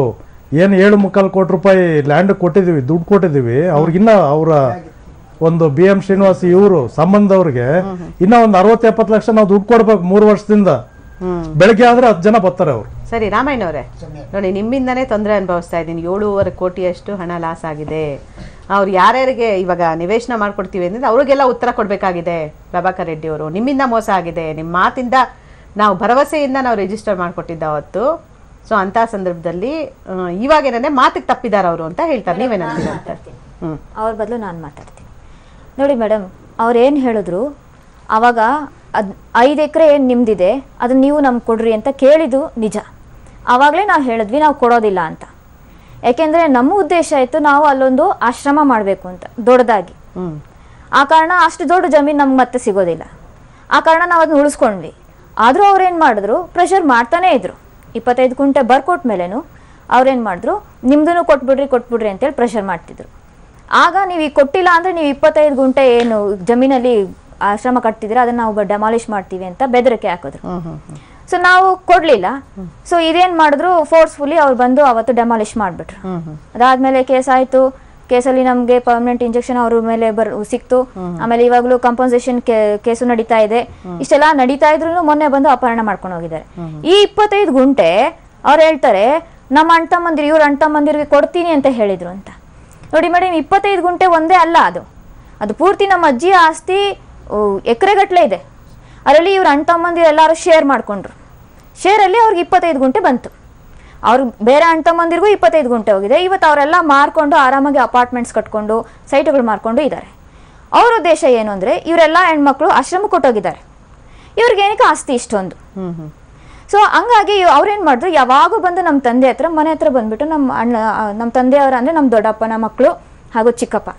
ಏನು ಏಳು ಮುಕ್ಕಾಲು ಕೋಟಿ ರೂಪಾಯಿ ಲ್ಯಾಂಡ್ ಕೊಟ್ಟಿದ್ದೀವಿ ದುಡ್ಡು ಕೊಟ್ಟಿದ್ದೀವಿ ಅವ್ರಿಗಿನ್ನ ಅವರ ಒಂದು ಬಿ ಎಂ ಶ್ರೀನಿವಾಸ್ ಇವರು ಸಂಬಂಧವ್ರಿಗೆ ಇನ್ನ ಒಂದು ಅರವತ್ತು ಎಪ್ಪತ್ತು ಲಕ್ಷ ನಾವು ದುಡ್ಡು ಕೊಡ್ಬೇಕು ಮೂರು ವರ್ಷದಿಂದ ಬೆಳಗ್ಗೆ ಆದ್ರೆ ಹತ್ತು ಜನ ಬರ್ತಾರೆ ಅವ್ರು ಸರಿ ರಾಮಯ್ಯನವರೇ ನೋಡಿ ನಿಮ್ಮಿಂದನೇ ತೊಂದರೆ ಅನುಭವಿಸ್ತಾ ಇದ್ದೀನಿ ಏಳೂವರೆ ಕೋಟಿಯಷ್ಟು ಹಣ ಲಾಸ್ ಆಗಿದೆ ಅವ್ರು ಯಾರ್ಯಾರಿಗೆ ಇವಾಗ ನಿವೇಶನ ಮಾಡ್ಕೊಡ್ತೀವಿ ಅಂದ್ರೆ ಅವ್ರಿಗೆಲ್ಲ ಉತ್ತರ ಕೊಡಬೇಕಾಗಿದೆ ಪ್ರಭಾಕರ್ ರೆಡ್ಡಿ ಅವರು ನಿಮ್ಮಿಂದ ಮೋಸ ಆಗಿದೆ ನಿಮ್ಮ ಮಾತಿಂದ ನಾವು ಭರವಸೆಯಿಂದ ನಾವು ರಿಜಿಸ್ಟರ್ ಮಾಡಿಕೊಟ್ಟಿದ್ದ ಅವತ್ತು ಸೊ ಅಂಥ ಸಂದರ್ಭದಲ್ಲಿ ಆ, ಇವಾಗೇನಂದ್ರೆ ಮಾತಿಗೆ ತಪ್ಪಿದಾರ ಅವರು ಅಂತ ಹೇಳ್ತಾರೆ ನೀವೇನಂತೀರ ಅಂತ ಹ್ಮ್ ಅವ್ರ ಬದಲು ನಾನು ಮಾತಾಡ್ತೀನಿ ನೋಡಿ ಮೇಡಮ್ ಅವ್ರು ಏನು ಹೇಳಿದ್ರು ಆವಾಗ ಅದು ಐದು ಎಕರೆ ಏನು ನಿಮ್ದಿದೆ ಅದನ್ನ ನೀವು ನಮ್ಗೆ ಕೊಡ್ರಿ ಅಂತ ಕೇಳಿದ್ದು ನಿಜ ಆವಾಗಲೇ ನಾವು ಹೇಳಿದ್ವಿ ನಾವು ಕೊಡೋದಿಲ್ಲ ಅಂತ ಯಾಕೆಂದರೆ ನಮ್ಮ ಉದ್ದೇಶ ಇತ್ತು ನಾವು ಅಲ್ಲೊಂದು ಆಶ್ರಮ ಮಾಡಬೇಕು ಅಂತ ದೊಡ್ಡದಾಗಿ ಹ್ಮ್ ಆ ಕಾರಣ ಅಷ್ಟು ದೊಡ್ಡ ಜಮೀನು ನಮ್ಗೆ ಮತ್ತೆ ಸಿಗೋದಿಲ್ಲ ಆ ಕಾರಣ ನಾವು ಅದನ್ನ ಉಳಿಸ್ಕೊಂಡ್ವಿ ಆದರೂ ಅವ್ರೇನು ಮಾಡಿದ್ರು ಪ್ರೆಷರ್ ಮಾಡ್ತಾನೇ ಇದ್ರು ಇಪ್ಪತ್ತೈದು ಕುಂಟೆ ಬರ್ಕೊಟ್ಟ ಮೇಲೇನು ಅವ್ರೇನು ಮಾಡಿದ್ರು ನಿಮ್ದೂ ಕೊಟ್ಬಿಡ್ರಿ ಕೊಟ್ಬಿಡ್ರಿ ಅಂತೇಳಿ ಪ್ರೆಷರ್ ಮಾಡ್ತಿದ್ರು ಆಗ ನೀವು ಈಗ ಕೊಟ್ಟಿಲ್ಲ ಅಂದರೆ ನೀವು ಇಪ್ಪತ್ತೈದು ಗುಂಟೆ ಏನು ಜಮೀನಲ್ಲಿ ಆಶ್ರಮ ಕಟ್ತಿದ್ರೆ ಅದನ್ನು ನಾವು ಡೆಮಾಲಿಷ್ ಮಾಡ್ತೀವಿ ಅಂತ ಬೆದರಿಕೆ ಹಾಕಿದ್ರು ಹ್ಮ್ ಹ್ಮ್ ಹ್ಮ್ ಸೊ ನಾವು ಕೊಡಲಿಲ್ಲ ಸೊ ಇದೇನು ಮಾಡಿದ್ರು ಫೋರ್ಸ್ಫುಲಿ ಅವ್ರು ಬಂದು ಅವತ್ತು ಡೆಮಾಲಿಷ್ ಮಾಡಿಬಿಟ್ರು ಹ್ಮ್ ಹ್ಮ್ ಅದಾದ್ಮೇಲೆ ಕೇಸ್ ಆಯ್ತು ಕೇಸಲ್ಲಿ ನಮಗೆ ಪರ್ಮನೆಂಟ್ ಇಂಜೆಕ್ಷನ್ ಅವ್ರ ಮೇಲೆ ಬರ್ ಸಿಕ್ತು ಆಮೇಲೆ ಇವಾಗಲೂ ಕಂಪನ್ಸೇಷನ್ ಕೇಸು ನಡೀತಾ ಇದೆ ಇಷ್ಟೆಲ್ಲ ನಡೀತಾ ಇದ್ರು ಮೊನ್ನೆ ಬಂದು ಅಪಹರಣ ಮಾಡ್ಕೊಂಡು ಹೋಗಿದ್ದಾರೆ ಈ ಇಪ್ಪತ್ತೈದು ಗುಂಟೆ ಅವ್ರು ಹೇಳ್ತಾರೆ ನಮ್ಮ ಅಣ್ಣ ತಮ್ಮಂದಿರು ಇವ್ರ ಅಣ್ಣ ತಮ್ಮಂದಿರಿಗೆ ಕೊಡ್ತೀನಿ ಅಂತ ಹೇಳಿದ್ರು ಅಂತ ನೋಡಿ ಮೇಡಮ್ ಇಪ್ಪತ್ತೈದು ಗುಂಟೆ ಒಂದೇ ಅಲ್ಲ ಅದು ಅದು ಪೂರ್ತಿ ನಮ್ಮ ಅಜ್ಜಿಯ ಆಸ್ತಿ ಎಕರೆಗಟ್ಟಲೆ ಇದೆ ಅದರಲ್ಲಿ ಇವ್ರ ಅಣ್ಣ ತಮ್ಮಂದಿರು ಎಲ್ಲರೂ ಶೇರ್ ಮಾಡ್ಕೊಂಡ್ರು ಶೇರಲ್ಲಿ ಅವ್ರಿಗೆ ಇಪ್ಪತ್ತೈದು ಗುಂಟೆ ಬಂತು ಅವ್ರು ಬೇರೆ ಅಣ್ಣ ತಮ್ಮಂದಿರಿಗೂ ಇಪ್ಪತ್ತೈದು ಗುಂಟೆ ಹೋಗಿದೆ ಇವತ್ತು ಅವರೆಲ್ಲ ಮಾರ್ಕೊಂಡು ಆರಾಮಾಗಿ ಅಪಾರ್ಟ್ಮೆಂಟ್ಸ್ ಕಟ್ಕೊಂಡು ಸೈಟ್ಗಳು ಮಾರ್ಕೊಂಡು ಇದ್ದಾರೆ ಅವ್ರ ಉದ್ದೇಶ ಏನು ಅಂದರೆ ಇವರೆಲ್ಲ ಹೆಣ್ಮಕ್ಳು ಆಶ್ರಮ ಕೊಟ್ಟೋಗಿದ್ದಾರೆ ಇವ್ರಿಗೆ ಏನಕ್ಕೆ ಆಸ್ತಿ ಇಷ್ಟೊಂದು ಹ್ಮ್ ಹ್ಮ್ ಸೊ ಹಂಗಾಗಿ ಅವ್ರೇನು ಮಾಡಿದ್ರು ಯಾವಾಗೂ ಬಂದು ನಮ್ಮ ತಂದೆ ಹತ್ರ ಮನೆ ಹತ್ರ ಬಂದ್ಬಿಟ್ಟು ನಮ್ಮ ಅಣ್ಣ ನಮ್ಮ ತಂದೆಯವರ ಅಂದರೆ ನಮ್ಮ ದೊಡ್ಡಪ್ಪನ ಮಕ್ಕಳು ಹಾಗೂ ಚಿಕ್ಕಪ್ಪ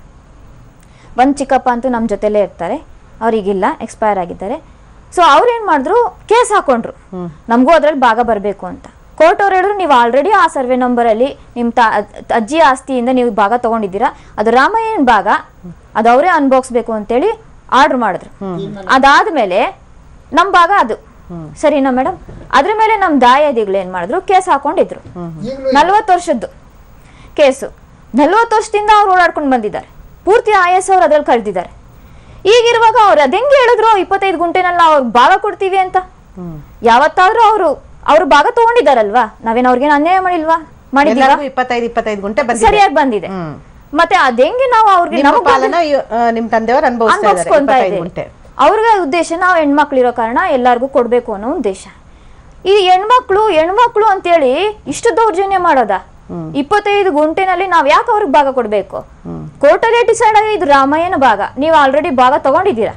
ಒಂದು ಚಿಕ್ಕಪ್ಪ ಅಂತೂ ನಮ್ಮ ಜೊತೆಲೇ ಇರ್ತಾರೆ ಅವ್ರಿಗಿಲ್ಲ ಎಕ್ಸ್ಪೈರ್ ಆಗಿದ್ದಾರೆ ಸೊ ಅವ್ರೇನು ಮಾಡಿದ್ರು ಕೇಸ್ ಹಾಕೊಂಡ್ರು ನಮಗೂ ಅದ್ರಲ್ಲಿ ಭಾಗ ಬರಬೇಕು ಅಂತ ಕೋರ್ಟ್ ಅವ್ರು ಹೇಳಿದ್ರು ನೀವು ಆಲ್ರೆಡಿ ಆ ಸರ್ವೆ ನಂಬರಲ್ಲಿ ನಿಮ್ಮ ತಾ ಅಜ್ಜಿ ಆಸ್ತಿಯಿಂದ ನೀವು ಭಾಗ ತಗೊಂಡಿದ್ದೀರಾ ಅದು ರಾಮಯ್ಯನ ಭಾಗ ಅದು ಅವರೇ ಅನ್ಭೋಗಿಸ್ಬೇಕು ಅಂತೇಳಿ ಆರ್ಡರ್ ಮಾಡಿದ್ರು ಅದಾದ್ಮೇಲೆ ನಮ್ಮ ಭಾಗ ಅದು ಸರಿನಾ ಮೇಡಮ್ ಅದ್ರ ಮೇಲೆ ನಮ್ಮ ದಾಯಾದಿಗಳು ಏನು ಮಾಡಿದ್ರು ಕೇಸ್ ಹಾಕೊಂಡಿದ್ರು ನಲ್ವತ್ತು ವರ್ಷದ್ದು ಕೇಸು ನಲ್ವತ್ತು ವರ್ಷದಿಂದ ಅವ್ರು ಓಡಾಡ್ಕೊಂಡು ಬಂದಿದ್ದಾರೆ ಪೂರ್ತಿ ಐ ಎಸ್ ಅವ್ರು ಅದ್ರಲ್ಲಿ ಕಳೆದಿದ್ದಾರೆ ಈಗಿರುವಾಗ ಅವ್ರು ಅದೆಂಗೆ ಹೇಳಿದ್ರು ಇಪ್ಪತ್ತೈದು ಗುಂಟೆನಲ್ಲಿ ನಾವು ಅವ್ರಿಗೆ ಭಾಗ ಕೊಡ್ತೀವಿ ಅಂತ ಯಾವತ್ತಾದ್ರೂ ಅವರು ಅವ್ರು ಭಾಗ ತಗೊಂಡಿದ್ದಾರಲ್ವಾ ನಾವೇನು ಅವ್ರಿಗೇನು ಅನ್ಯಾಯ ಮಾಡಿಲ್ವಾ ಮಾಡಿದ್ದೀರಾ ಎಲ್ಲರಿಗೂ ಇಪ್ಪತ್ತೈದು ಇಪ್ಪತ್ತೈದು ಗುಂಟೆ ಬಂದಿದೆ ಸರಿಯಾಗಿ ಬಂದಿದೆ ಹ್ಮ್. ಮತ್ತೆ ಅದೆಂಗೆ ನಾವು ಅವ್ರಿಗೆ ನಿಮ್ಮ ನಮಗ್ ಪಾಲನ ಇವ್- ಆ, ನಿಮ್ ತಂದೆಯವರು ಅನುಭವಿಸ್ತಾ ಇದ್ದಾರೆ ಅನ್ಭವಿಸ್ಕೊಂತ ಇಪ್ಪತ್ತೈದು ಇದೆ ಗುಂಟೆ ಅವ್ರಿಗೆ ಉದ್ದೇಶ ನಾವು ಹೆಣ್ಮಕ್ಳಿರೋ ಕಾರಣ ಎಲ್ಲರಿಗೂ ಕೊಡ್ಬೇಕು ಅನ್ನೋ ಉದ್ದೇಶ ಈ ಹೆಣ್ಮಕ್ಳು ಹೆಣ್ಮಕ್ಳು ಅಂತೇಳಿ ಇಷ್ಟು ದೌರ್ಜನ್ಯ ಮಾಡೋದ ಇಪ್ಪತ್ತೈದು ಗುಂಟೆನಲ್ಲಿ ನಾವ್ ಯಾಕೆ ಅವ್ರಿಗೆ ಭಾಗ ಕೊಡ್ಬೇಕು ಕೋರ್ಟಲ್ಲೇ ಡಿಸೈಡ್ ಆಗಿ ಇದು ರಾಮಾಯಣ ಭಾಗ ನೀವು ಆಲ್ರೆಡಿ ಭಾಗ ತಗೊಂಡಿದ್ದೀರಾ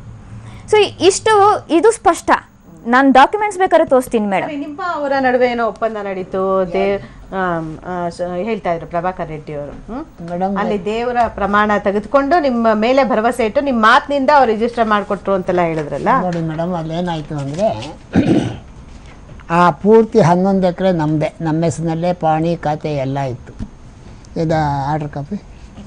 ಸೊ ಇಷ್ಟು ಇದು ಸ್ಪಷ್ಟ ನಾನು ಡಾಕ್ಯುಮೆಂಟ್ಸ್ ಬೇಕಾದ್ರೆ ತೋರಿಸ್ತೀನಿ ಮೇಡಮ್ ಸರಿ, ನಿಮ್ಮ ಅವರ ನಡುವೆ ಏನೋ ಒಪ್ಪಂದ ನಡೀತು ದೇವ್ ಆಮ್, ಆ, ಸ- ಹೇಳ್ತಾ ಇದ್ರು ಪ್ರಭಾಕರ್ ರೆಡ್ಡಿ ಅವರು ಮೇಡಮ್ ಅಲ್ಲಿ ದೇವರ ಪ್ರಮಾಣ ತೆಗೆದುಕೊಂಡು ನಿಮ್ಮ ಮೇಲೆ ಭರವಸೆ ಇಟ್ಟು ನಿಮ್ಮ ಮಾತಿನಿಂದ ಅವ್ರು ರಿಜಿಸ್ಟರ್ ಮಾಡಿಕೊಟ್ರು ಅಂತೆಲ್ಲ ಹೇಳಿದ್ರಲ್ಲ ನೋಡಿ ಮೇಡಮ್ ಅಲ್ಲೇನಾಯಿತು ಅಂದರೆ ಆ ಪೂರ್ತಿ ಹನ್ನೊಂದು ಎಕರೆ ನಮ್ಮದೇ ನಮ್ಮ ಹೆಸರಿನಲ್ಲೇ ಪಾಣಿ ಖಾತೆ ಎಲ್ಲ ಇತ್ತು ಇದು ಆರ್ಡ್ರ್ ಕಾಪಿ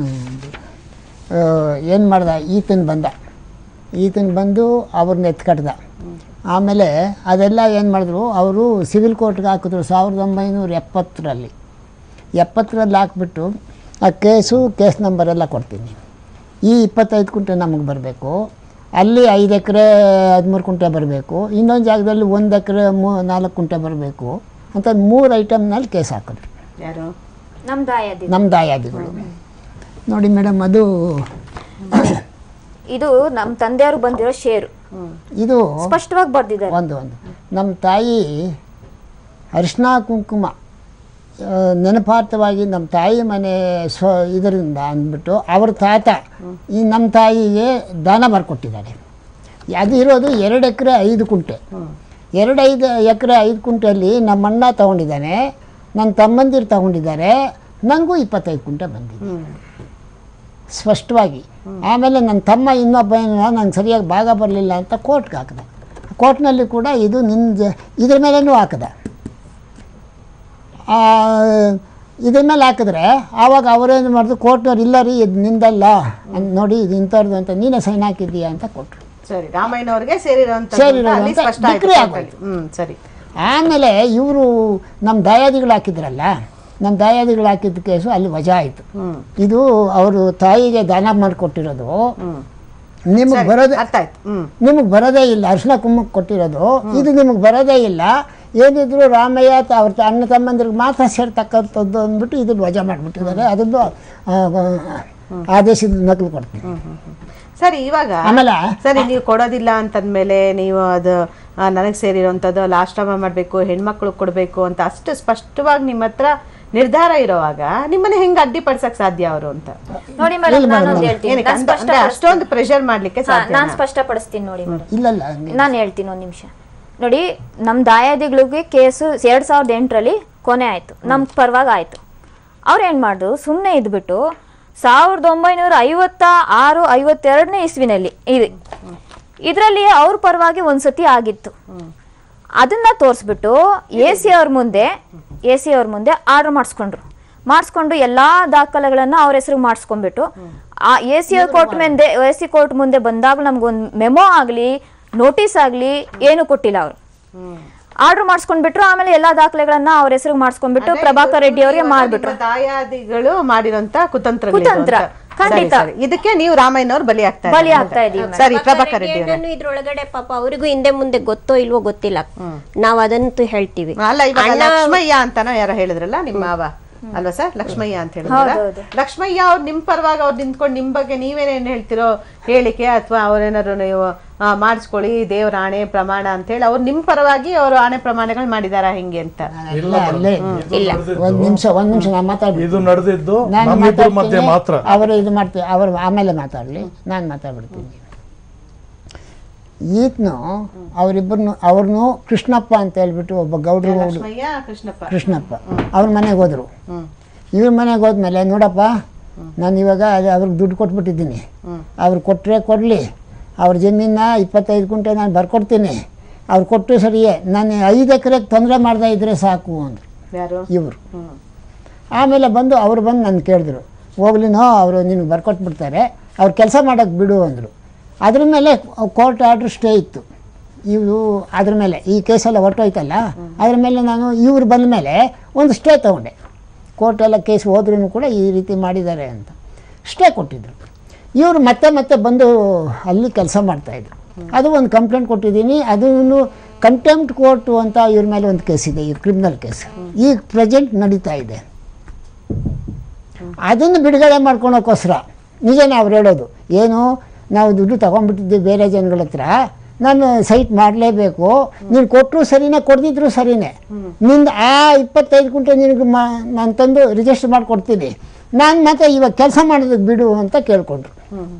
ಏನು ಮಾಡ್ದ ಈತನ ಬಂದ ಈತನ ಬಂದು ಅವ್ರನ್ನ ಎತ್ಕಟ್ದ ಆಮೇಲೆ ಅದೆಲ್ಲ ಏನು ಮಾಡಿದ್ರು ಅವರು ಸಿವಿಲ್ ಕೋರ್ಟ್ಗೆ ಹಾಕಿದ್ರು ಸಾವಿರದ ಒಂಬೈನೂರ ಎಪ್ಪತ್ತರಲ್ಲಿ ಎಪ್ಪತ್ತರಲ್ಲಿ ಹಾಕ್ಬಿಟ್ಟು ಆ ಕೇಸು ಕೇಸ್ ನಂಬರ್ ಎಲ್ಲ ಕೊಡ್ತೀನಿ ಈ ಇಪ್ಪತ್ತೈದು ಕುಂಟೆ ನಮಗೆ ಬರಬೇಕು ಅಲ್ಲಿ ಐದು ಎಕರೆ ಹದಿಮೂರು ಕುಂಟೆ ಬರಬೇಕು ಇನ್ನೊಂದು ಜಾಗದಲ್ಲಿ ಒಂದು ಎಕರೆ ಮೂ ನಾಲ್ಕು ಕುಂಟೆ ಬರಬೇಕು ಅಂತ ಮೂರು ಐಟಮ್ನಲ್ಲಿ ಕೇಸ್ ಹಾಕಿದ್ರು ಯಾರು ನಮ್ ದಾಯಾದಿ ನಮ್ಮ ದಾಯಾದಿಗಳು ನೋಡಿ ಮೇಡಮ್ ಅದು ಇದು ನಮ್ಮ ತಂದೆಯವ್ರು ಬಂದಿರೋ ಶೇರು ಇದು ಸ್ಪಷ್ಟವಾಗಿ ಬರ್ದಿದ್ದಾರೆ ಒಂದು ಒಂದು ನಮ್ಮ ತಾಯಿ ಅರಿಶಿನ ಕುಂಕುಮ ಆ, ನೆನಪಾರ್ಥವಾಗಿ ನಮ್ಮ ತಾಯಿ ಮನೆ ಸ್ವ ಇದರಿಂದ ಅಂದ್ಬಿಟ್ಟು ಅವ್ರ ತಾತ ಈ ನಮ್ಮ ತಾಯಿಗೆ ದಾನ ಬರ್ಕೊಟ್ಟಿದ್ದಾರೆ ಅದು ಇರೋದು ಎರಡು ಎಕರೆ ಐದು ಕುಂಟೆ ಎರಡು ಐದು ಎಕರೆ ಐದು ಕುಂಟೆಯಲ್ಲಿ ನಮ್ಮ ಅಣ್ಣ ತಗೊಂಡಿದ್ದಾನೆ ನನ್ನ ತಮ್ಮಂದಿರು ತಗೊಂಡಿದ್ದಾರೆ ನನಗೂ ಇಪ್ಪತ್ತೈದು ಕುಂಟೆ ಬಂದಿದೆ ಸ್ಪಷ್ಟವಾಗಿ ಆಮೇಲೆ ನನ್ನ ತಮ್ಮ ಇನ್ನೊಬ್ಬ ನಂಗೆ ಸರಿಯಾಗಿ ಭಾಗ ಬರಲಿಲ್ಲ ಅಂತ ಕೋರ್ಟ್ಗೆ ಹಾಕಿದೆ ಕೋರ್ಟ್ನಲ್ಲಿ ಕೂಡ ಇದು ನಿನ್ನ ಜ- ಇದ್ರ ಮೇಲೇನೂ ಹಾಕಿದೆ ಆ, ಇದ್ರ ಮೇಲೆ ಹಾಕಿದ್ರೆ ಆವಾಗ ಅವರೇನು ಮಾಡಿದ್ರು ಕೋರ್ಟ್ನವ್ರು ಇಲ್ಲ ರೀ ಇದು ನಿಂದಲ್ಲ ಅಂತ ನೋಡಿ ಇದು ಇಂಥವ್ರದ್ದು ಅಂತ ನೀನೇ ಸೈನ್ ಹಾಕಿದ್ದೀಯಾ ಅಂತ ಕೊಟ್ಟರು ಸರಿ ರಾಮಯ್ಯನವ್ರಿಗೆ ಸೇರಿರೋಂಥ ಸೇರಿರೋದು ಅಲ್ಲಿ ಅಂತ ಸ್ಪಷ್ಟ ಆಯ್ತು decree court ಅಲ್ಲಿ. ಹ್ಮ್ ಸರಿ ಆಮೇಲೆ ಇವರು ನಮ್ಮ ದಯಾದಿಗಳು ಹಾಕಿದ್ರಲ್ಲ ನಮ್ಮ ದಾಯಾದಿಗಳು ಹಾಕಿದ ಕೇಸು ಅಲ್ಲಿ ವಜಾ ಆಯಿತು ಇದು ಅವರು ತಾಯಿಗೆ ದಾನ ಮಾಡಿಕೊಟ್ಟಿರೋದು ನಿಮಗೆ ಸರಿ, ಬರೋದೇ ಅರ್ಥ ಆಯ್ತು ಹ್ಮ್ ನಿಮಗೆ ಬರೋದೇ ಇಲ್ಲ ಅರ್ಶಿನ ಕುಂಕುಮಕ್ಕೆ ಕೊಟ್ಟಿರೋದು ಇದು ನಿಮಗೆ ಬರೋದೇ ಇಲ್ಲ ಏನಿದ್ರು ರಾಮಯ್ಯ ತ- ಅವ್ರ ತ- ಅಣ್ಣ ತಮ್ಮಂದ್ರಿಗೆ ಮಾತ್ರ ಸೇರ್ತಕ್ಕಂಥದ್ದು ಅಂದ್ಬಿಟ್ಟು ಇದನ್ನು ವಜಾ ಮಾಡಿಬಿಟ್ಟಿದ್ದಾರೆ ಅದನ್ನು ಆ, ಆ, ಆದೇಶದ ನಕಲು ಕೊಡ್ತೀನಿ ಸರಿ ಇವಾಗ ಆಮೇಲೆ ಸರಿ ನೀವು ಕೊಡೋದಿಲ್ಲ ಅಂತಂದ್ಮೇಲೆ ನೀವು ಅದು ನನಗೆ ಸೇರಿರೋಂಥದ್ದು ಅಲ್ಲಿ ಆಶ್ರಮ ಮಾಡಬೇಕು ಹೆಣ್ಮಕ್ಳು ಕೊಡಬೇಕು ಅಂತ ಅಷ್ಟು ಸ್ಪಷ್ಟವಾಗಿ ನಿಮ್ಮ ಹತ್ರ ನಿರ್ಧಾರ ಇರೋವಾಗ ನಿಮ್ಮನ್ನ ಹೆಂಗ್ ಅಡ್ಡಿಪಡಿಸಕ್ ಸಾಧ್ಯ ಅವರು ಅಂತ ನೋಡಿ ಮೇಡಮ್ ನಾನೊಂದು ಹೇಳ್ತೀನಿ ಏನಕ್ಕೆ ನಾನ್ ಅಂದ- ಅಂದ್ರೆ ಅಷ್ಟೊಂದು ಪ್ರೆಷರ್ ಮಾಡ್ಲಿಕ್ಕೆ ಸಾಧ್ಯ ನಾನು ಸ್ಪಷ್ಟಪಡಿಸ್ತೀನಿ ನೋಡಿ ಮೇಡಮ್ ಇಲ್ಲಲ್ಲ ಹಂಗೆ ನಾನು ಹೇಳ್ತೀನಿ ಒಂದು ನಿಮಿಷ ನೋಡಿ ನಮ್ಮ ದಾಯಾದಿಗಳಿಗೆ ಕೇಸು ಎರಡು ಸಾವಿರದ ಎಂಟರಲ್ಲಿ ಕೊನೆ ಆಯಿತು ನಮ್ಮ ಪರವಾಗಿ ಆಯಿತು ಅವ್ರು ಏನು ಮಾಡಿದ್ರು ಸುಮ್ಮನೆ ಇದ್ಬಿಟ್ಟು ಸಾವಿರದ ಒಂಬೈನೂರ ಐವತ್ತ ಆರು ಐವತ್ತೆರಡನೇ ಇಸ್ವಿನಲ್ಲಿ ಇದು ಇದರಲ್ಲಿ ಅವ್ರ ಪರವಾಗಿ ಒಂದ್ಸತಿ ಆಗಿತ್ತು ಅದನ್ನ ತೋರಿಸ್ಬಿಟ್ಟು ಎ ಸಿ ಅವ್ರ ಮುಂದೆ ಎ ಸಿ ಅವ್ರ ಮುಂದೆ ಆರ್ಡರ್ ಮಾಡಿಸ್ಕೊಂಡ್ರು ಮಾಡಿಸ್ಕೊಂಡು ಎಲ್ಲಾ ದಾಖಲೆಗಳನ್ನ ಅವ್ರ ಹೆಸರು ಮಾಡಿಸ್ಕೊಂಡ್ಬಿಟ್ಟು ಆ ಎ ಸಿ ಕೋರ್ಟ್ ಮುಂದೆ ಎ ಸಿ ಕೋರ್ಟ್ ಮುಂದೆ ಬಂದಾಗ ನಮ್ಗೊಂದು ಮೆಮೊ ಆಗಲಿ ನೋಟಿಸ್ ಆಗಲಿ ಏನು ಕೊಟ್ಟಿಲ್ಲ ಅವರು ಆರ್ಡರ್ ಮಾಡಿಸ್ಕೊಂಡ್ಬಿಟ್ರು ಆಮೇಲೆ ಎಲ್ಲಾ ದಾಖಲೆಗಳನ್ನ ಅವ್ರ ಹೆಸರು ಮಾಡಿಸ್ಕೊಂಡ್ಬಿಟ್ಟು ಪ್ರಭಾಕರ್ ರೆಡ್ಡಿ ಅವರಿಗೆ ಮಾಡ್ಬಿಟ್ರು ನಿಮ್ಮ ದಾಯಾದಿಗಳು ಮಾಡಿರೋಂತ ಕುತಂತ್ರ ಕುತಂತ್ರ, ಖಂಡಿತ. ಇದಕ್ಕೆ ನೀವು ರಾಮಯ್ಯನವ್ರು ಬಲಿ ಆಗ್ತಾ ಬಲಿ ಆಗ್ತಾ ಇದೀವಿ madam. ಸರಿ ಪ್ರಭಾಕರ್ ರೆಡ್ಡಿ ಅವರೇ ರೆಡ್ಡಿ ಇದ್ರೊಳಗಡೆ ಪಾಪ ಅವರಿಗೂ ಹಿಂದೆ ಮುಂದೆ ಗೊತ್ತೋ ಇಲ್ವೋ ಗೊತ್ತಿಲ್ಲ ನಾವ್ ಅದಂತೂ ಹೇಳ್ತೀವಿ ಅಲ್ಲ ಇವಾಗ ಲಕ್ಷ್ಮಯ್ಯ ಅಂತಾನೋ ಯಾರೋ ಹೇಳಿದ್ರಲ್ಲ ನಿಮ್ಮ ಮಾವ ಅಲ್ವಾ ಸರ್ ಲಕ್ಷ್ಮಯ್ಯ ಅಂತ ಹೇಳಿದ್ರ ಲಕ್ಷ್ಮಯ್ಯ ಅವ್ರು ನಿಮ್ ಪರವಾಗಿ ಅವ್ರು ನಿಂತ್ಕೊಂಡು ನಿಮ್ ಬಗ್ಗೆ ನೀವೇನೇನ್ ಹೇಳ್ತಿರೋ ಹೇಳಿಕೆ ಅಥವಾ ಅವ್ರೇನಾದ್ರು ನೀವು ಆ, ಮಾಡಿಸ್ಕೊಳ್ಳಿ ದೇವ್ರ ಆಣೆ ಪ್ರಮಾಣ ಅಂತ ಹೇಳಿ ಅವ್ರು ನಿಮ್ ಪರವಾಗಿ ಅವರು ಆಣೆ ಪ್ರಮಾಣಗಳು ಮಾಡಿದಾರ ಹೆಂಗೆ ಅಂತ ಇಲ್ಲ ಅಲ್ಲೇ ಒಂದು ನಿಮಿಷ ಒಂದು ನಿಮಿಷ ನಾನು ಮಾತಾಡ್ಬಿಡ್ತೀನಿ ಇದು ನಡೆದಿದ್ದು ನಾನು ನಮ್ಮಿಬ್ಬರ ಮಧ್ಯೆ ಮಾತಾಡ್ತೀನಿ, ಮಾತ್ರ ಅವರು ಇದು ಮಾಡ್ತೀವಿ ಅವರು ಆಮೇಲೆ ಮಾತಾಡಲಿ ನಾನು ಮಾತಾಡ್ಬಿಡ್ತೀನಿ ಈತನು ಅವರಿಬ್ಬರನ್ನು ಅವ್ರನ್ನು ಕೃಷ್ಣಪ್ಪ ಅಂತ ಹೇಳ್ಬಿಟ್ಟು ಒಬ್ಬ ಗೌಡ್ರು ಲಕ್ಷ್ಮಯ್ಯ ಕೃಷ್ಣಪ್ಪ ಕೃಷ್ಣಪ್ಪ ಅವ್ರ ಮನೆಗೆ ಹೋದರು ಇವ್ರ ಮನೆಗೆ ಹೋದ್ಮೇಲೆ ನೋಡಪ್ಪ ನಾನು ಇವಾಗ ಅದು ಅವ್ರಿಗೆ ದುಡ್ಡು ಕೊಟ್ಬಿಟ್ಟಿದ್ದೀನಿ ಅವ್ರು ಕೊಟ್ಟರೆ ಕೊಡಲಿ ಅವ್ರ ಜಮೀನ ಇಪ್ಪತ್ತೈದು ಕುಂಟೆ ನಾನು ಬರ್ಕೊಡ್ತೀನಿ ಅವ್ರು ಕೊಟ್ಟು ಸರಿಯೇ ನಾನು ಐದು ಎಕರೆಗೆ ತೊಂದರೆ ಮಾಡ್ದೆ ಇದ್ರೆ ಸಾಕು ಅಂದರು ಯಾರು ಇವರು ಆಮೇಲೆ ಬಂದು ಅವ್ರು ಬಂದು ನನ್ನ ಕೇಳಿದ್ರು ಹೋಗ್ಲಿನೋ ಅವರು ನಿನಗೆ ಬರ್ಕೊಟ್ಬಿಡ್ತಾರೆ ಅವ್ರು ಕೆಲಸ ಮಾಡೋಕ್ಕೆ ಬಿಡು ಅಂದರು ಅದ್ರ ಮೇಲೆ ಕೋರ್ಟ್ ಆರ್ಡ್ರ್ ಸ್ಟೇ ಇತ್ತು ಇವರು ಅದ್ರ ಮೇಲೆ ಈ ಕೇಸೆಲ್ಲ ಹೊರಟೋಯ್ತಲ್ಲ ಅದ್ರ ಮೇಲೆ ನಾನು ಇವ್ರು ಬಂದ ಮೇಲೆ ಒಂದು ಸ್ಟೇ ತೊಗೊಂಡೆ ಕೋರ್ಟೆಲ್ಲ ಕೇಸ್ ಹೋದ್ರೂ ಕೂಡ ಈ ರೀತಿ ಮಾಡಿದ್ದಾರೆ ಅಂತ ಸ್ಟೇ ಕೊಟ್ಟಿದ್ರು ಇವರು ಮತ್ತೆ ಮತ್ತೆ ಬಂದು ಅಲ್ಲಿ ಕೆಲಸ ಮಾಡ್ತಾಯಿದ್ರು ಅದು ಒಂದು ಕಂಪ್ಲೇಂಟ್ ಕೊಟ್ಟಿದ್ದೀನಿ ಅದನ್ನು ಕಂಟೆಂಪ್ಟ್ ಕೋರ್ಟು ಅಂತ ಇವ್ರ ಮೇಲೆ ಒಂದು ಕೇಸ್ ಇದೆ ಈ ಕ್ರಿಮಿನಲ್ ಕೇಸ್ ಈಗ ಪ್ರೆಸೆಂಟ್ ನಡೀತಾ ಇದೆ ಅದನ್ನು ಬಿಡುಗಡೆ ಮಾಡ್ಕೊಳಕ್ಕೋಸ್ಕರ ನಿಜನೇ ಅವ್ರು ಹೇಳೋದು ಏನು ನಾವು ದುಡ್ಡು ತಗೊಂಡ್ಬಿಟ್ಟಿದ್ದೀವಿ ಬೇರೆ ಜನಗಳ ಹತ್ರ ನಾನು ಸೈಟ್ ಮಾಡಲೇಬೇಕು ನೀನು ಕೊಟ್ಟರು ಸರಿನೇ ಕೊಡ್ದಿದ್ರು ಸರಿನೇ ನಿಂದು ಆ ಇಪ್ಪತ್ತೈದು ಕುಂಟೆ ನಿನಗೆ ಮಾ ನಾನು ತಂದು ರಿಜಿಸ್ಟರ್ ಮಾಡಿಕೊಡ್ತೀನಿ ನಾನು ಮತ್ತೆ ಇವಾಗ ಕೆಲಸ ಮಾಡೋದಕ್ಕೆ ಬಿಡು ಅಂತ ಕೇಳ್ಕೊಂಡ್ರು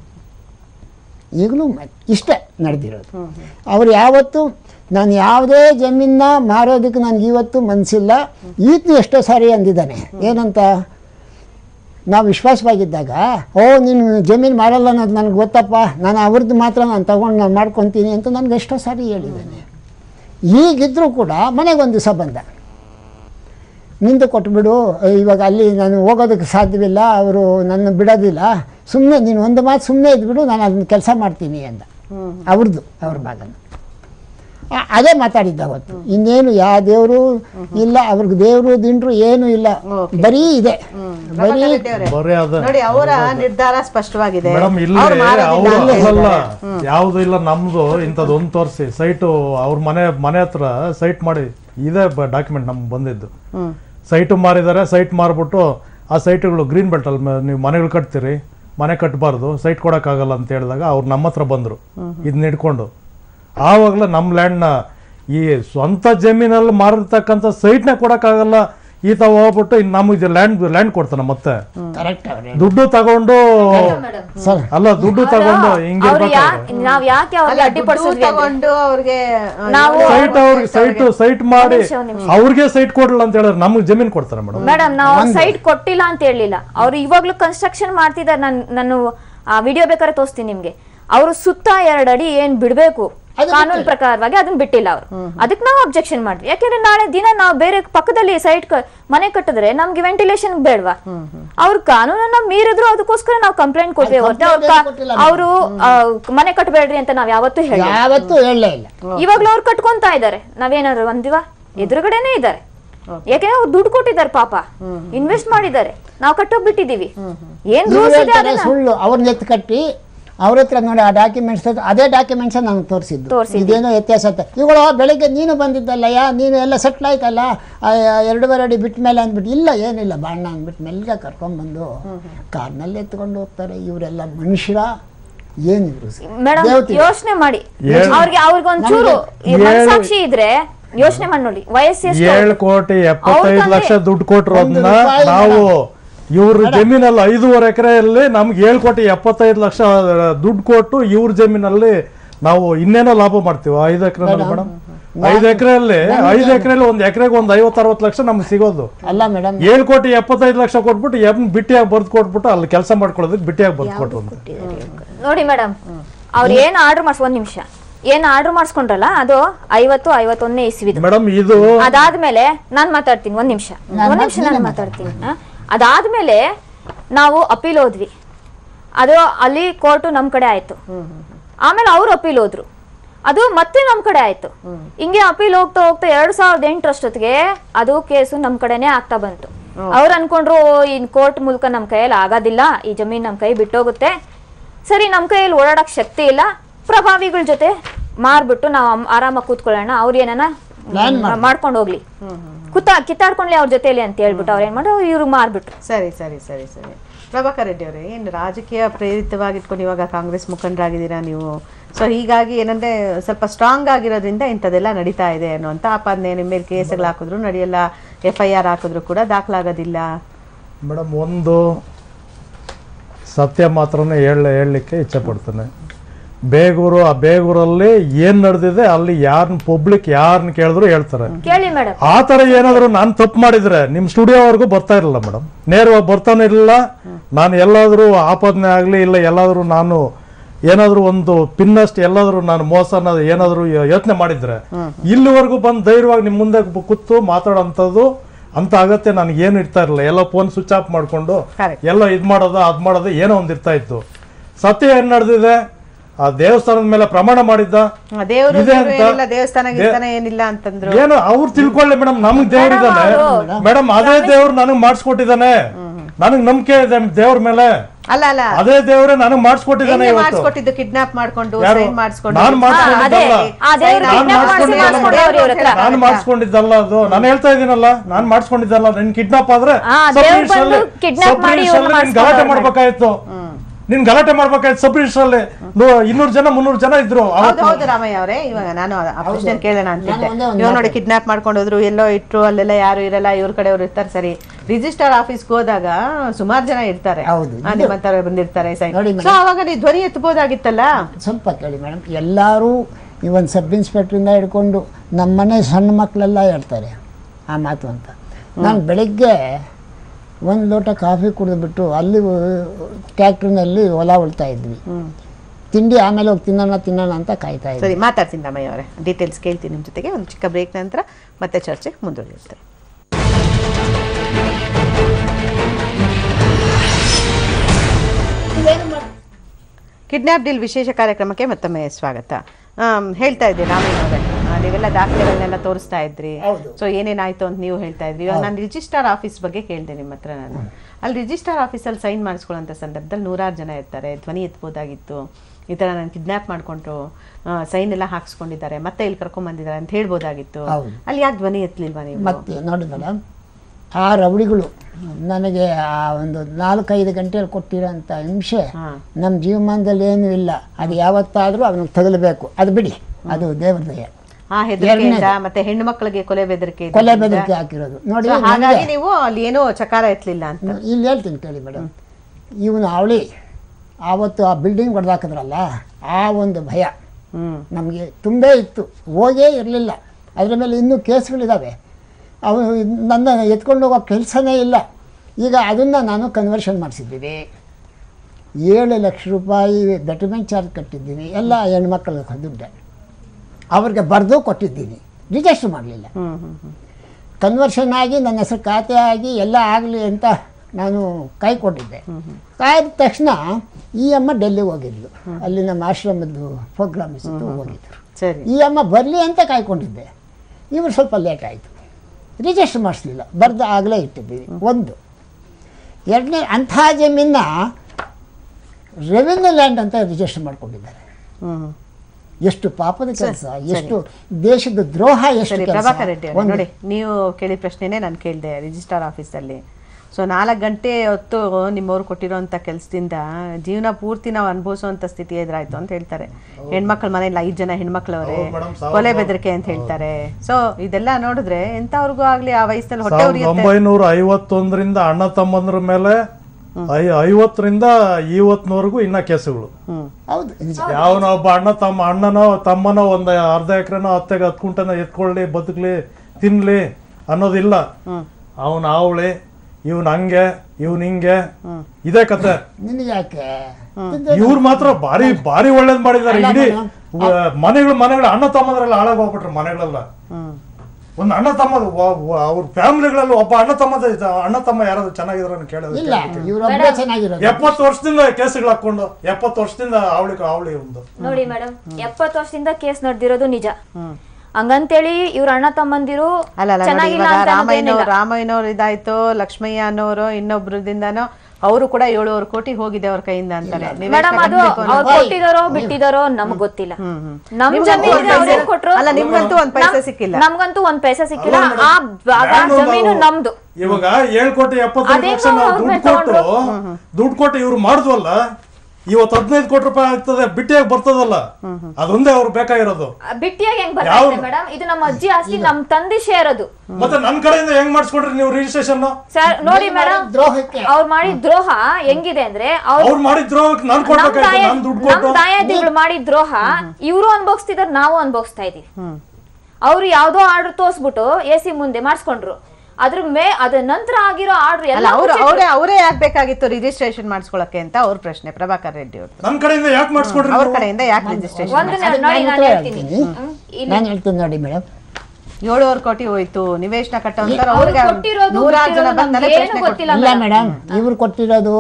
ಈಗಲೂ ಮ- ಇಷ್ಟೇ ನಡೆದಿರೋದು ಅವ್ರು ಯಾವತ್ತೂ ನಾನು ಯಾವುದೇ ಜಮೀನ ಮಾರೋದಕ್ಕೆ ನನಗೆ ಇವತ್ತು ಮನಸ್ಸಿಲ್ಲ ಈತನು ಎಷ್ಟೋ ಸಾರಿ ಅಂದಿದ್ದಾನೆ ಏನಂತ ನಾವು ವಿಶ್ವಾಸವಾಗಿದ್ದಾಗ ಓ ನೀನು ಜಮೀನು ಮಾರಲ್ಲ ಅನ್ನೋದು ನನಗೆ ಗೊತ್ತಪ್ಪ ನಾನು ಅವ್ರದ್ದು ಮಾತ್ರ ನಾನು ತಗೊಂಡು ನಾನು ಮಾಡ್ಕೊತೀನಿ ಅಂತ ನನಗೆ ಎಷ್ಟೋ ಸಾರಿ ಹೇಳಿದ್ದಾನೆ ಈಗಿದ್ರೂ ಕೂಡ ಮನೆಗೆ ಒಂದು ದಿವಸ ಬಂದ ನಿಂದು ಕೊಟ್ಬಿಡು ಇವಾಗ ಅಲ್ಲಿ ನಾನು ಹೋಗೋದಕ್ಕೆ ಸಾಧ್ಯವಿಲ್ಲ ಅವರು ನನ್ನ ಬಿಡೋದಿಲ್ಲ ಸುಮ್ಮನೆ ನೀನು ಒಂದು ಮಾತು ಸುಮ್ಮನೆ ಇದ್ಬಿಡು ನಾನು ಅದನ್ನ ಕೆಲಸ ಮಾಡ್ತೀನಿ ಅಂದ ಅವ್ರದ್ದು ಅವ್ರ ಭಾಗನ ಆ- ಅದೇ ಮಾತಾಡಿದ್ದ ಅವತ್ತು ಇನ್ನೇನು ಯಾವ ದೇವರು ಇಲ್ಲ ಅವ್ರಿಗೆ ದೇವರು ದಿಂಡ್ರು ಏನೂ ಇಲ್ಲ ಬರೀ ಇದೆ ಬರೀ ಬರೀ ಅದ ನೋಡಿ ಅವರ ನಿರ್ಧಾರ ಸ್ಪಷ್ಟವಾಗಿದೆ ಮೇಡಮ್ ಇಲ್ಲಿ ಅವ್ರು ಮಾಡೋದಿಲ್ಲ ಅವ್ರು ಅಂತ ಅಲ್ಲಲ್ಲ ಯಾವ್ದು ಇಲ್ಲ ನಮ್ದು ಇಂಥದ್ದು ಒಂದು ತೋರಿಸಿ ಸೈಟು ಅವ್ರ ಮನೆ ಮನೆ ಹತ್ರ ಸೈಟ್ ಮಾಡಿ ಇದೇ ಡಾಕ್ಯುಮೆಂಟ್ ನಮ್ಗೆ ಬಂದಿದ್ದು ಸೈಟು ಮಾರಿದ್ದಾರೆ ಸೈಟ್ ಮಾರ್ಬಿಟ್ಟು ಆ ಸೈಟ್ಗಳು ಗ್ರೀನ್ ಬೆಲ್ಟ್ ಅಲ್ಲಿ ಮ- ನೀವು ಮನೆಗಳು ಕಟ್ತೀರಿ ಮನೆ ಕಟ್ಟಬಾರ್ದು ಸೈಟ್ ಕೊಡೋಕ್ಕಾಗಲ್ಲ ಅಂತ ಹೇಳಿದಾಗ ಅವ್ರು ನಮ್ಮ ಹತ್ರ ಬಂದರು ಇದನ್ನ ಹಿಡ್ಕೊಂಡು ಆವಾಗಲೇ ನಮ್ಮ ಲ್ಯಾಂಡ್ನ ಈ ಸ್ವಂತ ಜಮೀನಲ್ಲಿ ಮಾರಿರ್ತಕ್ಕಂಥ ಸೈಟ್ನ ಕೊಡೋಕ್ಕಾಗಲ್ಲ ಈತ ಹೋಗ್ಬಿಟ್ಟು ಇನ್ನು ನಮಗೆ ಲ್ಯಾಂಡ್ ಲ್ಯಾಂಡ್ ಕೊಡ್ತಾನೆ ಮತ್ತೆ ಕರೆಕ್ಟ್ ಅವ್ರೆ ದುಡ್ಡು ತಗೊಂಡು ಸರ್ ಅಲ್ಲ ದುಡ್ಡು ತಗೊಂಡು ಹಿಂಗೆ ಅವ್ರು ಯಾ ನಾವ್ ಯಾಕೆ ಅವ್ರಿಗೆ ದುಡ್ಡು ಅಡ್ಡಿಪಡಿಸಿದ್ವಿ ಅಂದ್ರೆ- ತಗೊಂಡು ಅವ್ರಿಗೆ ಆ, ನಾವು ಸೈಟ್ ಅವ್ರಿಗೆ ಸೈಟ್ ಸೈಟ್ ಮಾಡಿ ನಿಮಿಷ, ಒಂದ್ ನಿಮಿಷ. ಅವ್ರಿಗೆ ಸೈಟ್ ಕೊಡಲ್ಲ ಅಂತ ಹೇಳಿದ್ರೆ ನಮ್ಗೆ ಜಮೀನ್ ಕೊಡ್ತಾರೆ ಮೇಡಮ್ ಮೇಡಮ್ ನಾವು ಸೈಟ್ ಕೊಟ್ಟಿಲ್ಲ ಅಂತ ಹೇಳಿಲ್ಲ ಅವ್ರು ಇವಾಗ್ಲೂ ಕನ್ಸ್ಟ್ರಕ್ಷನ್ ಮಾಡ್ತಿದ್ದಾರೆ ನಾನು ನಾನು ಆ ವಿಡಿಯೋ ಬೇಕಾದ್ರೆ ತೋರಿಸ್ತೀನಿ ನಿಮ್ಗೆ ಅವರು ಸುತ್ತ ಎರಡು ಅಡಿ ಏನ್ ಬಿಡ್ಬೇಕು ಕಾನೂನು ಪ್ರಕಾರವಾಗಿ ಅದನ್ನ ಬಿಟ್ಟಿಲ್ಲ ಅವರು ಅದಕ್ಕೆ ನಾವು ಅಬ್ಜೆಕ್ಷನ್ ಮಾಡಿದ್ವಿ ಯಾಕೆಂದ್ರೆ ನಾಳೆ ದಿನ ನಾವು ಬೇರೆ ಪಕ್ಕದಲ್ಲಿ ಸೈಟ್ ಮನೆ ಕಟ್ಟಿದ್ರೆ ನಮ್ಗೆ ವೆಂಟಿಲೇಷನ್ ಬೇಡವಾ ಅವ್ರ ಕಾನೂನನ್ನ ಮೀರಿದ್ರು ಅದಕ್ಕೋಸ್ಕರ ನಾವು ಕಂಪ್ಲೇಂಟ್ ಕೊಡ್ತೇವೆ ಹೊರತು ಅವ್ರ complaint ಕೊಟ್ಟಿಲ್ಲ ಅವರು ಮನೆ ಕಟ್ಟಬೇಡ್ರಿ ಅಂತ ನಾವ್ ಯಾವತ್ತೂ ಹೇಳಿ ಯಾವತ್ತೂ ಹೇಳಲೇ ಇಲ್ಲ ಇವಾಗ್ಲೂ ಅವ್ರು ಕಟ್ಕೊಂತಾ ಇದ್ದಾರೆ ನಾವೇನಾದ್ರು ಒಂದಿವ ಎದುರುಗಡೆನೆ ಇದ್ದಾರೆ ಯಾಕೆಂದ್ರೆ ಅವ್ರು ದುಡ್ಡು ಕೊಟ್ಟಿದ್ದಾರೆ ಪಾಪ ಇನ್ವೆಸ್ಟ್ ಮಾಡಿದ್ದಾರೆ ನಾವು ಕಟ್ಟೋಗ್ಬಿಟ್ಟಿದೀವಿ ಏನ್ ಇವ್ರು ರೂಲ್ಸ್ ಇದೆ ಹೇಳ್ತಾರೆ ಅದನ್ನ ಸುಳ್ಳು ಅವ್ರನ್ನ ಎತ್ತು ಕಟ್ಟಿ ಅವ್ರ ಹತ್ರ ನೋಡಿ ಆ ಡಾಕ್ಯುಮೆಂಟ್ಸ್ ಅದೇ ಡಾಕ್ಯುಮೆಂಟ್ಸ್ ನನಗೆ ತೋರಿಸಿದ್ದು ತೋರ್ಸಿದ್ದು. ಇದೇನೋ ವ್ಯತ್ಯಾಸ ಅಂತ ಇವುಗಳು ಬೆಳಿಗ್ಗೆ ನೀನು ಬಂದಿದ್ದಲ್ಲಯ್ಯ ನೀನು ಎಲ್ಲ ಸೆಟ್ಲ್ ಆಯ್ತಲ್ಲ ಆ, ಎರಡೂವರೆ ಅಡಿ ಬಿಟ್ಟ ಮೇಲೆ ಅಂದ್ಬಿಟ್ಟು ಇಲ್ಲ ಏನಿಲ್ಲ ಬಾಣ ಅಂದ್ಬಿಟ್ಟು ಮೆಲ್ಗೆ ಕರ್ಕೊಂಡ್ಬಂದು ಕಾರ್ನಲ್ಲಿ ಎತ್ಕೊಂಡು ಹೋಗ್ತಾರೆ ಇವರೆಲ್ಲ ಮನುಷ್ಯರ ಏನಿದ್ರು ಮೇಡಮ್ ದೇವತೆ. ಯೋಚನೆ ಮಾಡಿ ಏಳು- ಅವ್ರಿಗೆ ಅವ್ರಿಗೆ ಒಂಚೂರು ಈ ಏಳು- ಮನಸಾಕ್ಷಿ ಇದ್ರೆ ಯೋಚನೆ ಮಾಡಿ ನೋಡಿ ವಯಸ್ಸು ಎಷ್ಟು ಏಳು ಕೋಟಿ ಎಪ್ಪತ್ತೈದು ತಂದೆ- ಲಕ್ಷ ದುಡ್ಡು ಕೊಟ್ರು ಒಂದು ಅದನ್ನ ರೂಪಾಯಿ ನಾವು ಇವ್ರ ಜಮೀನಲ್ಲಿ ಐದೂವರೆ ಎಕರೆಯಲ್ಲಿ ನಮ್ಗೆ ಏಳು ಕೋಟಿ ಎಪ್ಪತ್ತೈದು ಲಕ್ಷ ದುಡ್ಡು ಕೊಟ್ಟು ಇವ್ರ ಜಮೀನಲ್ಲಿ ನಾವು ಇನ್ನೇನೋ ಲಾಭ ಮಾಡ್ತೀವಿ ಐದು ಎಕರೆನಲ್ಲಿ ಮೇಡಮ್ ಐದು ಎಕರೆಯಲ್ಲಿ ಐದು ಎಕರೆಯಲ್ಲಿ ಒಂದು ಎಕರೆಗೆ ಒಂದು ಐವತ್ತು ಅರವತ್ತು ಲಕ್ಷ ನಮ್ಗೆ ಸಿಗೋದು ಅಲ್ಲ ಮೇಡಮ್ ಏಳು ಕೋಟಿ ಎಪ್ಪತ್ತೈದು ಲಕ್ಷ ಕೊಟ್ಬಿಟ್ಟು ಎಮ್ ಬಿಟ್ಟಿಯಾಗಿ ಬರ್ದು ಕೊಟ್ಬಿಟ್ಟು ಅಲ್ಲಿ ಕೆಲಸ ಮಾಡ್ಕೊಳ್ಳೋದಕ್ಕೆ ಬಿಟ್ಟಿಯಾಗಿ ಬರ್ದು ಕೊಟ್ರು ಅಂತ ನೋಡಿ ಮೇಡಮ್ ಅವ್ರು ಏನ್ ಆರ್ಡರ್ ಮಾಡ್ಸ್ ಒಂದ್ ನಿಮಿಷ ಏನ್ ಆರ್ಡರ್ ಮಾಡಿಸ್ಕೊಂಡ್ರಲ್ಲ ಅದು ಐವತ್ತು ಐವತ್ತೊಂದನೇ ಇಸ್ವಿದು ಮೇಡಮ್ ಇದು ಅದಾದ್ಮೇಲೆ ನಾನ್ ಮಾತಾಡ್ತೀನಿ ಒಂದ್ ನಿಮಿಷ ಒಂದ್ ನಿಮಿಷ ನಾನು ಮಾತಾಡ್ತೀನಿ ಆ? ಅದಾದ್ಮೇಲೆ ನಾವು ಅಪೀಲ್ ಹೋದ್ವಿ ಅದು ಅಲ್ಲಿ ಕೋರ್ಟು ನಮ್ ಕಡೆ ಆಯ್ತು ಆಮೇಲೆ ಅವ್ರು ಅಪೀಲ್ ಹೋದ್ರು ಅದು ಮತ್ತೆ ನಮ್ ಕಡೆ ಆಯ್ತು ಹಿಂಗೆ ಅಪೀಲ್ ಹೋಗ್ತಾ ಹೋಗ್ತಾ ಎರಡ್ ಸಾವಿರದ ಎಂಟರಷ್ಟೊತ್ತಿಗೆ ಅದು ಕೇಸು ನಮ್ ಕಡೆನೆ ಆಗ್ತಾ ಬಂತು ಅವ್ರು ಅನ್ಕೊಂಡ್ರು ಇನ್ ಕೋರ್ಟ್ ಮೂಲಕ ನಮ್ ಕೈಯಲ್ಲಿ ಆಗೋದಿಲ್ಲ ಈ ಜಮೀನ್ ನಮ್ ಕೈ ಬಿಟ್ಟೋಗುತ್ತೆ ಸರಿ ನಮ್ ಕೈಯಲ್ಲಿ ಓಡಾಡಕ್ ಶಕ್ತಿ ಇಲ್ಲ ಪ್ರಭಾವಿಗಳ ಜೊತೆ ಮಾರ್ಬಿಟ್ಟು ನಾವು ಆರಾಮಾಗಿ ಕೂತ್ಕೊಳ್ಳೋಣ ಅವ್ರು ಏನಾನ ಮಾಡ್ಕೊಂಡು ಹೋಗ್ಲಿ ಕುತ್ತ ಕಿತ್ತಾಡ್ಕೊಂಡ್ಲಿ ಅವ್ರ ಜೊತೆಲಿ ಅಂತ ಹೇಳ್ಬಿಟ್ಟು ಅವ್ರು ಏನ್ ಮಾಡ್ರು ಇವ್ರು ಮಾರ್ಬಿಟ್ರು ಸರಿ ಸರಿ ಸರಿ ಸರಿ ಪ್ರಭಾಕರ್ ರೆಡ್ಡಿ ಅವರೇ ಏನು ರಾಜಕೀಯ ಪ್ರೇರಿತವಾಗಿಟ್ಕೊಂಡು ಇವಾಗ ಕಾಂಗ್ರೆಸ್ ಮುಖಂಡರಾಗಿದ್ದೀರಾ ನೀವು ಸೊ ಹೀಗಾಗಿ ಏನಂದ್ರೆ ಸ್ವಲ್ಪ ಸ್ಟ್ರಾಂಗ್ ಆಗಿರೋದ್ರಿಂದ ಇಂಥದ್ದೆಲ್ಲ ನಡೀತಾ ಇದೆ ಅನ್ನುವಂಥ ಆಪಾದನೆ ನಿಮ್ಮ ಮೇಲೆ ಕೇಸ್ಗಳು ಹಾಕಿದ್ರು ನಡೆಯಲ್ಲ ಎಫ್ ಐ ಆರ್ ಹಾಕಿದ್ರು ಕೂಡ ದಾಖಲಾಗೋದಿಲ್ಲ ಮೇಡಮ್ ಒಂದು ಸತ್ಯ ಮಾತ್ರನೇ ಹೇಳ ಹೇಳಲಿಕ್ಕೆ ಇಚ್ಛೆ ಪಡ್ತೇನೆ ಬೇಗೂರು ಆ ಬೇಗೂರಲ್ಲಿ ಏನ್ ನಡೆದಿದೆ ಅಲ್ಲಿ ಯಾರನ್ನ ಪಬ್ಲಿಕ್ ಯಾರನ್ನ ಕೇಳಿದ್ರು ಹೇಳ್ತಾರೆ ಕೇಳಿ ಮೇಡಮ್ ಆ ತರ ಏನಾದ್ರು ನಾನು ತಪ್ಪು ಮಾಡಿದ್ರೆ ನಿಮ್ ಸ್ಟುಡಿಯೋವರೆಗೂ ಬರ್ತಾ ಇರಲಿಲ್ಲ ಮೇಡಮ್ ನೇರವಾಗಿ ಬರ್ತಾನೆ ಇರಲಿಲ್ಲ ನಾನು ಎಲ್ಲಾದ್ರೂ ಆಪಾದನೆ ಆಗ್ಲಿ ಇಲ್ಲ ಎಲ್ಲಾದ್ರೂ ನಾನು ಏನಾದ್ರೂ ಒಂದು ಪಿನ್ನಸ್ಟ್ ಎಲ್ಲಾದ್ರೂ ನಾನು ಮೋಸನ ಏನಾದ್ರೂ ಯೋಚನೆ ಮಾಡಿದ್ರೆ ಇಲ್ಲಿವರೆಗೂ ಬಂದು ಧೈರ್ಯವಾಗಿ ನಿಮ್ ಮುಂದೆ ಕೂತು ಮಾತಾಡೋಂಥದ್ದು ಅಂತ ಅಗತ್ಯ ನನಗೆ ಏನು ಇರ್ತಾ ಇರಲಿಲ್ಲ ಎಲ್ಲ ಫೋನ್ ಸ್ವಿಚ್ ಆಫ್ ಮಾಡ್ಕೊಂಡು Correct. ಎಲ್ಲ ಇದ್ ಮಾಡೋದು ಅದ್ ಮಾಡೋದು ಏನೋ ಒಂದ್ ಇರ್ತಾ ಇತ್ತು ಸತ್ಯ ಏನ್ ನಡೆದಿದೆ ಆ ದೇವಸ್ಥಾನದ ಮೇಲೆ ಪ್ರಮಾಣ ಮಾಡಿದ್ದ ಆ, ದೇವ್ರು ಇದೆ ದೇವ್ರು ಅಂತ- ಏನಿಲ್ಲ ದೇವಸ್ಥಾನ ಗಿವಸ್ಥಾನ ಏನಿಲ್ಲ ಅಂತಂದ್ರು ಏನು ಅವ್ರು ತಿಳ್ಕೊಳ್ಳಿ ಮೇಡಮ್ ನಮಗ್ ದೇವ್ರಿದ್ದಾನೆ ಮೇಡಮ್ ಅದೇ ದೇವ್ರು ನನಗ್ ಮಾಡಿಸ್ಕೊಟ್ಟಿದ್ದಾನೆ ನನಗ್ ನಂಬಿಕೆ ಇದೆ ದೇವ್ರ ಮೇಲೆ ಅಲ್ಲ ಅಲ್ಲ ಅದೇ ದೇವ್ರೆ ನನಗ್ ಮಾಡಿಸ್ಕೊಟ್ಟಿದ್ದಾನೆ ಹೆಂಗೆ ಇವತ್ತು ಮಾಡಿಸ್ಕೊಟ್ಟಿದ್ದು ಕಿಡ್ನಾಪ್ ಮಾಡ್ಕೊಂಡು ಯಾರು? ಸೈನ್ ಮಾಡಿಸ್ಕೊಂಡು ನಾನ್ ಮಾಡ್ಸ್ಕೊಂಡಿದ್ದಲ್ಲ. ಆ ದೇವ್ರು ನಾನ್ kidnap ಮಾಡ್ಸಿ ಮಾಡ್ಸ್ಕೊಂಡಿದ್ದಲ್ಲ. ಮಾಡ್ಸ್ಕೊಂಡವ್ರು ಇವ್ರ ಹತ್ರ. ನಾನು ಮಾಡಿಸ್ಕೊಂಡಿದ್ದಲ್ಲ ಅದು ನಾನು ಹೇಳ್ತಾ ಇದೀನಲ್ಲ ನಾನ್ ಮಾಡಿಸ್ಕೊಂಡಿದ್ದಲ್ಲ ನಿನ್ ಕಿಡ್ನಾಪ್ ಆದ್ರೆ ಆ, sub ದೇವ್ರು registrar ಬಂದು ಅಲ್ಲಿ- kidnap sub ಮಾಡಿ registrar ಇವ್ರನ್ನ ಅಲ್ಲಿ ನೀನ್ ಗಲಾಟೆ ಮಾಡಿಸ್ಕೊಂಡವ್ರು. ಮಾಡ್ಬೇಕಾಯ್ತು ನಿನ್ ಗಲಾಟೆ ಮಾಡ್ಬೇಕಾಯ್ತು ಸಬ್ ರಿಜಿಸ್ಟರ್ ಅಲ್ಲಿ ಇನ್ನೂರು ಜನ ಮುನ್ನೂರು ಜನ ಇದ್ರು ಹೌದು ಅವತ್ತು ಹೌದು ರಾಮಯ್ಯ ಅವರೇ ಇವಾಗ ನಾನು ಆ ಪ್ರಶ್ನೆ ಕೇಳೋಣ ಅಂತಿದ್ದೆ ನಾನು ಒಂದೇ ಒಂದು ಇವಾಗ ನೋಡಿ ಕಿಡ್ನಾಪ್ ಮಾಡ್ಕೊಂಡು ಹೋದ್ರು ಎಲ್ಲೋ ಇಟ್ರು ಅಲ್ಲೆಲ್ಲ ಯಾರು ಇರಲ್ಲ ಇವ್ರ ಕಡೆಯವ್ರು ಇರ್ತಾರೆ ಸರಿ ರಿಜಿಸ್ಟರ್ ಆಫೀಸ್ಗೆ ಹೋದಾಗ ಸುಮಾರು ಜನ ಇರ್ತಾರೆ ಹೌದು. ಆ, ನಿಮ್ಮಂತವ್ರು ಬಂದಿರ್ತಾರೆ ಸೈ ನೋಡಿ ಸೊ ಅವಾಗ ನೀವು ಧ್ವನಿ ಎತ್ತಬಹುದಾಗಿತ್ತಲ್ಲ ಸ್ವಲ್ಪ ಕೇಳಿ ಮೇಡಮ್ ಎಲ್ಲರೂ ಈ ಒಂದು ಸಬ್ ಇನ್ಸ್ಪೆಕ್ಟ್ರಿಂದ ಹಿಡ್ಕೊಂಡು ನಮ್ಮನೆ ಸಣ್ಣ ಮಕ್ಕಳೆಲ್ಲ ಹೇಳ್ತಾರೆ ಆ ಮಾತು ಅಂತ ನಾನು ಬೆಳಿಗ್ಗೆ ಒಂದು ಲೋಟ ಕಾಫಿ ಕುಡಿದ್ಬಿಟ್ಟು ಅಲ್ಲಿ ಟ್ಯಾಕ್ಟ್ರಿನಲ್ಲಿ ಹೊಲ ಉಳ್ತಾ ಇದ್ವಿ ತಿಂಡಿ ಆಮೇಲೆ ಹೋಗಿ ತಿನ್ನೋಣ ತಿನ್ನೋಣ ಅಂತ ಕಾಯ್ತಾ ಇದ್ವಿ ಸರಿ ಮಾತಾಡ್ತೀನಿ ರಾಮಯ್ಯ ಅವರೇ ಡೀಟೇಲ್ಸ್ ಕೇಳ್ತೀನಿ ನಿಮ್ಮ ಜೊತೆಗೆ ಒಂದು ಚಿಕ್ಕ ಬ್ರೇಕ್ ನಂತರ ಮತ್ತೆ ಚರ್ಚೆ ಮುಂದುವರಿಯುತ್ತೆ ಕಿಡ್ನಾಪ್ ಡೀಲ್ ವಿಶೇಷ ಕಾರ್ಯಕ್ರಮಕ್ಕೆ ಮತ್ತೊಮ್ಮೆ ಸ್ವಾಗತ ಆಮ್, ಹೇಳ್ತಾ ಇದ್ದೆ ರಾಮಯ್ಯ ಅವರೇ ಆ, ನೀವೆಲ್ಲ ದಾಖಲೆಗಳನ್ನೆಲ್ಲ ತೋರಿಸ್ತಾ ಇದ್ರಿ ಸೊ ಏನೇನಾಯ್ತು ಅಂತ ನೀವು ಹೇಳ್ತಾ ಇದ್ರಿ ಇವಾಗ ನಾನು ರಿಜಿಸ್ಟರ್ ಆಫೀಸ್ ಬಗ್ಗೆ ಕೇಳಿದೆ ನಿಮ್ಮ ಹತ್ರ ನಾನು ಅಲ್ಲಿ ರಿಜಿಸ್ಟರ್ ಆಫೀಸಲ್ಲಿ ಸೈನ್ ಮಾಡಿಸ್ಕೊಳ್ಳೋಂಥ ಸಂದರ್ಭದಲ್ಲಿ ನೂರಾರು ಜನ ಇರ್ತಾರೆ ಧ್ವನಿ ಎತ್ಬೋದಾಗಿತ್ತು ಈ ಥರ ನಾನು ಕಿಡ್ನಾಪ್ ಮಾಡಿಕೊಂಡು ಸೈನ್ ಎಲ್ಲ ಹಾಕ್ಸ್ಕೊಂಡಿದ್ದಾರೆ ಮತ್ತೆ ಇಲ್ಲಿ ಕರ್ಕೊಂಬಂದಿದ್ದಾರೆ ಅಂತ ಹೇಳ್ಬೋದಾಗಿತ್ತು ಹೌದು. ಅಲ್ಲಿ ಯಾಕೆ ಧ್ವನಿ ಎತ್ತಲಿಲ್ವಾ ನೀವು ಮತ್ತೆ ನೋಡಿ ಮೇಡಮ್ ಆ ರವಡಿಗಳು ನನಗೆ ಆ ಒಂದು ನಾಲ್ಕೈದು ಗಂಟೆಯಲ್ಲಿ ಕೊಟ್ಟಿರೋಂಥ ಹಿಂಸೆ ಹಾ. ನಮ್ಮ ಜೀವಮಾನದಲ್ಲಿ ಏನೂ ಇಲ್ಲ ಅದು ಯಾವತ್ತಾದರೂ ಅವನಿಗೆ ತಗಲಬೇಕು ಅದು ಬಿಡಿ ಅದು ದೇವ್ರ ದಯ ಆ ಹೆದರಿಕೆಯಿಂದ ಮತ್ತೆ ಹೆಣ್ಣು ಮಕ್ಕಳಿಗೆ ಕೊಲೆ ಬೆದರಿಕೆ ಕೊಲೆ ಇದ್ರಿಂದ. ಬೆದರಿಕೆ ಹಾಕಿರೋದು ನೋಡಿ So, ಹಾಗಾಗಿ ನನಗೆ ನೀವು ಅಲ್ಲಿ ಏನೋ ಚಕಾರ ಎತ್ತಲಿಲ್ಲ ಅಂತ ಇಲ್ಲಿ ಹೇಳ್ತೀನಿ ಕೇಳಿ ಮೇಡಮ್ ಇವನು ಅವಳಿ ಆವತ್ತು ಆ ಬಿಲ್ಡಿಂಗ್ ಹೊಡೆದಾಕಿದ್ರಲ್ಲ ಆ ಒಂದು ಭಯ ಹ್ಮ್ ನಮಗೆ ತುಂಬೇ ಇತ್ತು ಹೋಗೇ ಇರಲಿಲ್ಲ ಅದರ ಮೇಲೆ ಇನ್ನೂ ಕೇಸ್ಗಳಿದ್ದಾವೆ ಅವನು ನನ್ನ ಎತ್ಕೊಂಡು ಹೋಗೋ ಕೆಲಸನೇ ಇಲ್ಲ ಈಗ ಅದನ್ನು ನಾನು ಕನ್ವರ್ಷನ್ ಮಾಡಿಸಿದ್ದೀನಿ ಏಳು ಲಕ್ಷ ರೂಪಾಯಿ ಬೆಟರ್ಮೆಂಟ್ ಚಾರ್ಜ್ ಕಟ್ಟಿದ್ದೀನಿ ಎಲ್ಲ ಹೆಣ್ಮಕ್ಳಿಗೆ ದುಡ್ಡೆ ಅವ್ರಿಗೆ ಬರೆದು ಕೊಟ್ಟಿದ್ದೀನಿ ರಿಜಿಸ್ಟರ್ ಮಾಡಲಿಲ್ಲ ಹ್ಮ್ ಹ್ಮ್ ಹ್ಮ್ ಕನ್ವರ್ಷನ್ ಆಗಿ ನನ್ನ ಹೆಸರು ಖಾತೆ ಆಗಿ ಎಲ್ಲ ಆಗಲಿ ಅಂತ ನಾನು ಕೈ ಕೊಟ್ಟಿದ್ದೆ ಕಾಯ್ದ ತಕ್ಷಣ ಈ ಅಮ್ಮ ಡೆಲ್ಲಿಗೆ ಹೋಗಿದ್ಲು ಅಲ್ಲಿ ನಮ್ಮ ಆಶ್ರಮದ್ದು ಪ್ರೋಗ್ರಾಮ್ ಇತ್ತು ಹೋಗಿದ್ರು ಸರಿ ಈ ಅಮ್ಮ ಬರಲಿ ಅಂತ ಕಾಯ್ಕೊಂಡಿದ್ದೆ ಇವರು ಸ್ವಲ್ಪ ಲೇಟ್ ಆಯಿತು ರಿಜಿಸ್ಟರ್ ಮಾಡಿಸ್ಲಿಲ್ಲ ಬರ್ದು ಆಗಲೇ ಇಟ್ಟಿದ್ದೀವಿ ಒಂದು ಎರಡನೇ ಅಂಥ ಜಮೀನ ರೆವಿನ್ಯೂ ಲ್ಯಾಂಡ್ ಅಂತ ರಿಜಿಸ್ಟರ್ ಮಾಡ್ಕೊಂಡಿದ್ದಾರೆ ಹ್ಮ್ ಎಷ್ಟು ಪಾಪದ ಕೆಲಸ ಎಷ್ಟು ದೇಶದ ದ್ರೋಹ ಎಷ್ಟು ಸರಿ ಕೆಲಸ ಪ್ರಭಾಕರ್ ರೆಡ್ಡಿ ಅವರೇ, ಒಂದು ನೋಡಿ ನೀವು ಕೇಳಿದ ಪ್ರಶ್ನೆನೇ ನಾನು ಕೇಳಿದೆ ರಿಜಿಸ್ಟ್ರಾರ್ ಆಫೀಸಲ್ಲಿ ಸೊ ನಾಲ್ಕು ಗಂಟೆ ಹೊತ್ತು ನಿಮ್ಮವ್ರು ಕೊಟ್ಟಿರೋಂಥ ಕೆಲಸದಿಂದ ಜೀವನ ಪೂರ್ತಿ ನಾವು ಅನುಭವಿಸುವಂಥ ಸ್ಥಿತಿ ಎದುರಾಯ್ತು ಅಂತ ಹೇಳ್ತಾರೆ ಹೆಣ್ಮಕ್ಳ ಮನೇಲಿ ಐದು ಜನ ಹೆಣ್ಮಕ್ಳವ್ರೆ ಹೌದು madam, ಸಾವಿರ ಕೊಲೆ ಬೆದರಿಕೆ ಅಂತ ಹೇಳ್ತಾರೆ ಸೊ ಇದೆಲ್ಲ ನೋಡಿದ್ರೆ ಎಂಥವ್ರಿಗೂ ಆಗ್ಲಿ ಆ ವಯಸ್ಸಲ್ಲಿ ಹೊಟ್ಟೆ ಸಾವಿರದ ಉರಿಯುತ್ತೆ ಒಂಬೈನೂರ ಐವತ್ತೊಂದರಿಂದ ಅಣ್ಣ ತಮ್ಮಂದ್ರ ಮೇಲೆ ಐ ಐವತ್ತರಿಂದ ಇವತ್ತಿನವರೆಗೂ ಇನ್ನ ಕೇಸುಗಳು ಹ್ಮ್ ಹೌದು ನಿಜ. ಯಾವನೋ ಒಬ್ಬ ಅಣ್ಣ ತಮ್ಮ ಅಣ್ಣನೋ ತಮ್ಮನೋ ಒಂದು ಅರ್ಧ ಎಕರೆನೋ ಹತ್ತೆಗೆ ಹತ್ತು ಕುಂಟನ ಎತ್ಕೊಳ್ಳಿ ಬದುಕ್ಲಿ ತಿನ್ಲಿ ಅನ್ನೋದಿಲ್ಲ ಅವನ ಅವಳಿ ಇವನ್ ಹಂಗೆ ಇವನ್ ಹಿಂಗೆ ಇದೇ ಕತೆ ನಿನಗೆ ಯಾಕೆ ಇವ್ರು ಮಾತ್ರ ಭಾರಿ ಭಾರಿ ಒಳ್ಳೇದ್ ಮಾಡಿದ್ದಾರೆ ಇಡೀ ಮನೆಗಳು ಮನೆಗಳು ಅಣ್ಣ ತಮ್ಮದ್ರೆಲ್ಲ ಹಾಳಾಗ್ ಹೋಗ್ಬಿಟ್ರು ಮನೆಗಳೆಲ್ಲ ಹ್ಮ್ ಒಂದು ಅಣ್ಣ ತಮ್ಮ ಅವ್ರ ಫ್ಯಾಮಿಲಿಗಳಲ್ಲಿ ಒಬ್ಬ ಅಣ್ಣ ತಮ್ಮದ ಅಣ್ಣ ತಮ್ಮ ಯಾರಾದ್ರು ಚೆನ್ನಾಗಿದಾರ ಕೇಳೋದು ಇಲ್ಲ ಇವರೊಬ್ಬರೇ ಚೆನ್ನಾಗಿರೋದು ಎಪ್ಪತ್ತು ವರ್ಷದಿಂದ ಕೇಸುಗಳು ಹಾಕೊಂಡು ಎಪ್ಪತ್ತು ವರ್ಷದಿಂದ ಅವಳಿ ಅವಳಿ ಒಂದು ನೋಡಿ ಮೇಡಮ್ ಎಪ್ಪತ್ತು ವರ್ಷದಿಂದ ಕೇಸ್ ನಡೆದಿರೋದು ನಿಜ ಹಂಗಂತೇಳಿ ಇವ್ರ ಅಣ್ಣ ತಮ್ಮಂದಿರು ಅಲ್ಲ ಅಲ್ಲ ನೋಡಿ ಚೆನ್ನಾಗಿಲ್ಲ ಇವಾಗ ಅಂತ ರಾಮಯ್ಯನವ್ರು ಅನ್ನೋದೇನಿಲ್ಲ. ರಾಮಯ್ಯನವ್ರು ಇದಾಯ್ತು ಲಕ್ಷ್ಮಯ್ಯ ಅನ್ನೋರು ಇನ್ನೊಬ್ರದಿಂದನೋ ಅವರು ಕೂಡ ಏಳುವರೆ ಕೋಟಿ ಹೋಗಿದೆ ಅವ್ರ ಕೈಯಿಂದ ಅಂತಾರೆ ನೀವೇ ಮೇಡಮ್ ಅದು ಕಟ್ಬೇಕು ಅನ್ನೋ- ಅವ್ರು ಕೊಟ್ಟಿದಾರೋ ಬಿಟ್ಟಿದಾರೋ ನಮ್ಗ್ ಗೊತ್ತಿಲ್ಲ ನಮ್ ನಿಮ್ಗಂತೂ ಜಮೀನು ಒಂದ್ ಪೈಸೆ- ಅವ್ರೇನ್ ಕೊಟ್ರು ಅಲ್ಲ, ನಿಮ್ಗಂತೂ ಒಂದ್ ಪೈಸೆ ಸಿಕ್ಕಿಲ್ಲ. ನಮ್ಗಂತೂ ಒಂದ್ ಪೈಸೆ ಸಿಕ್ಕಿಲ್ಲ ಅಲ್ಲ ಆ madam, ಭಾಗ ನಾನು ಜಮೀನು ನಾವು- ನಮ್ದು ಇವಾಗ ಏಳು ಕೋಟಿ ಎಪ್ಪತ್ತೈದು ಅದೇನೋ ಲಕ್ಷ ನಾವು ಅವ್ರ ದುಡ್ಡು ಮೇಲೆ ಕೊಟ್ಟು ದುಡ್ಡು ಕೊಟ್ಟು ಇವ್ರು ಮಾಡಿದ್ವಲ್ಲ ಇವತ್ತು ಹದಿನೈದು ಕೋಟಿ ರೂಪಾಯಿ ಆಗ್ತದೆ ಬಿಟ್ಟಿಯಾಗಿ ಬರ್ತದಲ್ಲ ಅದೊಂದೇ ಅವ್ರು ಬೇಕಾಗಿರೋದು ಬಿಟ್ಟಿಯಾಗಿ ಹೆಂಗ್ ಬರ್ತಾ ಯಾವ- ಇದೆ ಮೇಡಮ್ ಇದು ನಮ್ಮ ಅಜ್ಜಿ ಆಸ್ತಿ ನಮ್ ತಂದೆ ಶೇರ್ ಅದು ಮತ್ತೆ ನನ್ ಕಡೆಯಿಂದ ಹೆಂಗ್ ಮಾಡಿಸ್ಕೊಡ್ರಿ ನೀವು ರಿಜಿಸ್ಟ್ರೇಷನ್ ಸರ್ ನೋಡಿ ನೀವು ಮೇಡಮ್ ಮಾಡಿದ ದ್ರೋಹಕ್ಕೆ ಅವ್ರು ಮಾಡಿದ ದ್ರೋಹ ಹೆಂಗಿದೆ ಅಂದ್ರೆ ಅವ್ರು ಅವ್ರು ಮಾಡಿದ್ರು ನಾನ್ ನಮ್ ಕೊಡ್ಬೇಕಾಯ್ತು ತಾಯ ನಾನ್ ದುಡ್ಡು ನಮ್ ಕೊಟ್ಟು ತಾಯದಿಗಳು ಮಾಡಿದ ದ್ರೋಹ ಇವರು ಅನ್ಭವಿಸ್ತಿದಾರೆ ನಾವು ಅನ್ಭವಿಸ್ತಾ ಇದೀವಿ ಅವ್ರು ಯಾವ್ದೋ ಆರ್ಡರ್ ತೋರ್ಸ್ಬಿಟ್ಟು ಎ ಸಿ ಮುಂದೆ ಮಾಡಿಸ್ಕೊಂಡ್ರು ಅದ್ರ ಮೇ ಅದ ನಂತರ ಆಗಿರೋ ಆರ್ಡರ್ ಅಲ್ಲ ಎಲ್ಲ ಅವ್ರು ಅವರೇ ಅವರೇ ಆಗ್ಬೇಕಾಗಿತ್ತು ರಿಜಿಸ್ಟ್ರೇಷನ್ ಮಾಡಿಸ್ಕೊಳಕ್ಕೆ ಅಂತ ಅವ್ರ ಪ್ರಶ್ನೆ ಪ್ರಭಾಕರ್ ರೆಡ್ಡಿ ಅವರು ನನ್ ಕಡೆಯಿಂದ ಯಾಕೆ ಮಾಡಿಸ್ಕೊಡ್ರಿ ಅವ್ರ ನೀವು? ಕಡೆಯಿಂದ ಯಾಕೆ ರಿಜಿಸ್ಟ್ರೇಷನ್ ಒಂದು ಅದಕ್ಕೆ ನೋಡಿ ನಾನು ನಾನು ಉತ್ತರ ಹೇಳ್ತೀನಿ ಹೇಳ್ತೀನಿ. ಹ್ಮ್. ಇಲ್ಲಿ ನಾನು ಹೇಳ್ತೀನಿ ನೋಡಿ ಮೇಡಮ್ ಏಳುವರೆ ಕೋಟಿ ಹೋಯ್ತು ನಿವೇಶನ ಕಟ್ಟೋಂತಾರ ಅವ್ರು ಅವ್ರಿಗೆ ಕೊಟ್ಟಿರೋದು ನೂರಾರು ಜನ ಬಿಟ್ಟಿರೋದು ಬಂದಲೆ ನಮ್ಗೆ ಪ್ರಶ್ನೆ ಏನು ಕೊಡ್ತಾರೆ ಗೊತ್ತಿಲ್ಲ ಇಲ್ಲ ಮೇಡಮ್ ಇವ್ರು ಕೊಟ್ಟಿರೋದು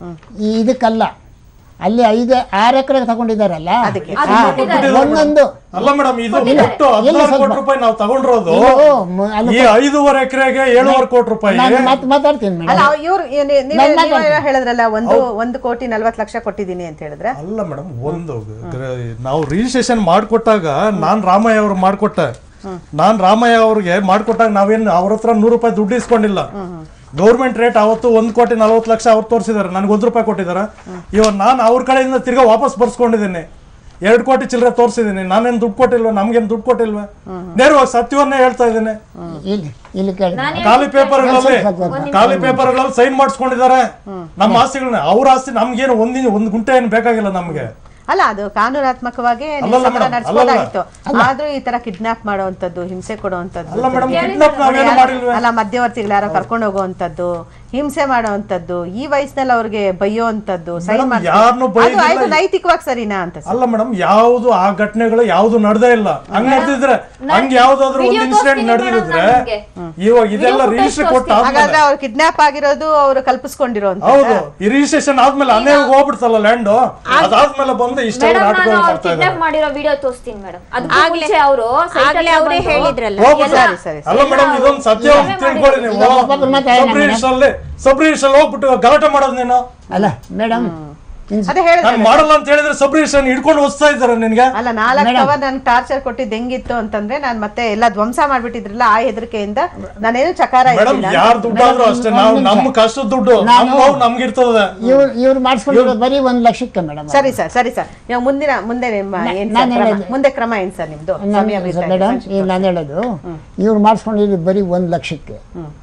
ಈ ಇದಕ್ಕಲ್ಲ ಅಲ್ಲಿ ಐದು ಆರು ಎಕರೆ ತಗೊಂಡಿದ್ದಾರಲ್ಲ ಅದಕ್ಕೆ. ಹಾ, ಅದು ಕೊಟ್ಟಿದ್ದಾರೆ. ಒಂದೊಂದು ಅಲ್ಲ ಮೇಡಮ್ ಇದು ಇಲ್ಲ, ಒಟ್ಟು ಇಲ್ಲ ಹದಿನಾರು ಸ್ವಲ್ಪ. ಕೋಟಿ ರೂಪಾಯಿ ನಾವು ತಗೊಂಡಿರೋದು ಇದು ಮ- ಅಲ್ಲಿ ಈ ಐದೂವರೆ ಎಕರೆಗೆ ಏಳುವರೆ ಕೋಟಿ ರೂಪಾಯಿ ನಾನು ಮಾತ್- ಮಾತಾಡ್ತೀನಿ ಅಲ್ಲ ಮೇಡಮ್ ಇವ್ರು ನೀವು ನನ್ನ ಮಾತು. ಹೇಳಿದ್ರಲ್ಲ ಒಂದು ಒಂದು ಕೋಟಿ ನಲ್ವತ್ತು ಲಕ್ಷ ಕೊಟ್ಟಿದ್ದೀನಿ ಅಂತ ಹೇಳಿದ್ರೆ ಅಲ್ಲ ಮೇಡಮ್ ಒಂದು ಗ್ರ- ನಾವು ರಿಜಿಸ್ಟ್ರೇಷನ್ ಮಾಡಿಕೊಟ್ಟಾಗ ನಾನ್ ರಾಮಯ್ಯ ಅವ್ರು ಮಾಡಿಕೊಟ್ಟೆ ನಾನ್ ರಾಮಯ್ಯ ಅವ್ರಿಗೆ ಮಾಡಿಕೊಟ್ಟಾಗ ನಾವೇನು ಅವ್ರ ಹತ್ರ ನೂರು ರೂಪಾಯಿ ದುಡ್ಡು ಇಸ್ಕೊಂಡಿಲ್ಲ ಗೌರ್ಮೆಂಟ್ ರೇಟ್ ಅವತ್ತು ಒಂದ್ ಕೋಟಿ ನಲ್ವತ್ತು ಲಕ್ಷ ಅವ್ರು ತೋರಿಸಿದಾರೆ ನನ್ಗೆ ಒಂದ್ ರೂಪಾಯಿ ಕೊಟ್ಟಿದ್ದಾರೆ ಇವಾಗ ನಾನು ಅವ್ರ ಕಡೆಯಿಂದ ತಿರ್ಗಾ ವಾಪಸ್ ಬರ್ಸ್ಕೊಂಡಿದ್ದೀನಿ ಎರಡು ಕೋಟಿ ಚಿಲ್ಲರೆ ತೋರಿಸಿದ್ದೀನಿ ನಾನೇನು ದುಡ್ಡು ಕೊಟ್ಟಿಲ್ವ ನಮ್ಗೇನು ದುಡ್ಡು ಕೊಟ್ಟಿಲ್ವ ನೇರವಾಗಿ ಸತ್ಯವನ್ನೇ ಹೇಳ್ತಾ ಇದ್ದೀನಿ ಇಲ್ಲಿ ಇಲ್ಲಿ ಕೇಳಿ ನಾನು ಖಾಲಿ ಪೇಪರ್ಗಳಲ್ಲಿ ಸ್ವಲ್ಪ- ಖಾಲಿ ಪೇಪರ್ಗಳಲ್ಲಿ ಸೈನ್ ಮಾಡಿಸ್ಕೊಂಡಿದ್ದಾರೆ ನಮ್ಮ ಆಸ್ತಿಗಳನ್ನ ಅವ್ರ ಆಸ್ತಿ ನಮ್ಗೇನು ಒಂದಿನ ಒಂದ್ ಗುಂಟೆ ಏನು ಬೇಕಾಗಿಲ್ಲ ನಮ್ಗೆ ಅಲ್ಲ ಅದು ಕಾನೂನಾತ್ಮಕವಾಗಿ ನೀವು ಅಲ್ಲಲ್ಲ ಸಮರ madam, ನಡೆಸ್ಬೋದಾಗಿತ್ತು ಆದ್ರೂ ಈ ತರ ಕಿಡ್ನಾಪ್ ಮಾಡುವಂತದ್ದು ಹಿಂಸೆ ಕೊಡುವಂತದ್ದು ಅಲ್ಲ ಮೇಡಮ್ ಕಿಡ್ನಾಪ್ ನಾವೇನು ಮಾಡಿಲ್ವೇ ಅಲ್ಲ ಮಧ್ಯವರ್ತಿಗಳು ಯಾರೋ ಕರ್ಕೊಂಡು ಹೋಗುವಂತದ್ದು ಹಿಂಸೆ ಮಾಡುವಂತದ್ದು ಈ ವಯಸ್ಸಿನಲ್ಲಿ ಅವ್ರಿಗೆ ಬೈಯುವಂತದ್ದು ಸೈನ್ Madam, ಯಾರ್ನೂ ಬೈದಿಲ್ಲ. ಆಯ್ತು ನೈತಿಕವಾಗಿ ಸರಿನಾ ಅಂತ ಸರ್ ಅಲ್ಲ ಮೇಡಮ್ ಯಾವ್ದು ಆ ಘಟನೆಗಳು ಯಾವ್ದು ನಡೆದೇ ಇಲ್ಲ ಹಂಗ್ ನಡೆದಿದ್ರೆ ಹಂಗ್ ಯಾವ್ದಾದ್ರು ಒಂದ್ video ಇನ್ಸಿಡೆಂಟ್ ತೋರಿಸ್ತೀನಿ ನಡೆದಿದ್ರೆ madam ನಿಮ್ಗೆ. ಇವಾಗ ಇದೆಲ್ಲ footage ರಿಜಿಸ್ಟ್ರೇಷನ್ ಕೊಟ್ಟ ಹಾಗಾದ್ರೆ ಆದ್ಮೇಲೆ ಅವ್ರು ಕಿಡ್ನಾಪ್ ಆಗಿರೋದು ಅವ್ರು ಕಲ್ಪಿಸ್ಕೊಂಡಿರೋಂತ ಹೌದು ಈ ರಿಜಿಸ್ಟ್ರೇಷನ್ ಆದ್ಮೇಲೆ ಅನೇ ಹೋಗ್ಬಿಡ್ತಲ್ಲ ಲ್ಯಾಂಡ್ ಅದಾದ್ಮೇಲೆ ಬಂದು ಇಷ್ಟೆಲ್ಲ ಮೇಡಮ್ ನಾನು ನಾಟಕಗಳು ಅವ್ರು ಮಾಡ್ತಾ ಕಿಡ್ನಾಪ್ ಇದ್ದಾರೆ ಮಾಡಿರೋ ವಿಡಿಯೋ ತೋರಿಸ್ತೀನಿ ಮೇಡಮ್ ಅದಕ್ಕೂ ಆಗ್ಲೇ- ಮುಂಚೆ ಅವರು ಆಗ್ಲೇ ಅವರೇ ಹೇಳಿದ್ರಲ್ಲ ಹೋಗ್ಬಿಟ್ಟು ಸರಿ ಸರಿ ಅಲ್ಲ ಮೇಡಮ್ ಇದೊಂದು ಸತ್ಯ ಎಲ್ಲವೇ ತಿಳ್ಕೊಳ್ಳಿ ನೀವು ಈಗ ಒಬ್ಬೊಬ್ರು ಮಾತಾಡೋಣ ಸಬ್ ರಿಜಿಸ್ಟರ್ ಅಲ್ಲಿ ಸಬ್ ರಿಜಿಸ್ಟರ್ ಅಲ್ಲಿ ಹೋಗ್ಬಿಟ್ಟು ಗಲಾಟೆ ಮಾಡೋದು ನೀನು ಅಲ್ಲ ಮೇಡಮ್ ಅದೇ ಹೇಳಿದ್ರೆ ನಾನು ಮಾಡಲ್ಲ ಅಂತ ಹೇಳಿದ್ರೆ ಸಬ್ ರಿಜಿಸ್ಟರ್ ಹಿಡ್ಕೊಂಡು ಓದಿಸ್ತಾ ಇದ್ದಾರೆ ನಿನ್ಗೆ ಅಲ್ಲ ನಾಲ್ಕು ಅವರ್ ನನ್ ಟಾರ್ಚರ್ ಕೊಟ್ಟಿದ್ದು ಹೆಂಗಿತ್ತು ಅಂತಂದ್ರೆ ನಾನ್ ಮತ್ತೆ ಎಲ್ಲ ಧ್ವಂಸ ಮಾಡ್ಬಿಟ್ಟಿದ್ರಲ್ಲ ಆ ಹೆದರಿಕೆಯಿಂದ ನಾನೇನು ಚಕಾರ ಮೇಡಮ್ ಇರ್ಲಿಲ್ಲ ಯಾರ್ ದುಡ್ಡಾದ್ರೂ ಅಷ್ಟೇ ನಾವು ನಮ್ಮ ಕಷ್ಟದ ದುಡ್ಡು ನಮ್ಮ ನೋವು ನಮ್ಗಿರ್ತದೆ ಇವ್ರು ಇವ್ರು ಮಾಡಿಸ್ಕೊಂಡಿರೋದು ಬರೀ ಒಂದ್ ಲಕ್ಷಕ್ಕೆ ಮೇಡಮ್ ಸರಿ ಸರ್ ಸರಿ ಸರ್ ಇವಾಗ ಮುಂದಿನ ಮುಂದೆ ನಿಮ್ಮ ಏನ್ ಸರ್ ನಾನ್ ಕ್ರಮ? ಹೇಳಿದ್ದು- ಮುಂದೆ ಕ್ರಮ ಏನ್ ಸರ್ ನಿಮ್ದು ಸಮಯ ಮೀರ್ತಾ ಇದೆ. ಮೇಡಮ್ ಈಗ ನಾನು ಹೇಳೋದು ಇವ್ರು ಮಾಡಿಸ್ಕೊಂಡಿದ್ದು ಬರೀ ಒಂದು ಲಕ್ಷಕ್ಕೆ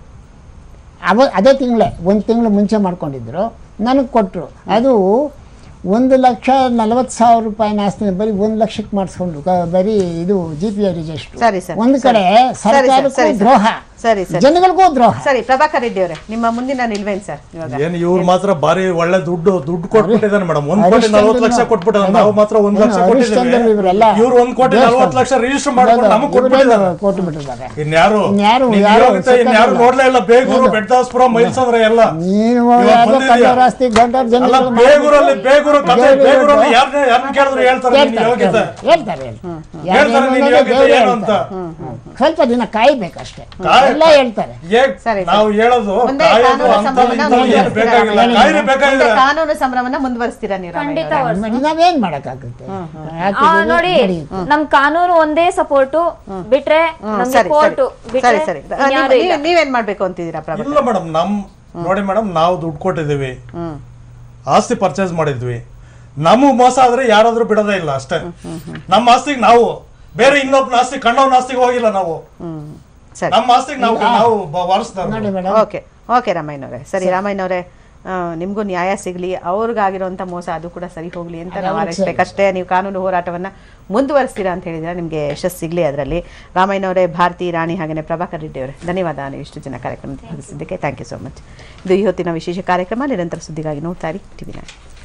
ಅವ ಅದೇ ತಿಂಗಳೇ ಒಂದು ತಿಂಗಳು ಮುಂಚೆ ಮಾಡ್ಕೊಂಡಿದ್ರು ನನಗೆ ಕೊಟ್ಟರು ಅದು ಒಂದು ಲಕ್ಷ ನಲವತ್ತು ಸಾವಿರ ರೂಪಾಯಿನ ಆಸ್ತಿ ಬರೀ ಒಂದು ಲಕ್ಷಕ್ಕೆ ಮಾಡಿಸ್ಕೊಂಡು ಕ- ಬರೀ ಇದು ಜಿ ಪಿ ಐ ರಿಜಿಸ್ಟ್ರು ಸರಿ ಸರ್ ಒಂದು ಕಡೆ ಸರಿ ಸರ್, ಸರ್ಕಾರಕ್ಕೂ ಸರಿ ಸರ್. ದ್ರೋಹ ಸರಿ ಸರ್ ಜನಗಳಿಗೂ ದ್ರೋಹ ಸರಿ ಪ್ರಭಾಕರ್ ರೆಡ್ಡಿ ಅವರೇ ನಿಮ್ಮ ಮುಂದಿನ ನಿಲ್ವೇನ್ ಸರ್ ಇವಾಗ ಏನ್ ಇವ್ರು ಮಾತ್ರ ಬಾರಿ ಒಳ್ಳೆ ದುಡ್ಡು ದುಡ್ಡು ಕೊಟ್ಬಿಟ್ಟಿದ್ದಾನೆ ಮೇಡಮ್ ಒಂದ್ ಕೋಟಿ ಹರಿಶ್ಚಂದ್ರನ- ನಲ್ವತ್ತು ಲಕ್ಷ ಕೊಟ್ಬಿಟ್ಟಿದ್ದಾನೆ ನಾವು ಮಾತ್ರ ಒಂದ್ ಲಕ್ಷ ಏನು ಹರಿಶ್ಚಂದ್ರನ್ ಇವರೆಲ್ಲ ಕೊಟ್ಟಿದ್ದೀವಿ ಇವ್ರು ಒಂದ್ ಕೋಟಿ ದೇವಸ್ಥಾನ. ನಲ್ವತ್ತು ಲಕ್ಷ ರಿಜಿಸ್ಟರ್ ಮಾಡ್ಕೊಂಡು ನಮಗ್ ಕೊಟ್ಬಿಟ್ಟಿದ್ದಾರೆ ಕೊಟ್ಟು ಬಿಟ್ಟಿದ್ದಾರೆ ಇನ್ಯಾರು ಇನ್ಯಾರು- ನೀನ್ ಯಾರು ಯೋಗ್ಯತೆ ಇನ್ಯಾರು ಸಿಕ್ಕಲ್ಲ. ನೋಡ್ಲೇ ಇಲ್ಲ ಬೇಗೂರು ಬೆಟ್ಟದಾಸ್ಪುರ ಮೈಲ್ಸಂದ್ರ ಎಲ್ಲ ನೀನು ಇವಾಗ ಯಾವ್ದೋ ಬಂದಿದ್ಯಾ? ಕಂಡವ್ರ ಆಸ್ತಿ ಗಂಡವ್ರ ಅಲ್ಲ ಜಮೀನು ಬೇಗೂರಲ್ಲಿ ಬೇಗೂರು ಕತೆ ಬೇಗೂರು ಬೇಗೂರಲ್ಲಿ ಹೇಳ್ತಾರೆ. ಯಾರನ್ನ ಯಾರನ್ನ ಕೇಳಿದ್ರು ಹೇಳ್ತಾರೆ ನಿನ್ ಹೇಳ್ತಾರೆ, ಯೋಗ್ಯತೆ ಹೇಳ್ತಾರೆ ಹೇಳ್ತಾರೆ. ಹೇಳ್ತಾರೆ ಯಾರೇನು ನಿನ್ ಅನ್ನೋದು ಯೋಗ್ಯತೆ ದೇವ್ರೇ ಏನು ಅಂತ ಹೇಳ್ತಾರೆ. ಸ್ವಲ್ಪ ದಿನ ಕಾಯ್ಬೇಕಷ್ಟೇ ಕಾಯ್ ಎಲ್ಲ ಹೇಳ್ತಾರೆ ಏ- ಸರಿ, ನಾವು ಹೇಳೋದು ಮುಂದೆ ಕಾಯೋದು ಕಾನೂನು ಅಂಥದ್ದು ಸಂಭ್ರಮನ ಇಂಥದ್ದು ಏನು ಮುಂದುವರಿಸ್ತೀರಾ ಬೇಕಾಗಿಲ್ಲ ರಾಮಯ್ಯ? ಕಾಯಿಲೆ ಮುಂದೆ ಬೇಕಾಗಿಲ್ಲ ಕಾನೂನು ಸಂಭ್ರಮನ ಮುಂದುವರಿಸ್ತೀರಾ ನೀವು ರಾಮಯ್ಯ ಖಂಡಿತ ಅವರೇ? ವರ್ಷ. ನಾವೇನ್ ಮಾಡಕ್ಕಾಗುತ್ತೆ ಆ, ಹಾಕಿದ್ದೀವಿ, ನೋಡಿ ನಡೆಯುತ್ತೆ. ನಮ್ ಕಾನೂನು ಒಂದೇ ಸಪೋರ್ಟು ಬಿಟ್ರೆ ಹ್ಮ್, ನಮ್ಗೆ ಸರಿ ಕೋರ್ಟು ಸರಿ ಬಿಟ್ರೆ ಸರಿ ಸರಿ ಇನ್ಯಾರು ನೀವು- ಇಲ್ಲ. ನೀವು- ನೀವೇನ್ ಮಾಡ್ಬೇಕು ಅಂತಿದ್ದೀರಾ ಪ್ರಭಾ ಇಲ್ಲ ಮೇಡಮ್ ನಮ್ ನೋಡಿ ಮೇಡಮ್ ನಾವು ದುಡ್ಡು ಕೊಟ್ಟಿದ್ದೀವಿ ಹ್ಮ್ ಆಸ್ತಿ ಪರ್ಚೇಸ್ ಮಾಡಿದ್ವಿ ನಮಗ್ ಮೋಸ ಆದ್ರೆ ಯಾರಾದ್ರೂ ಬಿಡೋದೇ ಇಲ್ಲ ಅಷ್ಟೇ ನಮ್ಮ ಆಸ್ತಿಗೆ ನಾವು ಬೇರೆ ಇನ್ನೊಬ್ಬನ ಆಸ್ತಿ ಕಣ್ಣವನ ಆಸ್ತಿಗೆ ಹೋಗಿಲ್ಲ ನಾವು ಹ್ಮ್ ಸರಿ ನಮ್ಮ ಆಸ್ತಿಗೆ ನಾವು ನಾವು ವಾರಸ್ದಾರ ನೋಡಿ ಮೇಡಮ್ ಓಕೆ ಓಕೆ ರಾಮಯ್ಯನವರೇ ಸರಿ ರಾಮಯ್ಯನವರೇ ಆ, ನಿಮ್ಗೂ ನ್ಯಾಯ ಸಿಗ್ಲಿ ಅವ್ರಿಗಾಗಿರುವಂತ ಮೋಸ ಅದು ಕೂಡ ಸರಿ ಹೋಗ್ಲಿ ಅಂತ ನಾವು ಹಾರೈಸ್ಬೇಕಷ್ಟೇ ನೀವು ಕಾನೂನು ಹೋರಾಟವನ್ನ ಮುಂದುವರಿಸ್ತೀರಾ ಅಂತ ಹೇಳಿದ್ರೆ ನಿಮಗೆ ಯಶಸ್ಸು ಸಿಗ್ಲಿ ಅದರಲ್ಲಿ ರಾಮಯ್ಯನವರೇ ಭಾರತಿ ರಾಣಿ ಹಾಗೆಯೇ ಪ್ರಭಾಕರ್ ರೆಡ್ಡಿ ಅವರೇ ಧನ್ಯವಾದ ನೀವು ಇಷ್ಟು ಜನ ಕಾರ್ಯಕ್ರಮ ಭಾಗವಹಿಸಿದ್ದಕ್ಕೆ ಥ್ಯಾಂಕ್ ಯು ಸೋ ಮಚ್ ಇದು ಈ ಹೊತ್ತಿನ ವಿಶೇಷ ಕಾರ್ಯಕ್ರಮ ನಿರಂತರ ಸುದ್ದಿಗಾಗಿ ನೋಡ್ತಾ ಇರಿ ಟಿವಿ ನೈನ್